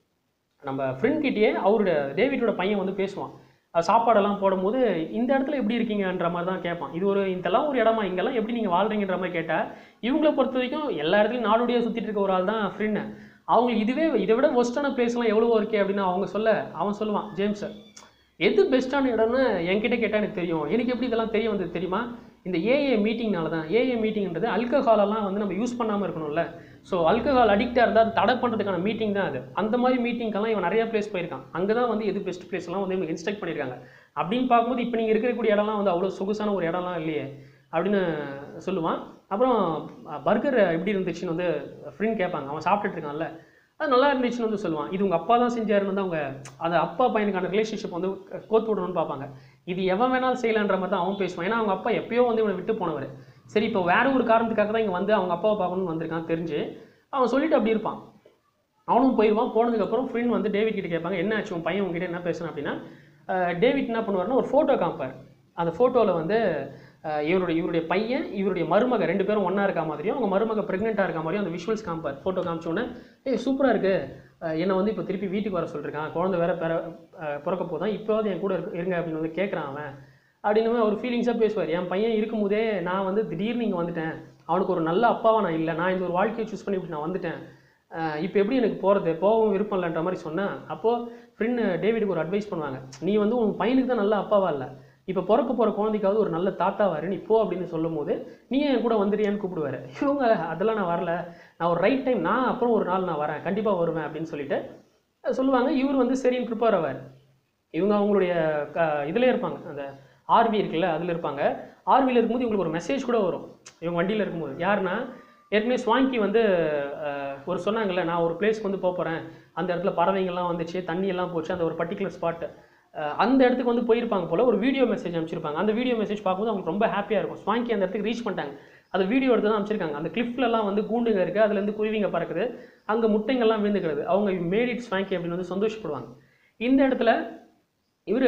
நம்ம ஃப்ரெண்ட் கிட்டேயே அவரோட டேவிடோட பையன் வந்து பேசுவான் அது சாப்பாடெல்லாம் போடும்போது இந்த இடத்துல எப்படி இருக்கீங்கன்ற மாதிரி தான் கேட்பான் இது ஒரு இதெல்லாம் ஒரு இடமா இங்கெல்லாம் எப்படி நீங்கள் வாழ்றீங்கன்ற மாதிரி கேட்டால் இவங்கள பொறுத்த வரைக்கும் எல்லா இடத்துலையும் நாடோடியாக சுற்றிட்டு இருக்க ஒரு ஆள் தான் ஃப்ரெண்டு அவங்களுக்கு இதுவே இதை விட ஒஸ்டான பிளேஸ்லாம் எவ்வளவோ இருக்கே அப்படின்னு அவங்க சொல்ல அவன் சொல்லுவான் ஜேம்ஸ் எது பெஸ்ட்டான இடம்னு என்கிட்ட கேட்டால் எனக்கு தெரியும் எனக்கு எப்படி இதெல்லாம் தெரிய வந்தது தெரியுமா இந்த ஏஏ மீட்டிங்னால தான் ஏஏ மீட்டிங்ன்றது அல்கஹாலெல்லாம் வந்து நம்ம யூஸ் பண்ணாமல் இருக்கணும்ல ஸோ அல்கஹால் அடிக்டாக இருந்தால் அது தடை பண்ணுறதுக்கான மீட்டிங் தான் அது அந்த மாதிரி மீட்டிங்க்கெல்லாம் இவன் நிறைய பிளேஸ் போயிருக்கான் அங்கே தான் வந்து எது பெஸ்ட் பிளேஸ்லாம் வந்து இவங்க இன்ஸ்ட்ரக்ட் பண்ணியிருக்காங்க அப்படின்னு பார்க்கும்போது இப்போ நீங்கள் இருக்கக்கூடிய இடம்லாம் வந்து அவ்வளோ சொகுசான ஒரு இடம்லாம் இல்லையே அப்படின்னு சொல்லுவான் அப்புறம் பர்கர் எப்படி இருந்துச்சுன்னு வந்து ஃப்ரெண்ட் கேட்பாங்க அவன் சாப்பிட்டுட்டு இருக்கான்ல அது நல்லா இருந்துச்சுன்னு வந்து சொல்லுவான் இது உங்கள் அப்பா தான் செஞ்சாருன்னு வந்து அவங்க அந்த அப்பா பையனுக்கான ரிலேஷன்ஷிப் வந்து கோத்து விடணும்னு பார்ப்பாங்க இது எவன் வேணாலும் செய்யலான்ற மாதிரி தான் அவன் பேசுவான் ஏன்னா அவங்க அப்பா எப்பயோ வந்து இவனை விட்டு போனவர் சரி இப்போ வேற ஒரு காரணத்துக்காக தான் இங்கே வந்து அவங்க அப்பாவை பார்க்கணும்னு வந்திருக்கான் தெரிஞ்சு அவன் சொல்லிட்டு அப்படி இருப்பான் அவனும் போயிடுவான் போனதுக்கப்புறம் ஃப்ரெண்ட் வந்து டேவிட் கிட்ட கேட்பாங்க என்ன ஆச்சு உன் பையன் உங்ககிட்ட என்ன பேசுனா அப்படின்னா அஹ் டேவிட் என்ன பண்ணுவாருன்னா ஒரு ஃபோட்டோ காமிப்பார் அந்த ஃபோட்டோவில் வந்து அஹ் இவருடைய இவருடைய பையன் இவருடைய மருமக ரெண்டு பேரும் ஒன்றா இருக்க மாதிரியும் அவங்க மருமக ப்ரெக்னெண்ட்டாக இருக்க மாதிரியும் அந்த விஷுவல்ஸ் காமிப்பார் ஃபோட்டோ காமிச்ச உடனே ஏய் சூப்பராக இருக்கு அஹ் என்னை வந்து இப்போ திருப்பி வீட்டுக்கு வர சொல்லிருக்கான் குழந்தை வேற பிற அஹ் பிறக்க போதான் இப்போவாது என் கூட இருக்கு- இருங்க அப்படின்னு வந்து கேட்குறான் அவன் அப்படின்னு அவர் ஃபீலிங்ஸாக பேசுவார் என் பையன் இருக்கும்போதே நான் வந்து திடீர்னு இங்கே வந்துட்டேன் அவனுக்கு ஒரு நல்ல அப்பாவா நான் இல்லை நான் இந்த ஒரு வாழ்க்கையை சூஸ் பண்ணி இப்படி நான் வந்துட்டேன் இப்போ எப்படி எனக்கு போகிறது போகவும் விருப்பம் இல்லைன்ற மாதிரி சொன்னேன் அப்போது ஃப்ரெண்ட் டேவிடுக்கு ஒரு அட்வைஸ் பண்ணுவாங்க நீ வந்து உன் பையனுக்கு தான் நல்ல அப்பாவா இல்லை இப்போ பிறக்க போகிற குழந்தைக்காவது ஒரு நல்ல தாத்தாவாரு நீ போ அப்படின்னு சொல்லும் போது நீ என் கூட வந்துடுறியான்னு கூப்பிடுவாரு இவங்க அதெல்லாம் நான் வரல நான் ஒரு ரைட் டைம் நான் அப்புறம் ஒரு நாள் நான் வரேன் கண்டிப்பாக வருவேன் அப்படின்னு சொல்லிட்டு சொல்லுவாங்க இவர் வந்து சரின்னு ப்ரிப்பேர் ஆவார் இவங்க அவங்களுடைய க இதிலே இருப்பாங்க அந்த ஆர்வி இருக்குல்ல அதில் இருப்பாங்க ஆர்வியில் இருக்கும்போது இவங்களுக்கு ஒரு மெசேஜ் கூட வரும் இவங்க வண்டியில் இருக்கும்போது யாருன்னா ஏற்கனவே ஸ்வாங்கி வந்து அஹ், ஒரு சொன்னாங்கல்ல நான் ஒரு பிளேஸ்க்கு வந்து போக போகிறேன் அந்த இடத்துல பறவைங்கள்லாம் வந்துச்சு தண்ணி எல்லாம் போச்சு அந்த ஒரு பர்டிகுலர் ஸ்பாட்டு அந்த இடத்துக்கு வந்து போயிருப்பாங்க போல் ஒரு வீடியோ மெசேஜ் அனுப்பிச்சிருப்பாங்க அந்த வீடியோ மெசேஜ் பார்க்கும்போது அவங்களுக்கு ரொம்ப ஹாப்பியாக இருக்கும் ஸ்வாங்கி அந்த இடத்துக்கு ரீச் பண்ணிட்டாங்க அந்த வீடியோ எடுத்து தான் அமைச்சிருக்காங்க அந்த கிளிஃப்லலாம் வந்து கூண்டுங்க இருக்குது அதுலேருந்து குருவிங்க பறக்குது அங்கே முட்டைங்கள்லாம் விழுந்துக்கிறது அவங்க மேட் இட் ஸ்வாங்கி அப்படின்னு வந்து சந்தோஷப்படுவாங்க இந்த இடத்துல இவர்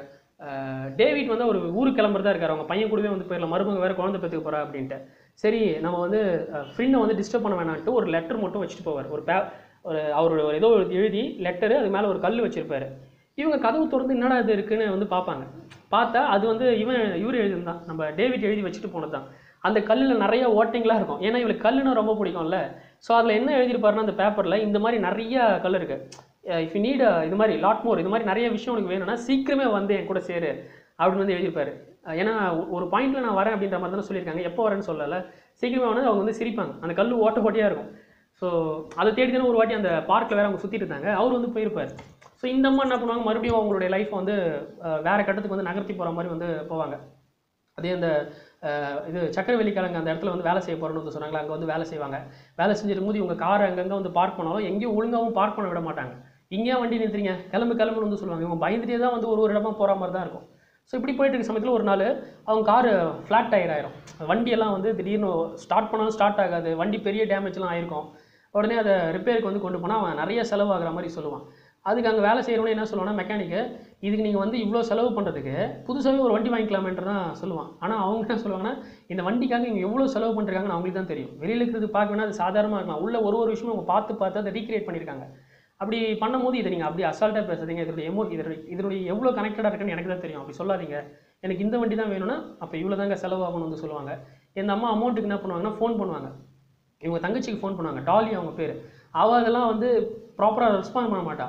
டேவிட் வந்து ஒரு ஊருக்கு கிளம்புறதா இருக்காரு அவங்க பையன் கூடவே வந்து போயிடலாம் மருமக வேற குழந்தை பெற்றுக்க போறா அப்படின்ட்டு சரி நம்ம வந்து ஃப்ரெண்டை வந்து டிஸ்டர்ப் பண்ண வேணான்ட்டு ஒரு லெட்டர் மட்டும் வச்சுட்டு போவார் ஒரு பே ஒரு அவரோட ஒரு ஏதோ ஒரு எழுதி லெட்டரு அது மேலே ஒரு கல் வச்சிருப்பாரு இவங்க கதவு திறந்து என்னடா இது இருக்குன்னு வந்து பார்ப்பாங்க பார்த்தா அது வந்து இவன் இவர் எழுதியிருந்தான் நம்ம டேவிட் எழுதி வச்சுட்டு போனது தான் அந்த கல்லில் நிறைய ஓட்டைங்களாக இருக்கும் ஏன்னா இவளுக்கு கல்லுனா ரொம்ப பிடிக்கும்ல ஸோ அதில் என்ன எழுதியிருப்பாருன்னா அந்த பேப்பரில் இந்த மாதிரி நிறைய கல் இருக்கு இஃப் யூ நீட் இது மாதிரி லாட் மோர் இது மாதிரி நிறைய விஷயம் உனக்கு வேணும்னா சீக்கிரமே வந்து என் கூட சேரு அப்படின்னு வந்து எழுதியிருப்பாரு அஹ் ஏன்னா ஒ- ஒரு பாயிண்ட்ல நான் வரேன் அப்படின்ற மாதிரி தானே சொல்லியிருக்காங்க எப்போ வரேன்னு சொல்லலை சீக்கிரமே வந்து அவங்க வந்து சிரிப்பாங்க அந்த கல் ஓட்ட ஓட்டையாக இருக்கும் ஸோ அதை தேடி தானே ஒரு வாட்டி அந்த பார்க்கில் வேற அவங்க சுற்றிட்டு இருந்தாங்க அவர் வந்து போயிருப்பார் ஸோ இந்த அம்மா என்ன பண்ணுவாங்க மறுபடியும் அவங்களுடைய லைஃப்பை வந்து அஹ் வேற கட்டத்துக்கு வந்து நகர்த்தி போகிற மாதிரி வந்து போவாங்க அதே அந்த அஹ், இது சக்கரவெளி கிழங்கு அந்த இடத்துல வந்து வேலை செய்ய போகிறோன்னு வந்து சொன்னாங்களா அங்கே வந்து வேலை செய்வாங்க வேலை செஞ்சிருக்கும் போது இவங்க காரை அங்கங்கே வந்து பார்க் பண்ணாலும் எங்கேயும் ஒழுங்காகவும் பார்க் பண்ண விட மாட்டாங்க இங்கேயா வண்டி நிறுத்துறீங்க கிளம்பு கிளம்புன்னு வந்து சொல்லுவாங்க இவங்க பயந்துட்டே தான் வந்து ஒரு ஒரு இடமா போகிற மாதிரி தான் இருக்கும் ஸோ இப்படி போயிட்டு இருக்க சமயத்தில் ஒரு நாள் அவங்க காரு ஃப்ளாட் டயர் ஆயிரும் வண்டியெல்லாம் வந்து திடீர்னு ஸ்டார்ட் பண்ணாலும் ஸ்டார்ட் ஆகாது வண்டி பெரிய டேமேஜ்லாம் ஆயிருக்கும் உடனே அதை ரிப்பேருக்கு வந்து கொண்டு போனால் அவன் நிறைய செலவாகிற மாதிரி சொல்லுவான் அதுக்கு அங்கே வேலை செய்கிறவனே என்ன சொல்லுவான்னா மெக்கானிக்கு இதுக்கு நீங்கள் வந்து இவ்வளோ செலவு பண்ணுறதுக்கு புதுசாகவே ஒரு வண்டி வாங்கிக்கலாமேன்ற தான் சொல்லுவான் ஆனால் அவங்க என்ன சொல்லுவாங்கன்னா இந்த வண்டிக்காக இவங்க எவ்வளோ செலவு பண்ணிருக்காங்கன்னு அவங்களுக்கு தான் தெரியும் வெளியில் இருக்கிறது பார்க்க வேணா அது சாதாரணமாக இருக்கலாம் உள்ள ஒரு ஒரு விஷயமும் அவங்க பார்த்து பார்த்து அதை ரீக்ரியேட் பண்ணியிருக்காங்க அப்படி பண்ணும்போது இதை நீங்கள் அப்படி அசால்ட்டாக பேசுறீங்க இதனுடைய எமோ இதனுடைய இதனுடைய எவ்வளோ கனெக்டடாக இருக்குன்னு எனக்கு தான் தெரியும் அப்படி சொல்லாதீங்க எனக்கு இந்த வண்டி தான் வேணும்னா அப்போ இவ்வளோ தாங்க செலவாகணும்னு வந்து சொல்லுவாங்க இந்த அம்மா அமௌண்ட்டுக்கு என்ன பண்ணுவாங்கன்னா ஃபோன் பண்ணுவாங்க இவங்க தங்கச்சிக்கு ஃபோன் பண்ணுவாங்க டாலி அவங்க பேர் அவள் அதெல்லாம் வந்து ப்ராப்பராக ரெஸ்பாண்ட் பண்ண மாட்டா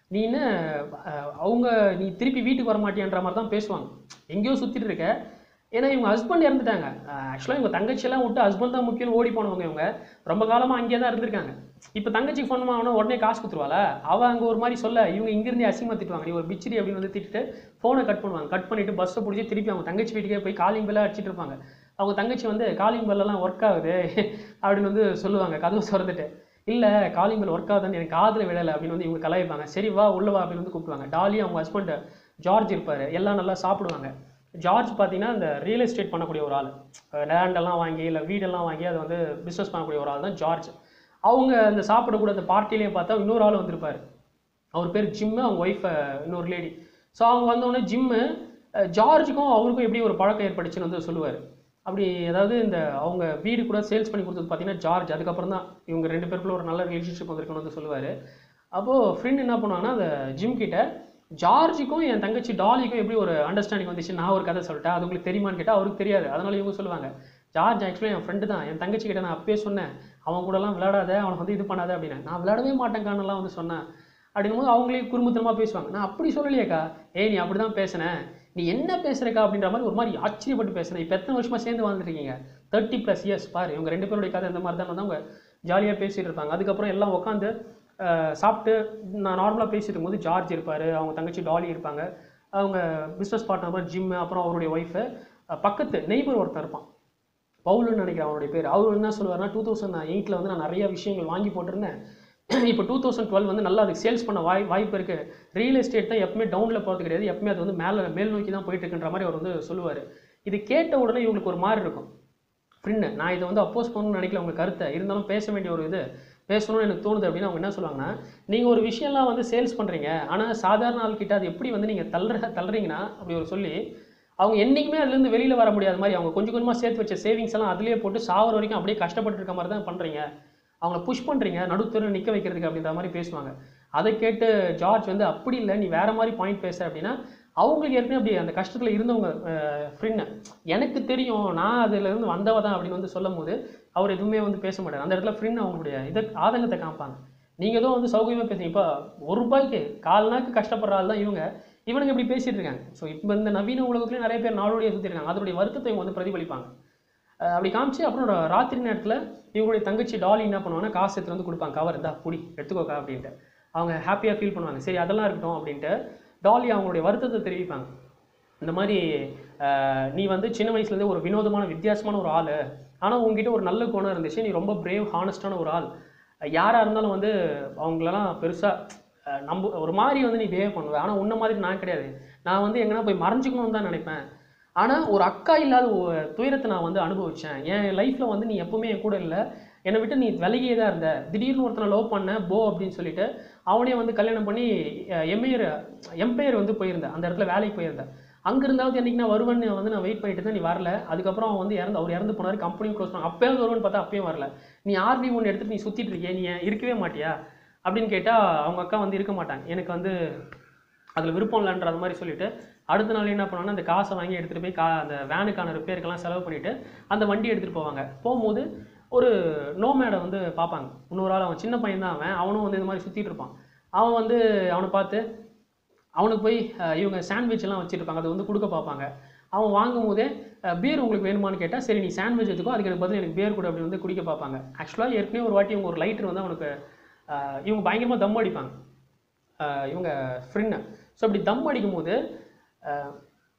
நீ என்ன அஹ், அவங்க நீ திருப்பி வீட்டுக்கு வர மாட்டியான்ற மாதிரி தான் பேசுவாங்க எங்கேயோ சுற்றிட்டு இருக்க ஏன்னா இவங்க ஹஸ்பண்ட் இறந்துட்டாங்க ஆக்சுவலாக இவங்க தங்கச்சியெல்லாம் விட்டு ஹஸ்பண்ட் தான் முக்கியம் ஓடி போனவங்க இவங்க ரொம்ப காலமாக அங்கேயே தான் இருந்திருக்காங்க இப்போ தங்கச்சிக்கு ஃபோன் பண்ணா உடனே காசு கொடுத்துருவாளா அவள் அங்கே ஒரு மாதிரி சொல்ல இவங்க இங்கேருந்தே அசிங்கமாக திட்டுவாங்க நீ ஒரு பிச்சிரி அப்படின்னு வந்து திட்டுட்டு ஃபோனை கட் பண்ணுவாங்க கட் பண்ணிட்டு பஸ்ஸை பிடிச்சி திருப்பி அவங்க தங்கச்சி வீட்டுக்கே போய் காலிங் பெல்லாம் அடிச்சிட்டு இருப்பாங்க அவங்க தங்கச்சி வந்து காலிங் பெல்லாம் ஒர்க் ஆகுது அப்படின்னு வந்து சொல்லுவாங்க கதவு திறந்துட்டு இல்லை காலிங் பெல் ஒர்க் ஆகுதுன்னு எனக்கு காதில் விழலை அப்படின்னு வந்து இவங்க கலாய்ப்பாங்க சரி வா உள்ள வா அப்படின்னு வந்து கூப்பிடுவாங்க டாலி அவங்க ஹஸ்பண்ட் ஜார்ஜ் இருப்பார் எல்லாம் நல்லா சாப்பிடுவாங்க ஜார்ஜ் பார்த்தீங்கன்னா இந்த ரியல் எஸ்டேட் பண்ணக்கூடிய ஒரு ஆள் லேண்டெல்லாம் வாங்கி இல்லை வீடெல்லாம் வாங்கி அதை வந்து பிஸ்னஸ் பண்ணக்கூடிய ஒரு ஆள் தான் ஜார்ஜ் அவங்க அந்த சாப்பிடக்கூட அந்த பார்ட்டிலேயே பார்த்தா இன்னொரு ஆள் வந்திருப்பார் அவர் பேர் ஜிம்மு அவங்க ஒய்ஃப் இன்னொரு லேடி ஸோ அவங்க வந்தோடனே ஜிம்மு ஜார்ஜுக்கும் அவருக்கும் எப்படி ஒரு பழக்கம் ஏற்பட்டுச்சுன்னு வந்து சொல்லுவார் அப்படி அதாவது இந்த அவங்க வீடு கூட சேல்ஸ் பண்ணி கொடுத்தது பார்த்தீங்கன்னா ஜார்ஜ் அதுக்கப்புறம் தான் இவங்க ரெண்டு பேருக்குள்ள ஒரு நல்ல ரிலேஷன்ஷிப் வந்திருக்குன்னு வந்து சொல்லுவார் அப்போது ஃப்ரெண்ட் என்ன பண்ணுவாங்கன்னா அந்த ஜிம் கிட்ட ஜார்ஜுக்கும் என் தங்கச்சி டாலிக்கும் எப்படி ஒரு அண்டர்ஸ்டாண்டிங் வந்துச்சு நான் ஒரு கதை சொல்லிட்டேன் அது உங்களுக்கு தெரியுமான்னு கேட்டால் அவருக்கு தெரியாது அதனால இவங்க சொல்லுவாங்க ஜார்ஜ் ஆக்சுவலி என் ஃப்ரெண்டு தான் என் தங்கச்சி கிட்ட நான் அப்பயே சொன்னேன் அவன் கூடலாம் விளையாடாத அவனை வந்து இது பண்ணாத அப்படின்னு நான் விளையாடவே மாட்டேங்கானெல்லாம் வந்து சொன்னேன் அப்படின்னும் போது அவங்களே குறும்புத்தனமாக பேசுவாங்க நான் அப்படி சொல்லலையேக்கா ஏய் நீ அப்படி தான் பேசுனேன் நீ என்ன பேசுறக்கா அப்படின்ற மாதிரி ஒரு மாதிரி ஆச்சரியப்பட்டு பேசுனேன் இப்போ எத்தனை வருஷமா சேர்ந்து வாழ்ந்துருக்கீங்க தேர்ட்டி ப்ளஸ் இயர்ஸ் பாரு இவங்க ரெண்டு பேருடைய கதை இந்த மாதிரி தான் வந்து அவங்க ஜாலியாக பேசிட்டு இருப்பாங்க அதுக்கப்புறம் எல்லாம் உட்காந்து சாப்பிட்டு நான் நார்மலாக பேசிட்டு இருக்கும்போது ஜார்ஜ் இருப்பார் அவங்க தங்கச்சி டாலி இருப்பாங்க அவங்க பிஸ்னஸ் பார்ட்னர் மாதிரி ஜிம்மு அப்புறம் அவருடைய ஒய்ஃபு பக்கத்து நெய்பர் ஒருத்தன் இருப்பான் பவுலுன்னு நினைக்கிறேன் அவனுடைய பேர் அவர் என்ன சொல்லுவார்னா டூ தௌசண்ட் எயிட்டில் வந்து நான் நிறைய விஷயங்கள் வாங்கி போட்டிருந்தேன் இப்போ டூ தௌசண்ட் டுவெல் வந்து நல்லா அதுக்கு சேல்ஸ் பண்ண வாய் வாய்ப்பு இருக்குது ரியல் எஸ்டேட் தான் எப்பவுமே டவுனில் போகிறது கிடையாது எப்பவுமே அது வந்து மேலே மேல் நோக்கி தான் போயிட்டு இருக்குன்ற மாதிரி அவர் வந்து சொல்லுவார் இது கேட்ட உடனே இவங்களுக்கு ஒரு மாதிரி இருக்கும் ஃப்ரெண்டு நான் இதை வந்து அப்போஸ் பண்ணணும்னு நினைக்கல உங்கள் கருத்தை இருந்தாலும் பேச வேண்டிய ஒரு இது பேசணும்னு எனக்கு தோணுது அப்படின்னு அவங்க என்ன சொல்லுவாங்கன்னா நீங்கள் ஒரு விஷயம்லாம் வந்து சேல்ஸ் பண்ணுறீங்க ஆனால் சாதாரண ஆள்கிட்ட அது எப்படி வந்து நீங்கள் தள்ளுற தள்ளுறீங்கன்னா அப்படி ஒரு சொல்லி அவங்க என்றைக்குமே அதுலேருந்து வெளியில் வர முடியாத மாதிரி அவங்க கொஞ்சம் கொஞ்சமாக சேர்த்து வச்ச சேவிங்ஸ் எல்லாம் அதுலேயே போட்டு சாவர வரைக்கும் அப்படியே கஷ்டப்பட்டு இருக்க மாதிரி தான் பண்ணுறீங்க அவங்கள புஷ் பண்ணுறீங்க நடுத்தர நிற்க வைக்கிறதுக்கு அப்படின்ற மாதிரி பேசுவாங்க அதை கேட்டு ஜார்ஜ் வந்து அப்படி இல்லை நீ வேற மாதிரி பாயிண்ட் பேச அப்படின்னா அவங்களுக்கு ஏற்கனவே அப்படி அந்த கஷ்டத்தில் இருந்தவங்க ஃப்ரெண்டு எனக்கு தெரியும் நான் அதுலேருந்து வந்தவ தான் அப்படின்னு வந்து சொல்லும் போது அவர் எதுவுமே வந்து பேச மாட்டார் அந்த இடத்துல ஃப்ரெண்ட் அவங்களுடைய இதை ஆதங்கத்தை காமிப்பாங்க நீங்கள் ஏதோ வந்து சௌகரியமாக பேசுறீங்க இப்போ ஒரு ரூபாய்க்கு கால் நாக்கு கஷ்டப்படுற ஆள் தான் இவங்க இவனுங்க இப்படி பேசிட்டு இருக்காங்க ஸோ இப்போ இந்த நவீன உலகத்துலேயும் நிறைய பேர் நாடோடியாக சுற்றி இருக்காங்க அதனுடைய வருத்தத்தை இவங்க வந்து பிரதிபலிப்பாங்க அஹ் அப்படி காமிச்சு அப்புறம் ரா- ராத்திரி நேரத்தில் இவங்களுடைய தங்கச்சி டாலி என்ன பண்ணுவாங்கன்னா காசு எடுத்துட்டு வந்து கொடுப்பாங்க கவர் இந்தா புடி எடுத்துக்கோக்கா அப்படின்ட்டு அவங்க ஹாப்பியாக ஃபீல் பண்ணுவாங்க சரி அதெல்லாம் இருக்கட்டும் அப்படின்ட்டு டாலி அவங்களுடைய வருத்தத்தை தெரிவிப்பாங்க இந்த மாதிரி அஹ், நீ வந்து சின்ன வயசுலேருந்தே ஒரு வினோதமான வித்தியாசமான ஒரு ஆள் ஆனால் உங்ககிட்ட ஒரு நல்ல குணம் இருந்துச்சு நீ ரொம்ப பிரேவ் ஹானஸ்டான ஒரு ஆள் யாராக இருந்தாலும் வந்து அவங்களெல்லாம் பெருசாக நம்ப ஒரு மாதிரி வந்து நீ பிஹேவ் பண்ணுவ ஆனால் உன்ன மாதிரி நான் கிடையாது நான் வந்து எங்கன்னா போய் மறைஞ்சிக்கணும்னு தான் நினைப்பேன் ஆனால் ஒரு அக்கா இல்லாத ஒரு துயரத்தை நான் வந்து அனுபவிச்சேன் என் லைஃப்பில் வந்து நீ எப்பவுமே என் கூட இல்லை என்னை விட்டு நீ விலகியே தான் இருந்த திடீர்னு ஒருத்தனை லவ் பண்ண போ அப்படின்னு சொல்லிட்டு அவனே வந்து கல்யாணம் பண்ணி எம்பையர் எம்பையர் வந்து போயிருந்தேன் அந்த இடத்துல வேலைக்கு போயிருந்தேன் அங்கே இருந்தாவது என்னைக்கு நான் வருவேன்னு வந்து நான் வெயிட் பண்ணிட்டு இருந்தேன் நீ வரல அதுக்கப்புறம் அவன் வந்து இறந்து அவர் இறந்து போனார் கம்பெனியும் க்ளோஸ் பண்ணாங்க அப்பயாவது வருவேன்னு பார்த்தா அப்பயும் வரல நீ ஆர்வி ஒன்று எடுத்துட்டு நீ சுற்றிட்டு இருக்கியே நீ ஏன் இருக்கவே மாட்டியா அப்படின்னு கேட்டால் அவங்க அக்கா வந்து இருக்க மாட்டாங்க எனக்கு வந்து அதில் விருப்பம் இல்லைன்ற அது மாதிரி சொல்லிட்டு அடுத்த நாள் என்ன பண்ணுவாங்கன்னா அந்த காசை வாங்கி எடுத்துகிட்டு போய் கா அந்த வேனுக்கான ரிப்பேருக்கெல்லாம் செலவு பண்ணிவிட்டு அந்த வண்டி எடுத்துகிட்டு போவாங்க போகும்போது ஒரு நோமேடை வந்து பார்ப்பாங்க இன்னொரு ஆள் அவன் சின்ன பையன் தான் அவன் அவனும் வந்து இந்த மாதிரி சுற்றிட்டு இருப்பான் அவன் வந்து அவனை பார்த்து அவனுக்கு போய் அஹ், இவங்க சாண்ட்விச் எல்லாம் வச்சுருப்பாங்க அதை வந்து கொடுக்க பார்ப்பாங்க அவன் வாங்கும் போதே பீர் உங்களுக்கு வேணுமான்னு கேட்டால் சரி நீ சாண்ட்விச் எடுத்துக்கோ அதுக்கு எனக்கு பதில் எனக்கு பீர் கூட அப்படின்னு வந்து குடிக்க பார்ப்பாங்க ஆக்சுவலாக ஏற்கனவே ஒரு வாட்டி இவங்க ஒரு லைட்டர் வந்து அவனுக்கு அஹ், இவங்க பயங்கரமாக தம் அடிப்பாங்க அஹ், இவங்க ஃப்ரெண்டு ஸோ அப்படி தம் அடிக்கும் போது அஹ்,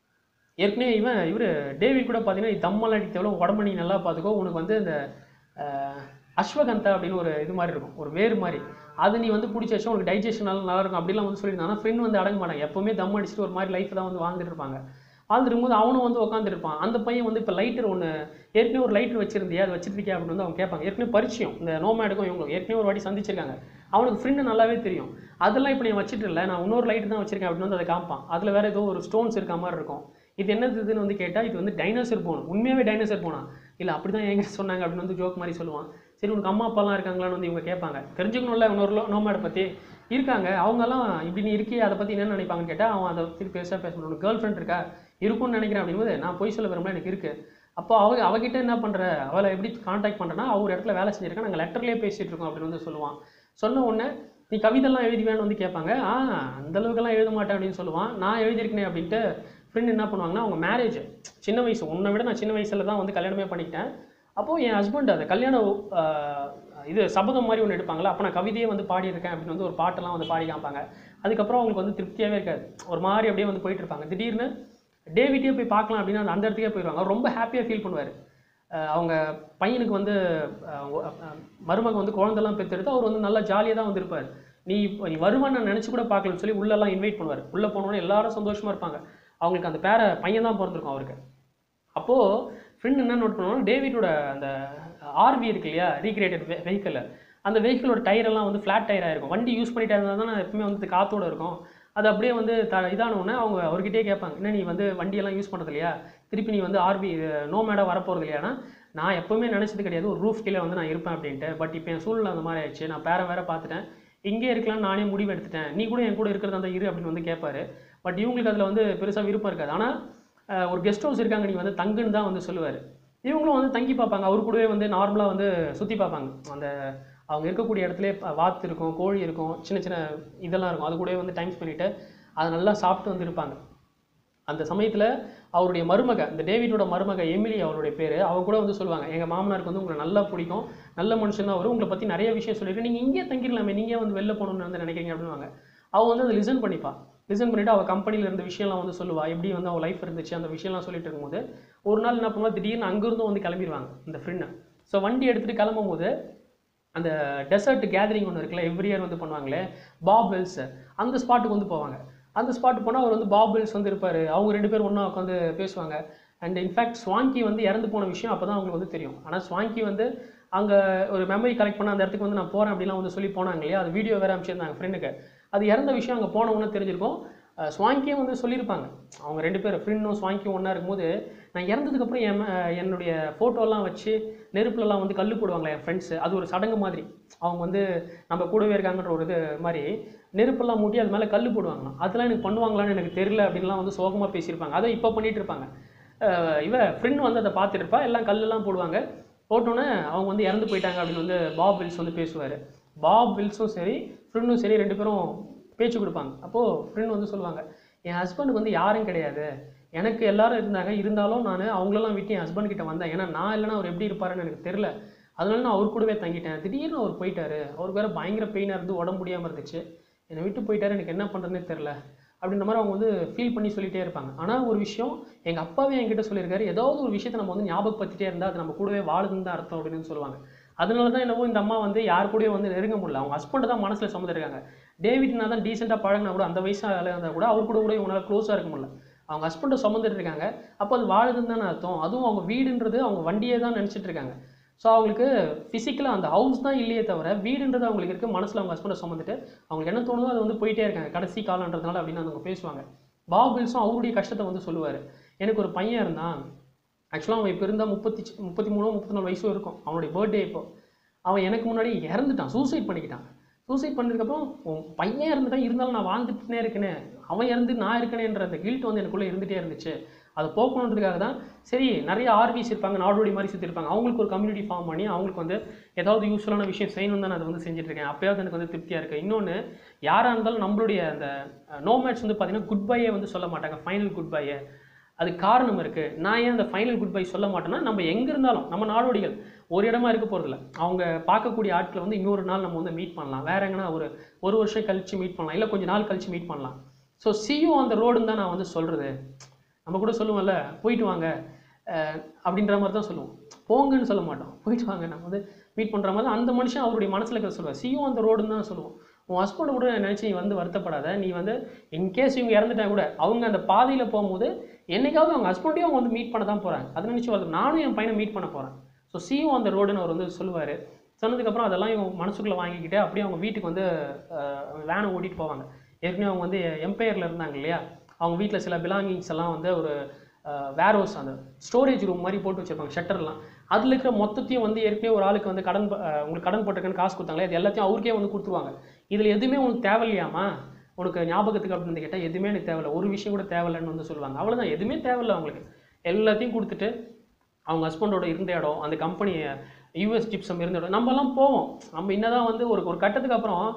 ஏற்கனவே இவன் இவர் டேவிட் கூட பார்த்தீங்கன்னா நீ தம்மெல்லாம் அடிக்க தேவை உடம்பு நீ நல்லா பார்த்துக்கோ உனக்கு வந்து இந்த அஹ், அஸ்வகந்தா அப்படின்னு ஒரு இது மாதிரி இருக்கும் ஒரு வேர் மாதிரி அது நீ வந்து பிடிச்சி வச்சா உனக்கு டைஜஷன் நல்லா நல்லா இருக்கும் அப்படிலாம் வந்து சொல்லியிருந்தாங்க ஆனால் ஃப்ரெண்ட் வந்து அடங்க மாட்டாங்க எப்பவுமே தம் அடிச்சுட்டு ஒரு மாதிரி லைஃப் தான் வந்து வாழ்ந்துட்டு இருப்பாங்க வாழ்ந்துட்டு இருக்கும்போது அவனும் வந்து உட்காந்துருப்பான் அந்த பையன் வந்து இப்போ லைட்டர் ஒன்று ஏற்கனவே ஒரு லைட்டர் வச்சிருந்தியா அது வச்சிருக்கியா அப்படின்னு வந்து அவங்க கேட்பாங்க ஏற்கனவே பரிச்சயம் இந்த நோமேடுக்கும் இவங்க ஏற்கனவே ஒரு வாட்டி சந்திச்சிருக்காங்க அவனுக்கு ஃப்ரெண்டு நல்லாவே தெரியும் அதெல்லாம் இப்போ நீ வச்சுட்டு இல்லை நான் இன்னொரு லைட் தான் வச்சிருக்கேன் அப்படின்னு வந்து அதை காமிப்பான் அதில் வேற ஏதோ ஒரு ஸ்டோன்ஸ் இருக்க மாதிரி இருக்கும் இது என்னது இதுன்னு வந்து கேட்டால் இது வந்து டைனோசர் போன் உண்மையாகவே டைனோசர் போனா இல்லை அப்படி தான் எங்க சொன்னாங்க அப்படின்னு வந்து ஜோக் மாதிரி சொல்லுவான் சரி உனக்கு அம்மா அப்பாலாம் இருக்காங்களான்னு வந்து இவங்க கேட்பாங்க தெரிஞ்சுக்கணும்ல இன்னொரு நோமேடை பற்றி இருக்காங்க அவங்கெல்லாம் இப்படி நீ இருக்கியே அதை பற்றி என்ன நினைப்பாங்கன்னு கேட்டால் அவன் அதை பற்றி பெருசாக பேச உனக்கு கேர்ள் ஃப்ரெண்ட் இருக்கா இருக்கும்னு நினைக்கிறேன் அப்படிங்கும்போது நான் போய் சொல்ல விரும்பல எனக்கு இருக்குது அப்போ அவ அவகிட்ட என்ன பண்ணுற அவளை எப்படி காண்டாக்ட் பண்ணுறேன்னா அவர் இடத்துல வேலை செஞ்சிருக்கேன் நாங்கள் லெட்டர்லேயே பேசிகிட்டு இருக்கோம் அப்படின்னு வந்து சொல்லுவான் சொன்ன உடனே நீ கவிதைலாம் எழுதிவேன்னு வந்து கேட்பாங்க ஆ அந்த அளவுக்குலாம் எழுத மாட்டேன் அப்படின்னு சொல்லுவான் நான் எழுதியிருக்கேனே அப்படின்ட்டு ஃப்ரெண்ட் என்ன பண்ணுவாங்கன்னா அவங்க மேரேஜ் சின்ன வயசு உன்னை விட நான் சின்ன வயசில் தான் வந்து கல்யாணமே பண்ணிக்கிட்டேன் அப்போது என் ஹஸ்பண்ட் அது கல்யாணம் ஆஹ், இது சபதம் மாதிரி ஒன்று எடுப்பாங்களா அப்போ நான் கவிதையே வந்து பாடியிருக்கேன் அப்படின்னு வந்து ஒரு பாட்டெல்லாம் வந்து பாடி காமிப்பாங்க அதுக்கப்புறம் அவங்களுக்கு வந்து திருப்தியாகவே இருக்காது ஒரு மாதிரி அப்படியே வந்து போயிட்டு இருப்பாங்க திடீர்னு டேவிட்டே போய் பார்க்கலாம் அப்படின்னு அந்த- அந்த இடத்துக்கே போயிடுவாங்க அவர் ரொம்ப ஹாப்பியாக ஃபீல் பண்ணுவார் அவங்க பையனுக்கு வந்து அஹ், ஒ- அஹ், மருமக வந்து குழந்தெல்லாம் பெற்றெடுத்து அவர் வந்து நல்லா ஜாலியாக தான் வந்து இருப்பார் நீ இப்ப- நீ வருவான்னு நான் நினச்சி கூட பார்க்கலன்னு சொல்லி உள்ளெல்லாம் இன்வைட் பண்ணுவார் உள்ளே போனோன்னே எல்லாரும் சந்தோஷமாக இருப்பாங்க அவங்களுக்கு அந்த பேர பையன் தான் பிறந்திருக்கும் அவருக்கு அப்போது ஃப்ரெண்ட் என்ன நோட் பண்ணுவாங்க டேவிடோட அந்த ஆர்வி இருக்கு இல்லையா ரீக்ரியேட்டட் வெஹிக்கிள் அந்த வெஹிக்கிளோட டயரெல்லாம் வந்து ஃப்ளாட் டயராக இருக்கும் வண்டி யூஸ் பண்ணிட்டே இருந்தால் தான் எப்பவுமே வந்து காத்தோட இருக்கும் அது அப்படியே வந்து த இதான உடனே அவங்க அவர்கிட்டயே கேட்பாங்க என்ன நீ வந்து வண்டியெல்லாம் யூஸ் பண்ணுறது இல்லையா திருப்பி நீ வந்து ஆர்பி நோ மேடாக வரப்போகிறது இல்லையானா நான் எப்பவுமே நினச்சது கிடையாது ஒரு ரூஃப் கீழே வந்து நான் இருப்பேன் அப்படின்ட்டு பட் இப்போ என் சூழ்நிலை அந்த மாதிரி ஆயிடுச்சு நான் பேர வேற பார்த்துட்டேன் இங்கே இருக்கலாம்னு நானே முடிவு எடுத்துட்டேன் நீ கூட என் கூட இருக்கிறது அந்த இரு அப்படின்னு வந்து கேட்பாரு பட் இவங்களுக்கு அதில் வந்து பெருசாக விருப்பம் இருக்காது ஆனால் அஹ் ஒரு கெஸ்ட் ஹவுஸ் இருக்காங்க நீங்கள் வந்து தங்குன்னு தான் வந்து சொல்லுவார் இவங்களும் வந்து தங்கி பார்ப்பாங்க அவர் கூடவே வந்து நார்மலாக வந்து சுற்றி பார்ப்பாங்க அந்த அவங்க இருக்கக்கூடிய இடத்துல வாத்து இருக்கும் கோழி இருக்கும் சின்ன சின்ன இதெல்லாம் இருக்கும் அது கூடவே வந்து டைம் பண்ணிவிட்டு அதை நல்லா சாப்பிட்டு வந்து இருப்பாங்க அந்த சமயத்தில் அவருடைய மருமக இந்த டேவிடோட மருமக எமிலி அவருடைய பேர் அவங்க கூட வந்து சொல்லுவாங்க எங்கள் மாமனாருக்கு வந்து உங்களை நல்லா பிடிக்கும் நல்ல மனுஷன் தான் அவர் உங்களை பற்றி நிறைய விஷயம் சொல்லிட்டு நீங்கள் இங்கேயே தங்கிடலாமே நீங்கள் வந்து வெளில போகணும்னு வந்து நினைக்கிறீங்க அப்படின்னுவாங்க அவள் வந்து அதை லிசன் பண்ணிப்பா லிசன் பண்ணிவிட்டு அவள் கம்பெனியில் இருந்த விஷயம்லாம் வந்து சொல்லுவா எப்படி வந்து அவள் லைஃப் இருந்துச்சு அந்த விஷயம்லாம் சொல்லிட்டு இருக்கும்போது ஒரு நாள் என்ன பண்ணுவா திடீர்னு அங்கேருந்தும் வந்து கிளம்பிடுவாங்க இந்த ஃப்ரெண்டு ஸோ வண்டி எடுத்துகிட்டு கிளம்பும்போது அந்த டெசர்ட் கேதரிங் ஒன்று இருக்குல்ல எவ்ரி இயர் வந்து பண்ணுவாங்களே பாப் வெல்ஸ் அந்த ஸ்பாட்டுக்கு வந்து போவாங்க அந்த ஸ்பாட் போனால் அவர் வந்து பாப் வெல்ஸ் வந்து இருப்பார் அவங்க ரெண்டு பேரும் ஒன்றா உட்காந்து பேசுவாங்க அண்ட் இன்ஃபேக்ட் ஸ்வாங்கி வந்து இறந்து போன விஷயம் அப்போ தான் அவங்களுக்கு வந்து தெரியும் ஆனால் ஸ்வாங்கி வந்து அங்கே ஒரு மெமரி கலெக்ட் பண்ண அந்த இடத்துக்கு வந்து நான் போகிறேன் அப்படிலாம் வந்து சொல்லி போனாங்க இல்லையா அது வீடியோ வேறு அமைச்சிருந்தாங்க ஃப்ரெண்டுக்கு அது இறந்த விஷயம் அங்கே போன உடனே தெரிஞ்சிருக்கும் அஹ் ஸ்வாங்கியும் வந்து சொல்லியிருப்பாங்க அவங்க ரெண்டு பேர் ஃப்ரெண்டும் ஸ்வாங்கியும் ஒன்றா இருக்கும்போது நான் இறந்ததுக்கப்புறம் என் ம- என்னுடைய ஃபோட்டோலாம் வச்சு நெருப்புலலாம் வந்து கல் போடுவாங்களே என் ஃப்ரெண்ட்ஸு அது ஒரு சடங்கு மாதிரி அவங்க வந்து நம்ம கூடவே இருக்காங்கன்ற ஒரு இது மாதிரி நெருப்பெல்லாம் மூட்டி அது மேலே கல் போடுவாங்களாம் அதெல்லாம் எனக்கு பண்ணுவாங்களான்னு எனக்கு தெரியல அப்படின்லாம் வந்து சோகமாக பேசியிருப்பாங்க அதை இப்போ பண்ணிட்டு இருப்பாங்க அஹ் இவ ஃப்ரெண்ட் வந்து அதை பார்த்துட்டு இருப்பா எல்லாம் கல்லெல்லாம் போடுவாங்க போட்டோன்னே அவங்க வந்து இறந்து போயிட்டாங்க அப்படின்னு வந்து பாப் வில்ஸ் வந்து பேசுவார் பாப் வில்ஸும் சரி ஃப்ரெண்டும் சரி ரெண்டு பேரும் பேச்சு கொடுப்பாங்க அப்போது ஃப்ரெண்ட் வந்து சொல்லுவாங்க என் ஹஸ்பண்டுக்கு வந்து யாரும் கிடையாது எனக்கு எல்லாரும் இருந்தாங்க இருந்தாலும் நான் அவங்களெல்லாம் விட்டு என் ஹஸ்பண்ட் கிட்ட வந்தேன் ஏன்னா நான் இல்லைன்னா அவர் எப்படி இருப்பாருன்னு எனக்கு தெரில அதனால நான் அவர் கூடவே தங்கிட்டேன் திடீர்னு அவர் போயிட்டாரு அவருக்கு வேறு பயங்கர பெயினாக இருந்து உடம்பு முடியாமல் இருந்துச்சு என்னை விட்டு போயிட்டாரு எனக்கு என்ன பண்ணுறதுனே தெரில அப்படின்ற மாதிரி அவங்க வந்து ஃபீல் பண்ணி சொல்லிட்டே இருப்பாங்க ஆனால் ஒரு விஷயம் எங்கள் அப்பாவே என்கிட்ட சொல்லியிருக்காரு ஏதாவது ஒரு விஷயத்தை நம்ம வந்து ஞாபகப்படுத்திட்டே இருந்தால் அது நம்ம கூடவே வாழுதுன்னு தான் அர்த்தம் அப்படின்னு சொல்லுவாங்க அதனால தான் என்னவோ இந்த அம்மா வந்து யார் கூடயும் வந்து நெருங்க முடியல அவங்க ஹஸ்பண்ட் தான் மனசில் சுமந்துருக்காங்க டேவிட்னா தான் டீசெண்டாக பழகினா கூட அந்த வயசு இருந்தால் கூட அவர் கூட கூட இவங்களால க்ளோஸாக இருக்க முடியல அவங்க ஹஸ்பண்டை சுமந்துட்டு இருக்காங்க அப்போ அது வாழுதுன்னு தானே அர்த்தம் அதுவும் அவங்க வீடுன்றது அவங்க வண்டியே தான் நினச்சிட்டு இருக்காங்க ஸோ அவங்களுக்கு ஃபிசிக்கலாக அந்த ஹவுஸ் தான் இல்லையே தவிர வீடுன்றது அவங்களுக்கு இருக்குது மனசில் அவங்க ஹஸ்பண்டை சுமந்துட்டு அவங்களுக்கு என்ன தோணுதோ அது வந்து போயிட்டே இருக்காங்க கடைசி காலன்றதுனால அப்படின்னு அவங்க பேசுவாங்க பாப் வில்ஸும் அவருடைய கஷ்டத்தை வந்து சொல்லுவார் எனக்கு ஒரு பையன் இருந்தான் ஆக்சுவலாக அவன் இப்போ இருந்தால் முப்பத்தி சி- முப்பத்தி மூணோ முப்பத்தி நாலு வயசும் இருக்கும் அவனுடைய பர்த்டே இப்போ அவன் எனக்கு முன்னாடி இறந்துட்டான் சூசைட் பண்ணிக்கிட்டான் சூசைட் பண்ணதுக்கப்புறம் உன் பையன் இறந்துட்டான் இருந்தாலும் நான் வாழ்ந்துட்டுனே இருக்கேனே அவன் இறந்து நான் இருக்கேனேன்ற அந்த கில்ட் வந்து எனக்குள்ளே இருந்துகிட்டே இருந்துச்சு அதை போக்கணுன்றதுக்காக தான் சரி நிறைய ஆர்விஸ் இருப்பாங்க நாடோடி மாதிரி சுற்றி இருப்பாங்க அவங்களுக்கு ஒரு கம்யூனிட்டி ஃபார்ம் பண்ணி அவங்களுக்கு வந்து ஏதாவது யூஸ்ஃபுல்லான விஷயம் செய்யணும் தான் நான் அதை வந்து செஞ்சுட்டு இருக்கேன் அப்பயாவது எனக்கு வந்து திருப்தியாக இருக்குது இன்னொன்று யாராக இருந்தாலும் நம்மளுடைய அந்த நோமேட்ஸ் வந்து பார்த்தீங்கன்னா குட் பையே வந்து சொல்ல மாட்டாங்க ஃபைனல் குட் பையே அது காரணம் இருக்குது நான் ஏன் அந்த ஃபைனல் குட் பை சொல்ல மாட்டேன்னா நம்ம எங்கே இருந்தாலும் நம்ம நாடோடிகள் ஒரு இடமா இருக்க போகிறதில்ல அவங்க பார்க்கக்கூடிய ஆட்களை வந்து இன்னொரு நாள் நம்ம வந்து மீட் பண்ணலாம் வேற எங்கன்னா ஒரு ஒரு வருஷம் கழிச்சு மீட் பண்ணலாம் இல்லை கொஞ்ச நாள் கழிச்சு மீட் பண்ணலாம் ஸோ சியூ அந்த ரோடுன்னு தான் நான் வந்து சொல்கிறது நம்ம கூட சொல்லுவோம்ல போயிட்டு வாங்க அஹ் அப்படின்ற மாதிரி தான் சொல்லுவோம் போங்கன்னு சொல்ல மாட்டோம் போயிட்டு வாங்க நம்ம வந்து மீட் பண்ணுற மாதிரி அந்த மனுஷன் அவருடைய மனசில் இருக்கிற சொல்லுவார் சியூ அந்த ரோடுன்னு தான் சொல்லுவோம் உன் ஹஸ்பண்ட் கூட நினச்சி நீ வந்து வருத்தப்படாத நீ வந்து இன்கேஸ் இவங்க இறந்துட்டா கூட அவங்க அந்த பாதையில் போகும்போது என்னைக்காவது அவங்க ஹஸ்பண்டையும் அவங்க வந்து மீட் பண்ண தான் போகிறாங்க அதை நினச்சி வருது நானும் என் பையனை மீட் பண்ண போகிறேன் ஸோ சியூ அந்த ரோடுன்னு அவர் வந்து சொல்லுவார் சொன்னதுக்கப்புறம் அதெல்லாம் இவங்க மனசுக்குள்ளே வாங்கிக்கிட்டு அப்படியே அவங்க வீட்டுக்கு வந்து வேனை ஓட்டிகிட்டு போவாங்க ஏற்கனவே அவங்க வந்து எம்பையரில் இருந்தாங்க இல்லையா அவங்க வீட்டில் சில பிலாங்கிங்ஸ் எல்லாம் வந்து ஒரு வேர் ஹவுஸ் அந்த ஸ்டோரேஜ் ரூம் மாதிரி போட்டு வச்சிருப்பாங்க ஷட்டர்லாம் அதில் இருக்கிற மொத்தத்தையும் வந்து ஏற்கனவே ஒரு ஆளுக்கு வந்து கடன் ப- அஹ் உங்களுக்கு கடன் போட்டிருக்கேன்னு காசு கொடுத்தாங்களே அது எல்லாத்தையும் அவருக்கே வந்து கொடுத்துருவாங்க இதில் எதுவுமே உனக்கு தேவையில்லையாமா உனக்கு ஞாபகத்துக்கு அப்படின்னு கேட்டால் எதுவுமே எனக்கு தேவையில்ல ஒரு விஷயம் கூட தேவையில்லைன்னு வந்து சொல்லுவாங்க அவ்வளோதான் எதுவுமே தேவையில்ல அவங்களுக்கு எல்லாத்தையும் கொடுத்துட்டு அவங்க ஹஸ்பண்டோட இருந்த இடம் அந்த கம்பெனி யூஎஸ் ஜிப்சம் இருந்த இடம் நம்மலாம் போவோம் நம்ம என்னதான் வந்து ஒரு ஒரு கட்டத்துக்கு அப்புறம்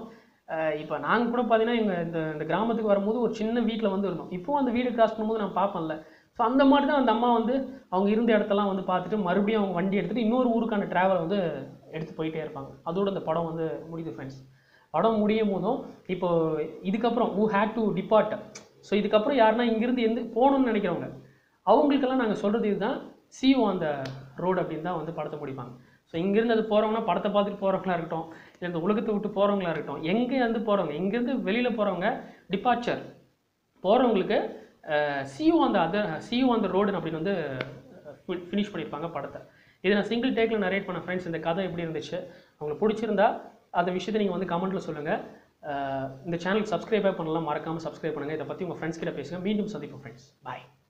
இப்போ நாங்கள் கூட பார்த்தீங்கன்னா எங்கள் இந்த இந்த கிராமத்துக்கு வரும்போது ஒரு சின்ன வீட்டில் வந்து இருந்தோம் இப்போ அந்த வீடு கிராஸ் பண்ணும்போது நான் பார்ப்பேன்ல ஸோ அந்த மாதிரி தான் அந்த அம்மா வந்து அவங்க இருந்த இடத்தெல்லாம் வந்து பார்த்துட்டு மறுபடியும் அவங்க வண்டி எடுத்துகிட்டு இன்னொரு ஊருக்கான ட்ராவலை வந்து எடுத்து போயிட்டே இருப்பாங்க அதோட இந்த படம் வந்து முடியுது ஃப்ரெண்ட்ஸ் படம் முடியும் போதும் இப்போ இதுக்கப்புறம் who had to depart so இதுக்கப்புறம் யாருன்னா இங்கிருந்து எந்த போகணும்னு நினைக்கிறவங்க அவங்களுக்கெல்லாம் நாங்கள் சொல்கிறது இதுதான் சிஓ அந்த ரோடு அப்படின்னு தான் வந்து படத்தை முடிப்பாங்க ஸோ இங்கேருந்து அது போகிறவங்கன்னா படத்தை பார்த்துட்டு போகிறவங்களா இருக்கட்டும் இல்லை இந்த உலகத்தை விட்டு போகிறவங்களா இருக்கட்டும் எங்கே இருந்து போகிறவங்க இங்கேருந்து வெளியில் போகிறவங்க டிபார்ச்சர் போகிறவங்களுக்கு சிஓ அந்த அதர் சிஓ அந்த ரோடு அப்படின்னு வந்து ஃபினிஷ் பண்ணியிருப்பாங்க படத்தை இதை நான் சிங்கிள் டேக்கில் நரேட் பண்ண ஃப்ரெண்ட்ஸ் இந்த கதை எப்படி இருந்துச்சு உங்களுக்கு பிடிச்சிருந்தா அந்த விஷயத்தை நீங்கள் வந்து கமெண்ட்டில் சொல்லுங்கள் இந்த சேனலுக்கு சப்ஸ்கிரைபே பண்ணலாம் மறக்காமல் சப்ஸ்கிரைப் பண்ணுங்கள் இதை பற்றி உங்கள் ஃப்ரெண்ட்ஸ் கிட்ட பேசுங்க மீண்டும் சந்திப்போம் ஃப்ரெண்ட்ஸ் பாய்